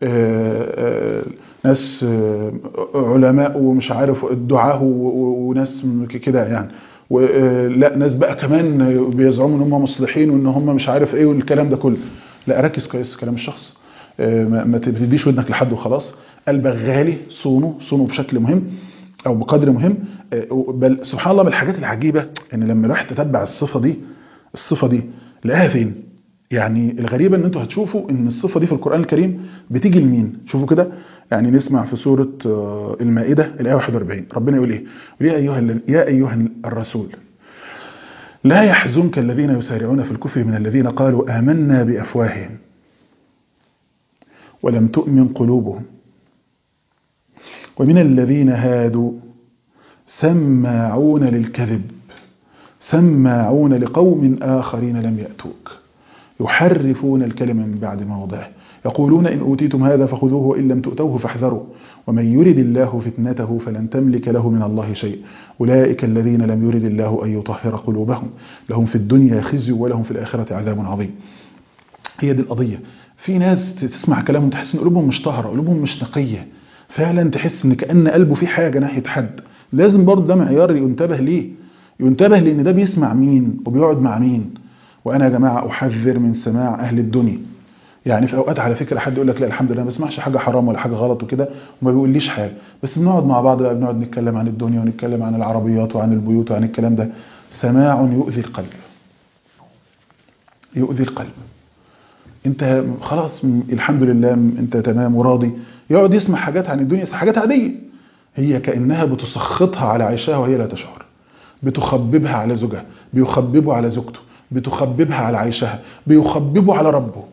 آه، آه، ناس آه، علماء ومش عارف الدعاة و- و- وناس م- ك- كده يعني ولا ناس بقى كمان بيزعموا ان هم مصلحين وان هم مش عارف ايه والكلام ده كله لا ركز كويس في كلام الشخص آه، ما ما تديش ودنك لحد وخلاص قلبك غالي صونه صونه بشكل مهم او بقدر مهم آه، بل سبحان الله من الحاجات العجيبه ان لما الواحد تتبع الصفه دي الصفه دي لقاها فين يعني الغريبة ان انتوا هتشوفوا ان الصفة دي في القرآن الكريم بتيجي لمين شوفوا كده يعني نسمع في سورة آه، المائدة الآية 41 ربنا يقول ايه يقول يا أيها, ال- يا أيها الرسول لا يحزنك الذين يسارعون في الكفر من الذين قالوا آمنا بأفواههم ولم تؤمن قلوبهم ومن الذين هادوا سماعون للكذب سماعون لقوم آخرين لم يأتوك يحرفون الكلمة من بعد مواضعه يقولون إن أوتيتم هذا فخذوه وإن لم تؤتوه فاحذروا ومن يرد الله فتنته فلن تملك له من الله شيء أولئك الذين لم يرد الله أن يطهر قلوبهم لهم في الدنيا خزي ولهم في الآخرة عذاب عظيم هي دي القضية في ناس تسمع كلامهم تحس ان قلوبهم مش طاهرة قلوبهم مش نقية فعلا تحس ان كأن قلبه في حاجة ناحية حد لازم برضه ده معيار ينتبه ليه ينتبه لان ده بيسمع مين وبيقعد مع مين وانا يا جماعة احذر من سماع اهل الدنيا يعني في اوقات على فكره حد يقول لك لا الحمد لله ما بسمعش حاجه حرام ولا حاجه غلط وكده وما بيقوليش حاجه بس بنقعد مع بعض بقى بنقعد نتكلم عن الدنيا ونتكلم عن العربيات وعن البيوت وعن الكلام ده سماع يؤذي القلب يؤذي القلب انت خلاص الحمد لله انت تمام وراضي يقعد يسمع حاجات عن الدنيا حاجات عاديه هي كانها بتسخطها على عيشها وهي لا تشعر بتخببها على زوجها بيخببه على زوجته بتخببها على عيشها بيخببه على ربه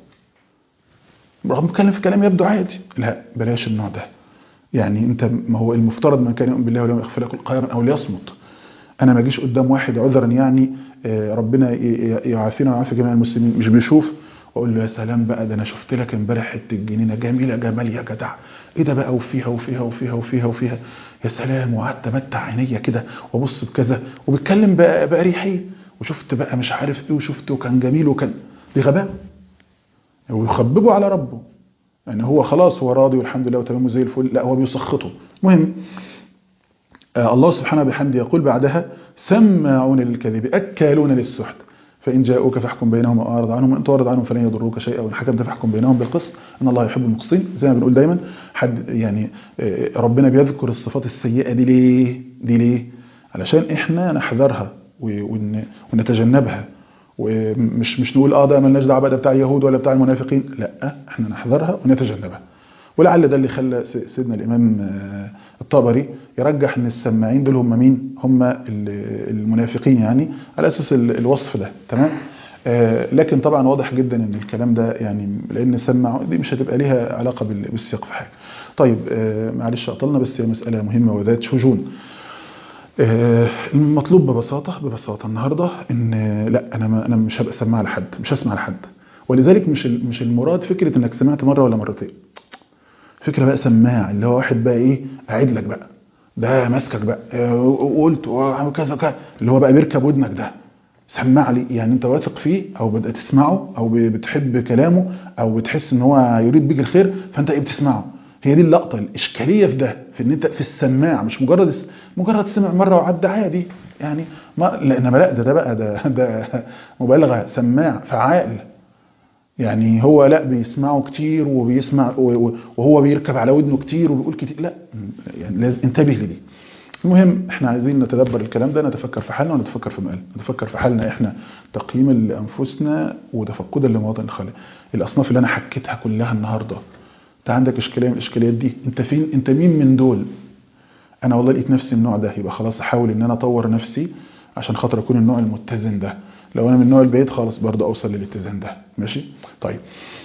رغم بتكلم في كلام يبدو عادي لا بلاش النوع ده يعني انت ما هو المفترض من كان يؤمن بالله واليوم يغفر لك قائما او ليصمت انا ما اجيش قدام واحد عذرا يعني ربنا يعافينا ويعافي جميع المسلمين مش بيشوف واقول له يا سلام بقى ده انا شفت لك امبارح حته جنينه جميله جمال يا جدع ايه ده بقى وفيها وفيها وفيها وفيها وفيها يا سلام وقعدت امتع عينيا كده وابص بكذا وبيتكلم بقى باريحيه وشفت بقى مش عارف ايه وشفت وكان جميل وكان دي غباء ويخببه على ربه يعني هو خلاص هو راضي والحمد لله وتمام زي الفل لا هو بيسخطه المهم آه الله سبحانه بحمده يقول بعدها سماعون للكذب أكالون للسحت فإن جاءوك فاحكم بينهم وأعرض عنهم وإن تعرض عنهم فلن يضروك شيئا وإن حكمت فاحكم بينهم بالقسط إن الله يحب المقسطين زي ما بنقول دايما حد يعني ربنا بيذكر الصفات السيئة دي ليه دي ليه علشان إحنا نحذرها ونتجنبها ومش مش نقول اه ده مالناش دعوه ده بتاع اليهود ولا بتاع المنافقين لا احنا نحذرها ونتجنبها ولعل ده اللي خلى سيدنا الامام الطبري يرجح ان السماعين دول هم مين هم المنافقين يعني على اساس الوصف ده تمام لكن طبعا واضح جدا ان الكلام ده يعني لان سمع دي مش هتبقى ليها علاقه بالسياق في حاجه طيب معلش اطلنا بس هي مساله مهمه وذات شجون المطلوب ببساطة ببساطة النهاردة ان لا انا ما انا مش هبقى سماع لحد مش هسمع لحد ولذلك مش مش المراد فكرة انك سمعت مرة ولا مرتين فكرة بقى سماع اللي هو واحد بقى ايه قاعد لك بقى ده ماسكك بقى وقلت وكذا كذا اللي هو بقى بيركب ودنك ده سمع لي يعني انت واثق فيه او بدأت تسمعه او بتحب كلامه او بتحس ان هو يريد بيك الخير فانت ايه بتسمعه هي دي اللقطة الاشكالية في ده في ان انت في السماع مش مجرد مجرد سمع مرة وعدى عادي يعني ما انما لا ده ده بقى ده ده مبالغة سماع فعال يعني هو لا بيسمعه كتير وبيسمع وهو بيركب على ودنه كتير وبيقول كتير لا يعني لازم انتبه لدي المهم احنا عايزين نتدبر الكلام ده نتفكر في حالنا ونتفكر في مقالنا نتفكر في حالنا احنا تقييما لانفسنا وتفقدا لمواطن الخالق الاصناف اللي انا حكيتها كلها النهارده انت عندك اشكاليه من الاشكاليات دي انت فين انت مين من دول انا والله لقيت نفسي من النوع ده يبقى خلاص احاول ان انا اطور نفسي عشان خاطر اكون النوع المتزن ده لو انا من النوع البعيد خالص برضه اوصل للاتزان ده ماشي طيب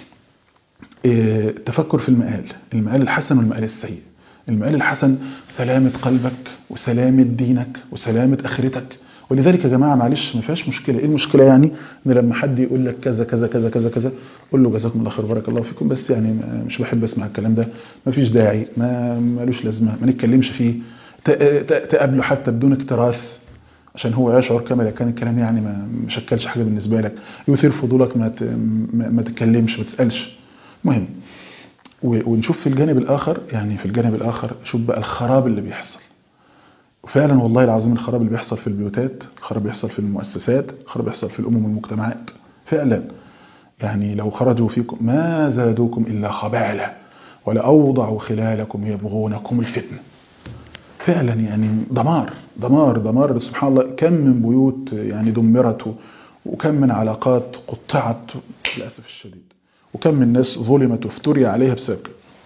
إيه تفكر في المقال المقال الحسن والمقال السيء المقال الحسن سلامة قلبك وسلامة دينك وسلامة اخرتك ولذلك يا جماعه معلش ما فيهاش مشكله ايه المشكله يعني ان لما حد يقول لك كذا كذا كذا كذا كذا قول له جزاكم الله خير بارك الله فيكم بس يعني مش بحب اسمع الكلام ده ما فيش داعي ما ملوش لازمه ما نتكلمش فيه تقابله حتى بدون اكتراث عشان هو يشعر كما لو كان الكلام يعني ما مشكلش حاجه بالنسبه لك يثير فضولك ما ما تتكلمش ما تسالش المهم ونشوف في الجانب الاخر يعني في الجانب الاخر شوف بقى الخراب اللي بيحصل وفعلا والله العظيم الخراب اللي بيحصل في البيوتات الخراب بيحصل في المؤسسات الخراب بيحصل في الامم والمجتمعات فعلا يعني لو خرجوا فيكم ما زادوكم الا خبالا ولاوضعوا خلالكم يبغونكم الفتنه فعلا يعني دمار دمار دمار سبحان الله كم من بيوت يعني دمرت وكم من علاقات قطعت للاسف الشديد وكم من ناس ظلمت وافتري عليها بسبب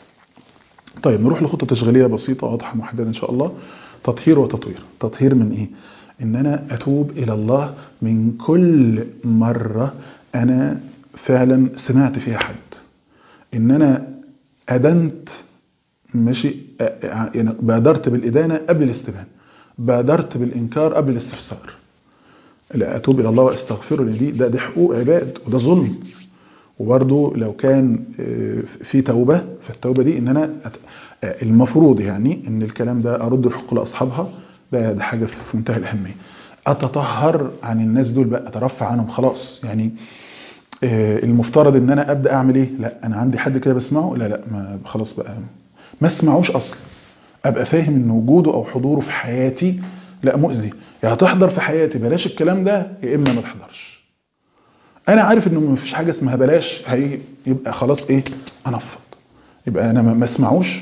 طيب نروح لخطه تشغيليه بسيطه واضحه محدده ان شاء الله تطهير وتطوير تطهير من ايه ان انا اتوب الى الله من كل مرة انا فعلا سمعت فيها حد ان انا ادنت ماشي يعني بادرت بالادانة قبل الاستبان بادرت بالانكار قبل الاستفسار لا اتوب الى الله واستغفره لان دي ده, ده حقوق عباد وده ظلم وبرضه لو كان في توبه فالتوبه دي ان انا المفروض يعني ان الكلام ده ارد الحقوق لاصحابها ده ده حاجه في منتهى الاهميه اتطهر عن الناس دول بقى اترفع عنهم خلاص يعني المفترض ان انا ابدا اعمل ايه لا انا عندي حد كده بسمعه لا لا ما خلاص بقى ما اسمعوش اصلا ابقى فاهم ان وجوده او حضوره في حياتي لا مؤذي يا هتحضر في حياتي بلاش الكلام ده يا اما ما تحضرش انا عارف انه ما فيش حاجه اسمها بلاش هي يبقى خلاص ايه انفض يبقى انا ما اسمعوش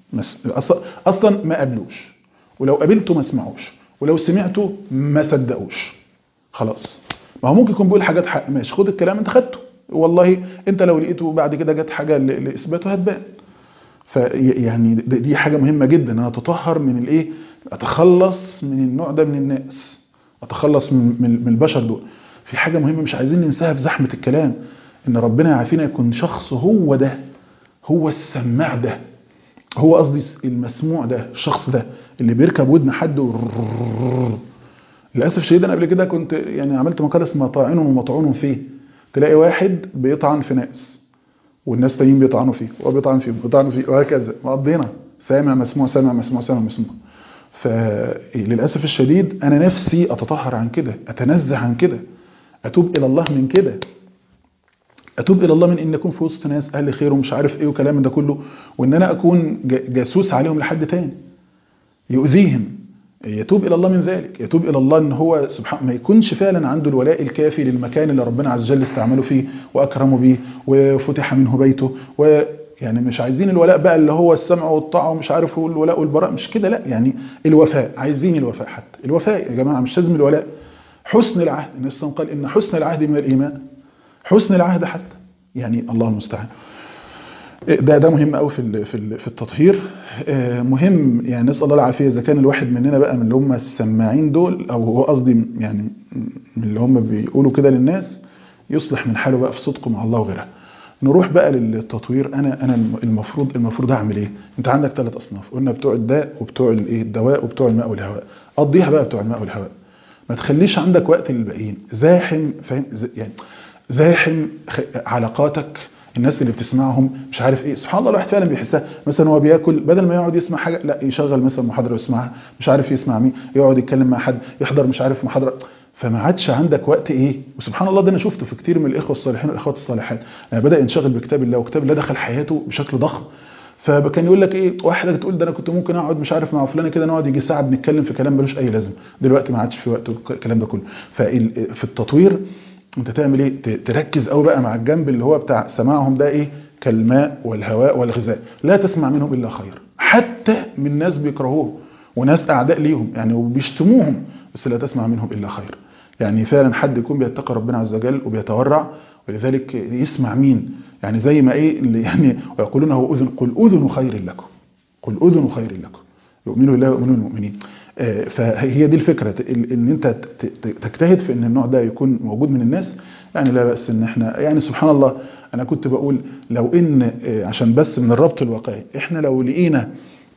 اصلا ما قابلوش ولو قابلته ما اسمعوش ولو سمعته ما صدقوش خلاص ما هو ممكن يكون بيقول حاجات حق ماشي خد الكلام انت خدته والله انت لو لقيته بعد كده جت حاجه لاثباته هتبان فيعني دي حاجه مهمه جدا ان انا اتطهر من الايه اتخلص من النوع ده من الناس اتخلص من من البشر دول في حاجه مهمه مش عايزين ننساها في زحمه الكلام ان ربنا يعافينا يكون شخص هو ده هو السماع ده هو قصدي المسموع ده الشخص ده اللي بيركب ودن حد للاسف الشديد انا قبل كده كنت يعني عملت مقاله اسمها طاعن ومطعون فيه تلاقي واحد بيطعن في ناس والناس تانيين بيطعنوا فيه وهو بيطعن فيه بيطعنوا فيه وهكذا مقضينا سامع مسموع سامع مسموع سامع مسموع فللاسف الشديد انا نفسي اتطهر عن كده اتنزه عن كده اتوب الى الله من كده اتوب الى الله من ان اكون في وسط ناس اهل خير ومش عارف ايه وكلام ده كله وان انا اكون جاسوس عليهم لحد تاني يؤذيهم يتوب الى الله من ذلك يتوب الى الله ان هو سبحانه ما يكونش فعلا عنده الولاء الكافي للمكان اللي ربنا عز وجل استعمله فيه واكرمه بيه وفتح منه بيته ويعني مش عايزين الولاء بقى اللي هو السمع والطاعه ومش عارف الولاء والبراء مش كده لا يعني الوفاء عايزين الوفاء حتى الوفاء يا جماعه مش لازم الولاء حسن العهد النبي صلى الله عليه وسلم قال ان حسن العهد من الايمان حسن العهد حتى يعني الله المستعان ده ده مهم قوي في في في التطهير مهم يعني نسال الله العافيه اذا كان الواحد مننا بقى من اللي هم السماعين دول او هو قصدي يعني من اللي هم بيقولوا كده للناس يصلح من حاله بقى في صدقه مع الله وغيرها نروح بقى للتطوير انا انا المفروض المفروض اعمل ايه انت عندك ثلاث اصناف قلنا بتوع الداء وبتوع الايه الدواء وبتوع الماء والهواء قضيها بقى بتوع الماء والهواء ما تخليش عندك وقت للباقيين زاحم فاهم يعني زاحم علاقاتك الناس اللي بتسمعهم مش عارف ايه سبحان الله الواحد فعلا بيحسها مثلا هو بياكل بدل ما يقعد يسمع حاجه لا يشغل مثلا محاضره ويسمعها مش عارف يسمع مين يقعد يتكلم مع حد يحضر مش عارف محاضره فما عادش عندك وقت ايه وسبحان الله ده انا شفته في كتير من الاخوه الصالحين والاخوات الصالحات يعني بدا ينشغل بكتاب الله وكتاب الله دخل حياته بشكل ضخم فكان يقول لك ايه واحده تقول ده انا كنت ممكن اقعد مش عارف مع فلانه كده نقعد يجي ساعه بنتكلم في كلام ملوش اي لازمه دلوقتي ما عادش في وقت الكلام ده كله ففي التطوير انت تعمل ايه تركز قوي بقى مع الجنب اللي هو بتاع سماعهم ده ايه كالماء والهواء والغذاء لا تسمع منهم الا خير حتى من ناس بيكرهوه وناس اعداء ليهم يعني وبيشتموهم بس لا تسمع منهم الا خير يعني فعلا حد يكون بيتقي ربنا عز وجل وبيتورع ولذلك يسمع مين يعني زي ما ايه اللي يعني ويقولون هو اذن قل اذن خير لكم قل اذن خير لكم يؤمنوا بالله ويؤمنون المؤمنين فهي دي الفكره ان انت تجتهد في ان النوع ده يكون موجود من الناس يعني لا باس ان احنا يعني سبحان الله انا كنت بقول لو ان عشان بس من الربط الواقعي احنا لو لقينا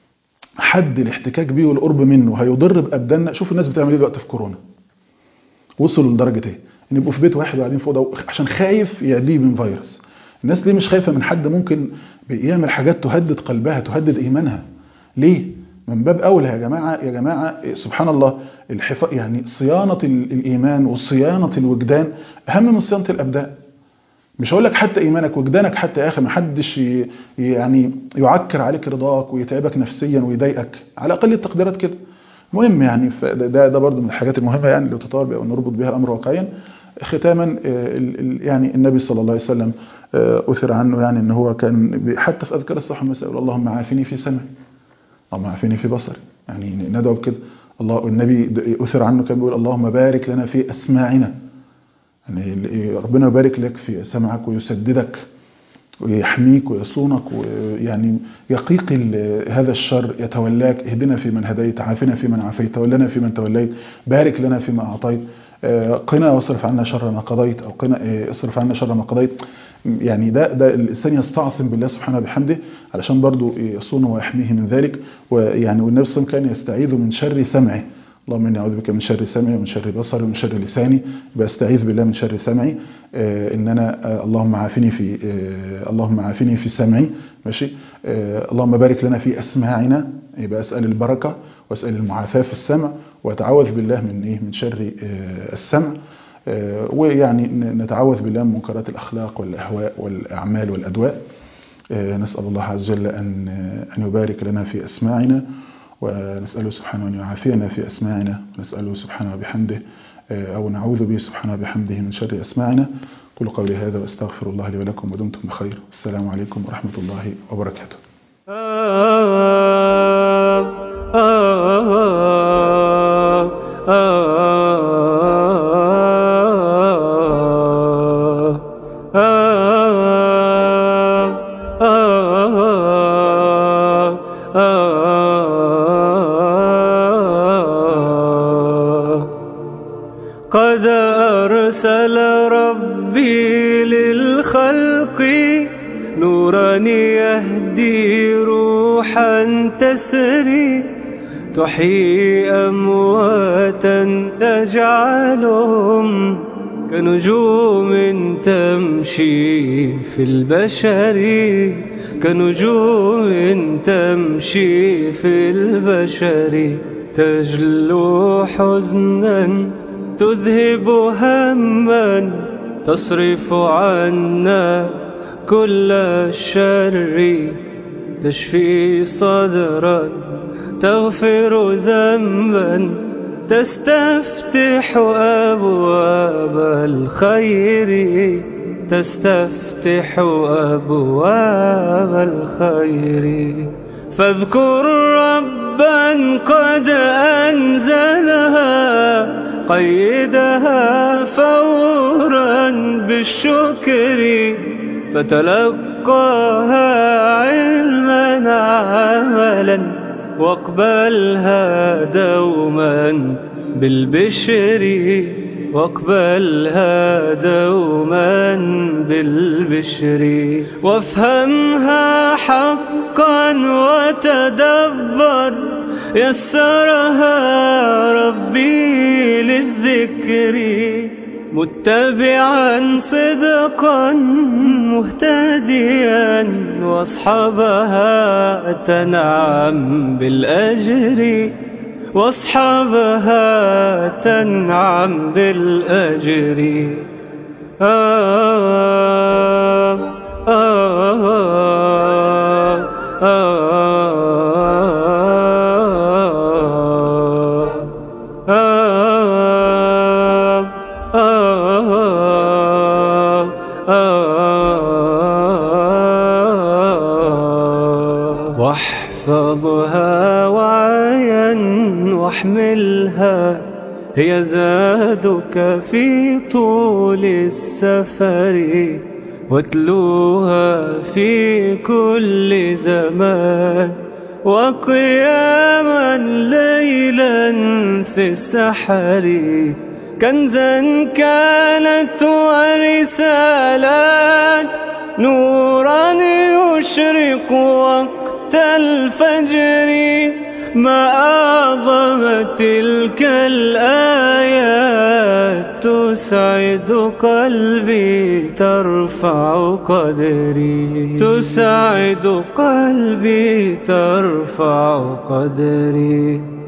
حد الاحتكاك بيه والقرب منه هيضر بابداننا شوف الناس بتعمل ايه دلوقتي في كورونا وصلوا لدرجه ايه ان يبقوا في بيت واحد وقاعدين فوق ده عشان خايف يعديه من فيروس الناس ليه مش خايفه من حد ممكن يعمل حاجات تهدد قلبها تهدد ايمانها ليه من باب اولى يا جماعه يا جماعه سبحان الله الحفاظ يعني صيانه الايمان وصيانه الوجدان اهم من صيانه الابدان مش هقول لك حتى ايمانك وجدانك حتى يا اخي ما حدش يعني يعكر عليك رضاك ويتعبك نفسيا ويضايقك على اقل التقديرات كده المهم يعني ده ده برضه من الحاجات المهمه يعني اللي تطور بها ونربط بها الامر واقعيا ختاما يعني النبي صلى الله عليه وسلم اثر عنه يعني ان هو كان حتى في اذكار الصباح والمساء يقول اللهم عافني في سمعي اللهم عافني في بصري يعني ندعو بكده الله النبي اثر عنه كان بيقول اللهم بارك لنا في اسماعنا يعني ربنا يبارك لك في سمعك ويسددك ويحميك ويصونك ويعني يقيق هذا الشر يتولاك اهدنا في من هديت عافنا في من عافيت تولنا في من توليت بارك لنا فيما اعطيت قنا واصرف عنا شر ما قضيت او قنا اصرف عنا شر ما قضيت يعني ده ده الانسان يستعصم بالله سبحانه وبحمده علشان برضه يصونه ويحميه من ذلك ويعني والنبي صلى الله عليه وسلم كان يستعيذ من شر سمعه اللهم اني اعوذ بك من شر سمعي ومن شر بصري ومن شر لساني بستعيذ بالله من شر سمعي آه، ان انا آه، اللهم عافني في آه، اللهم عافني في سمعي ماشي آه، اللهم بارك لنا في اسماعنا يبقى اسال البركه واسال المعافاه في السمع واتعوذ بالله من ايه من شر آه، السمع آه، ويعني ن- نتعوذ بالله من منكرات الاخلاق والاهواء والاعمال والادواء آه، نسال الله عز وجل ان ان يبارك لنا في اسماعنا ونساله سبحانه ان يعافينا في اسماعنا ونساله سبحانه وبحمده آه، او نعوذ به سبحانه وبحمده من شر اسماعنا قولوا قولي هذا واستغفر الله لي ولكم ودمتم بخير السلام عليكم ورحمه الله وبركاته قد أرسل ربي للخلق نورا يهدي روحا تسري تحيي أمواتا تجعلهم كنجوم تمشي في البشر كنجوم تمشي في البشر تجلو حزنا تذهب هما تصرف عنا كل الشر تشفي صدرا تغفر ذنبا تستفتح أبواب الخير تستفتح أبواب الخير فاذكر ربا قد أنزلها قيدها فورا بالشكر فتلقاها علما عملا واقبلها دوما بالبشر واقبلها دوما بالبشر وافهمها حقا وتدبر يسرها ربي للذكر متبعا صدقا مهتديا واصحابها تنعم بالأجر واصحابها تنعم بالأجر آه آه آه آه آه آه واحفظها وعيا واحملها هي زادك في طول السفر واتلوها في كل زمان وقياما ليلا في السحر كنزا كانت ورسالات نورا يشرق وقت الفجر ما أعظم تلك الآيات تسعد قلبي ترفع قدري تسعد قلبي ترفع قدري